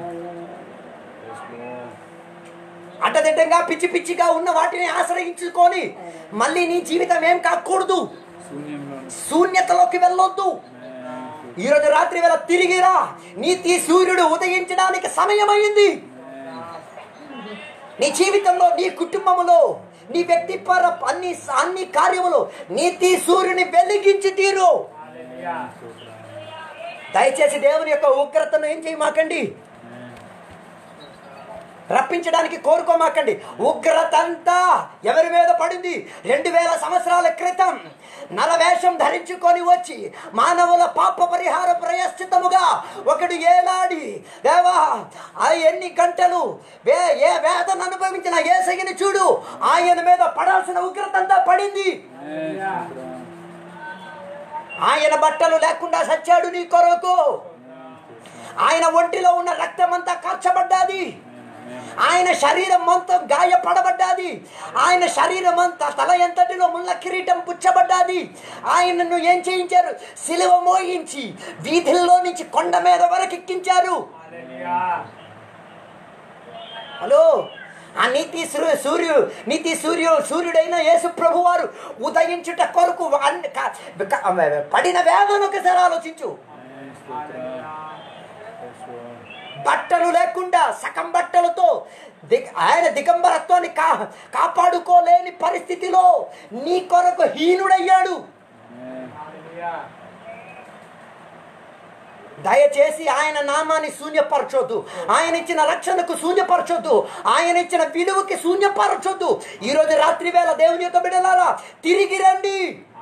అడ్డదిడ్డంగా పిచ్చి పిచ్చిగా ఉన్న వాటిని ఆశ్రయించుకొని మళ్ళీ నీ జీవితం ఏం కాకూడదు శూన్యంలో శూన్యతలోకి వెళ్ళొద్దు ఈరోజు రాత్రి వేళ తిరిగిరా నీతి సూర్యుడు ఉదయించడానికి సమయమైంది నీ జీవితంలో నీ కుటుంబములో నీ వ్యక్తిపర అన్ని అన్ని కార్యములు నీతి సూర్యుని వెలిగించి తీరు దయచేసి దేవుని యొక్క ఉగ్రతను ఏం చేయమాకండి రప్పించడానికి కోరుకోమాకండి ఉగ్రత అంతా ఎవరి మీద పడింది రెండు వేల సంవత్సరాల క్రితం నలవేషం ధరించుకొని వచ్చి మానవుల పాప పరిహార ప్రయశ్చితముగా ఒకడు ఏలాడి దేవా ఆ ఎన్ని గంటలు వే ఏ వేదన అనుభవించిన ఏసగిని చూడు ఆయన మీద పడాల్సిన ఉగ్రత అంతా పడింది ఆమేన్ స్తోత్రం ఆయన బట్టలు లేకుండా సచ్చాడు నీ కొరకు ఆయన ఒంటిలో ఉన్న రక్తం అంతా కార్చబడ్డాది ఆయన శరీరం మొత్తం గాయపడబడ్డాది ఆయన శరీరం అంతా తల ఎంతటిలో ముళ్ళ కిరీటం పుచ్చబడ్డాది ఆయనను ఏం చేయించారు సిలువ మోయించి వీధుల్లో నుంచి కొండ మీద వరకు ఎక్కించారు హలో ఆ నీతి సూర్యు సూర్యు నీతి సూర్యు సూర్యుడైన యేసు ప్రభు వారు ఉదయించుట కొరకు అన్ని- క- క- పడిన వేదన ఒకసారి ఆలోచించు ఆమేన్ స్తోత్రం బట్టలు లేకుండా సగం బట్టలతో దిగ ఆయన దిగంబరత్వాన్ని కా కాపాడుకోలేని పరిస్థితిలో నీ కొరకు హీనుడయ్యాడు ఆమేన్ దయచేసి ఆయన నామాన్ని శూన్యపరచొద్దు ఆయన ఇచ్చిన రక్షణకు శూన్యపరచొద్దు ఆయన ఇచ్చిన విలువకి శూన్యపరచొద్దు ఈరోజు రాత్రి వేళ దేవుని యొక్క బిడలారా తిరిగి రండి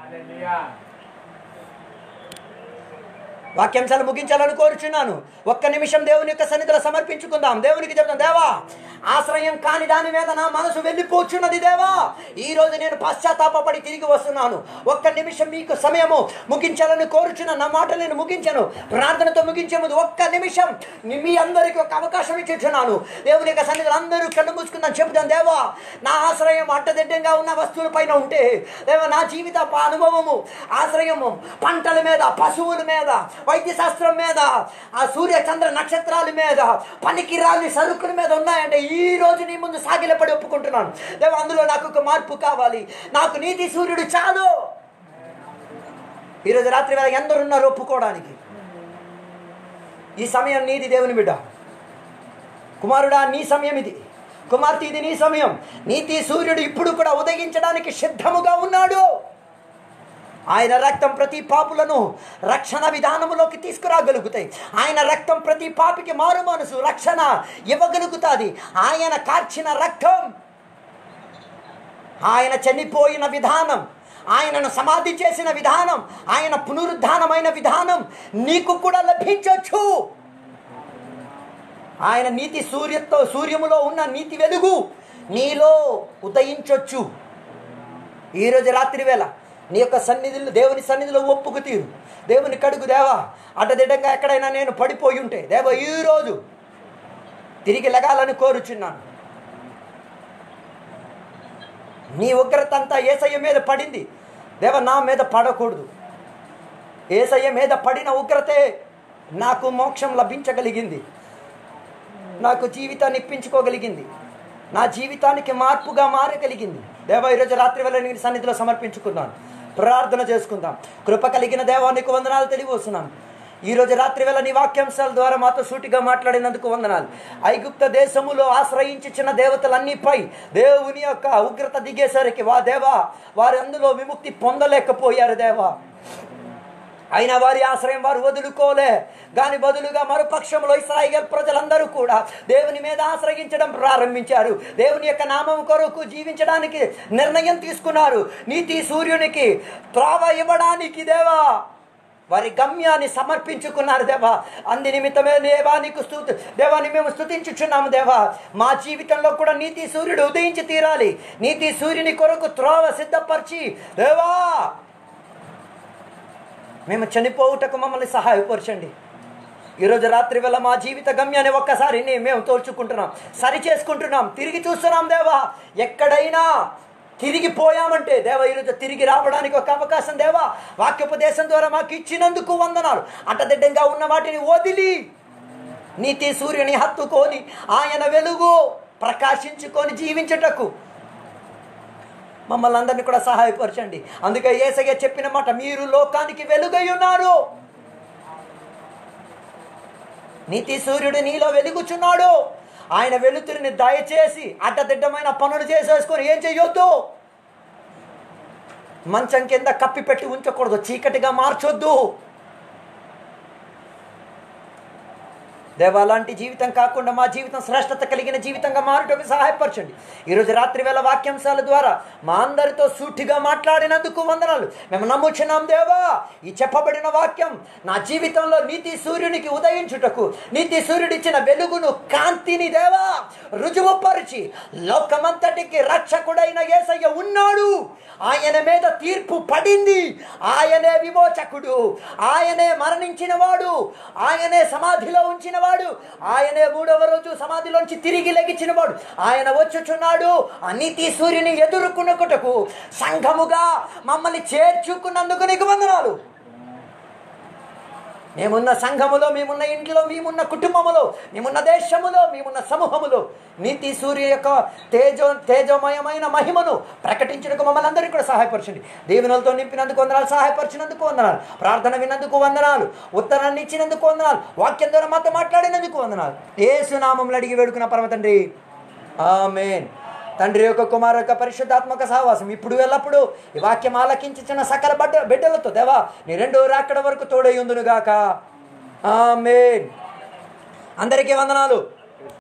వాక్యాంశాలు ముగించాలని కోరుచున్నాను ఒక్క నిమిషం దేవుని యొక్క సన్నిధిలో సమర్పించుకుందాం దేవునికి చెప్తాం దేవా ఆశ్రయం కాని దాని మీద నా మనసు వెళ్ళిపోచున్నది దేవా ఈ రోజు నేను పశ్చాత్తాపడి తిరిగి వస్తున్నాను ఒక్క నిమిషం మీకు సమయము ముగించాలని కోరుచున్న నా మాట నేను ముగించాను ప్రార్థనతో ముగించే ముందు ఒక్క నిమిషం మీ- మీ అందరికీ ఒక అవకాశం ఇచ్చుచున్నాను దేవుని యొక్క సన్నిధిలో అందరూ కళ్ళు మూసుకుందాం చెబుతాం దేవా నా ఆశ్రయం అడ్డదిడ్డంగా ఉన్న వస్తువుల పైన ఉంటే దేవా నా జీవిత ప- అనుభవము ఆశ్రయము పంటల మీద పశువుల మీద వైద్య శాస్త్రం మీద ఆ సూర్య చంద్ర నక్షత్రాల మీద పనికిరాని సరుకుల మీద ఉన్నాయంటే ఈ రోజు నీ ముందు సాగిలపడి ఒప్పుకుంటున్నాను దేవా అందులో నాకు ఒక మార్పు కావాలి నాకు నీతి సూర్యుడు చాలు ఈరోజు రాత్రి వేళ ఎందరున్నారు ఒప్పుకోవడానికి ఈ సమయం నీది దేవుని బిడ్డ కుమారుడా నీ సమయం ఇది కుమార్తె ఇది నీ సమయం నీతి సూర్యుడు ఇప్పుడు కూడా ఉదయించడానికి సిద్ధముగా ఉన్నాడు ఆయన రక్తం ప్రతి పాపులను రక్షణ విధానములోకి తీసుకురాగలుగుతాయి ఆయన రక్తం ప్రతి పాపికి మారు మనసు రక్షణ ఇవ్వగలుగుతుంది ఆయన కార్చిన రక్తం ఆయన చనిపోయిన విధానం ఆయనను సమాధి చేసిన విధానం ఆయన పునరుద్ధానమైన విధానం నీకు కూడా లభించవచ్చు ఆయన నీతి సూర్యతో సూర్యములో ఉన్న నీతి వెలుగు నీలో ఉదయించొచ్చు ఈరోజు రాత్రి వేళ నీ యొక్క సన్నిధిలో దేవుని సన్నిధిలో ఒప్పుకు తీరు దేవుని కడుగు దేవా అడ్డదిడ్డంగా ఎక్కడైనా నేను పడిపోయి ఉంటే దేవ ఈరోజు తిరిగి లెగాలని కోరుచున్నాను నీ ఉగ్రత అంతా ఏసయ్య మీద పడింది దేవ నా మీద పడకూడదు ఏసయ్య మీద పడిన ఉగ్రతే నాకు మోక్షం లభించగలిగింది నాకు జీవితాన్ని ఇప్పించుకోగలిగింది నా జీవితానికి మార్పుగా మారగలిగింది దేవా ఈరోజు రాత్రి వేళ నేను సన్నిధిలో సమర్పించుకున్నాను ప్రార్థన చేసుకుందాం కృప కలిగిన దేవా నీకు వందనాలు తెలియవస్తున్నాను ఈరోజు రాత్రి వేళ నీ వాక్యాంశాల ద్వారా మాతో సూటిగా మాట్లాడినందుకు వందనాలు ఐగుప్త దేశములో ఆశ్రయించిన దేవతలన్నీపై దేవుని యొక్క ఉగ్రత దిగేసరికి వా దేవా వారు అందులో విముక్తి పొందలేకపోయారు దేవా అయినా వారి ఆశ్రయం వారు వదులుకోలే దాని బదులుగా మరుపక్షంలో ఇస్రాయిల్ ప్రజలందరూ కూడా దేవుని మీద ఆశ్రయించడం ప్రారంభించారు దేవుని యొక్క నామం కొరకు జీవించడానికి నిర్ణయం తీసుకున్నారు నీతి సూర్యునికి త్రోవ ఇవ్వడానికి దేవా వారి గమ్యాన్ని సమర్పించుకున్నారు దేవా అంది నిమిత్తమే దేవా నీకు స్థుతి దేవాని మేము స్థుతించుచున్నాము దేవా మా జీవితంలో కూడా నీతి సూర్యుడు ఉదయించి తీరాలి నీతి సూర్యుని కొరకు త్రోవ సిద్ధపరిచి దేవా మేము చనిపోవుటకు మమ్మల్ని సహాయపరచండి ఈరోజు రాత్రి వేళ మా జీవిత గమ్యాన్ని ఒక్కసారి నే- మేము తోల్చుకుంటున్నాం సరి చేసుకుంటున్నాం తిరిగి చూస్తున్నాం దేవా ఎక్కడైనా తిరిగి పోయామంటే దేవా ఈరోజు తిరిగి రావడానికి ఒక అవకాశం దేవా వాక్యోపదేశం ద్వారా మాకు ఇచ్చినందుకు వందనాలు అడ్డదిడ్డంగా ఉన్న వాటిని వదిలి నీతి సూర్యుని హత్తుకొని ఆయన వెలుగు ప్రకాశించుకొని జీవించుటకు మమ్మల్ని అందరినీ కూడా సహాయపరచండి అందుకే ఏసయ్య చెప్పిన మాట మీరు లోకానికి వెలుగై ఉన్నారు నీతి సూర్యుడు నీలో వెలుగుచున్నాడు ఆయన వెలుతురిని దయచేసి అడ్డదిడ్డమైన పనులు చేసేసుకొని ఏం చెయ్యొద్దు మంచం కింద కప్పి పెట్టి ఉంచకూడదు చీకటిగా మార్చొద్దు దేవ అలాంటి జీవితం కాకుండా మా జీవితం శ్రేష్టత కలిగిన జీవితంగా మారటకు సహాయపరచండి ఈరోజు రాత్రి వేళ వాక్యాంశాల ద్వారా మా అందరితో సూటిగా మాట్లాడినందుకు వందనాలు మేము నమ్ముచున్నాం దేవా ఈ చెప్పబడిన వాక్యం నా జీవితంలో నీతి సూర్యునికి ఉదయించుటకు నీతి సూర్యుడిచ్చిన వెలుగును కాంతిని దేవా రుజువుపరిచి లోకమంతటికి రక్షకుడైన యేసయ్య ఉన్నాడు ఆయన మీద తీర్పు పడింది ఆయనే విమోచకుడు ఆయనే మరణించిన వాడు ఆయనే సమాధిలో ఉంచిన వాడు ఆయనే మూడవ రోజు సమాధిలోంచి తిరిగి లెగిచిన వాడు ఆయన వచ్చుచున్నాడు అనితి సూర్యుని ఎదుర్కొనుటకు సంఘముగా మమ్మల్ని చేర్చుకున్నందుకు నీకు వందనాలు మేమున్న సంఘములో మేమున్న ఇంట్లో మేమున్న కుటుంబములో మేమున్న దేశములో మేమున్న సమూహములో నీతి సూర్య యొక్క తేజో తేజోమయమైన మహిమను ప్రకటించడానికి మమ్మల్ని అందరికీ కూడా సహాయపరచండి దీవెనలతో నింపినందుకు వందనాలు సహాయపరిచినందుకు వందనాలు ప్రార్థన విన్నందుకు వందనాలు ఉత్తరాన్ని ఇచ్చినందుకు వందనాలు వాక్యం ద్వారా మాతో మాట్లాడినందుకు వందనాలు ఏసునామంలో అడిగి వేడుకున్న పరమ తండ్రి ఆమెన్ తండ్రి యొక్క కుమారు యొక్క పరిశుద్ధాత్మక సహవాసం ఇప్పుడు ఎల్లప్పుడు ఈ వాక్యం ఆలకించిన సకల బడ్డ బిడ్డలతో దేవా నీ రెండు రాకడ వరకు తోడై ఉందునుగాక ఆమెన్ అందరికీ వందనాలు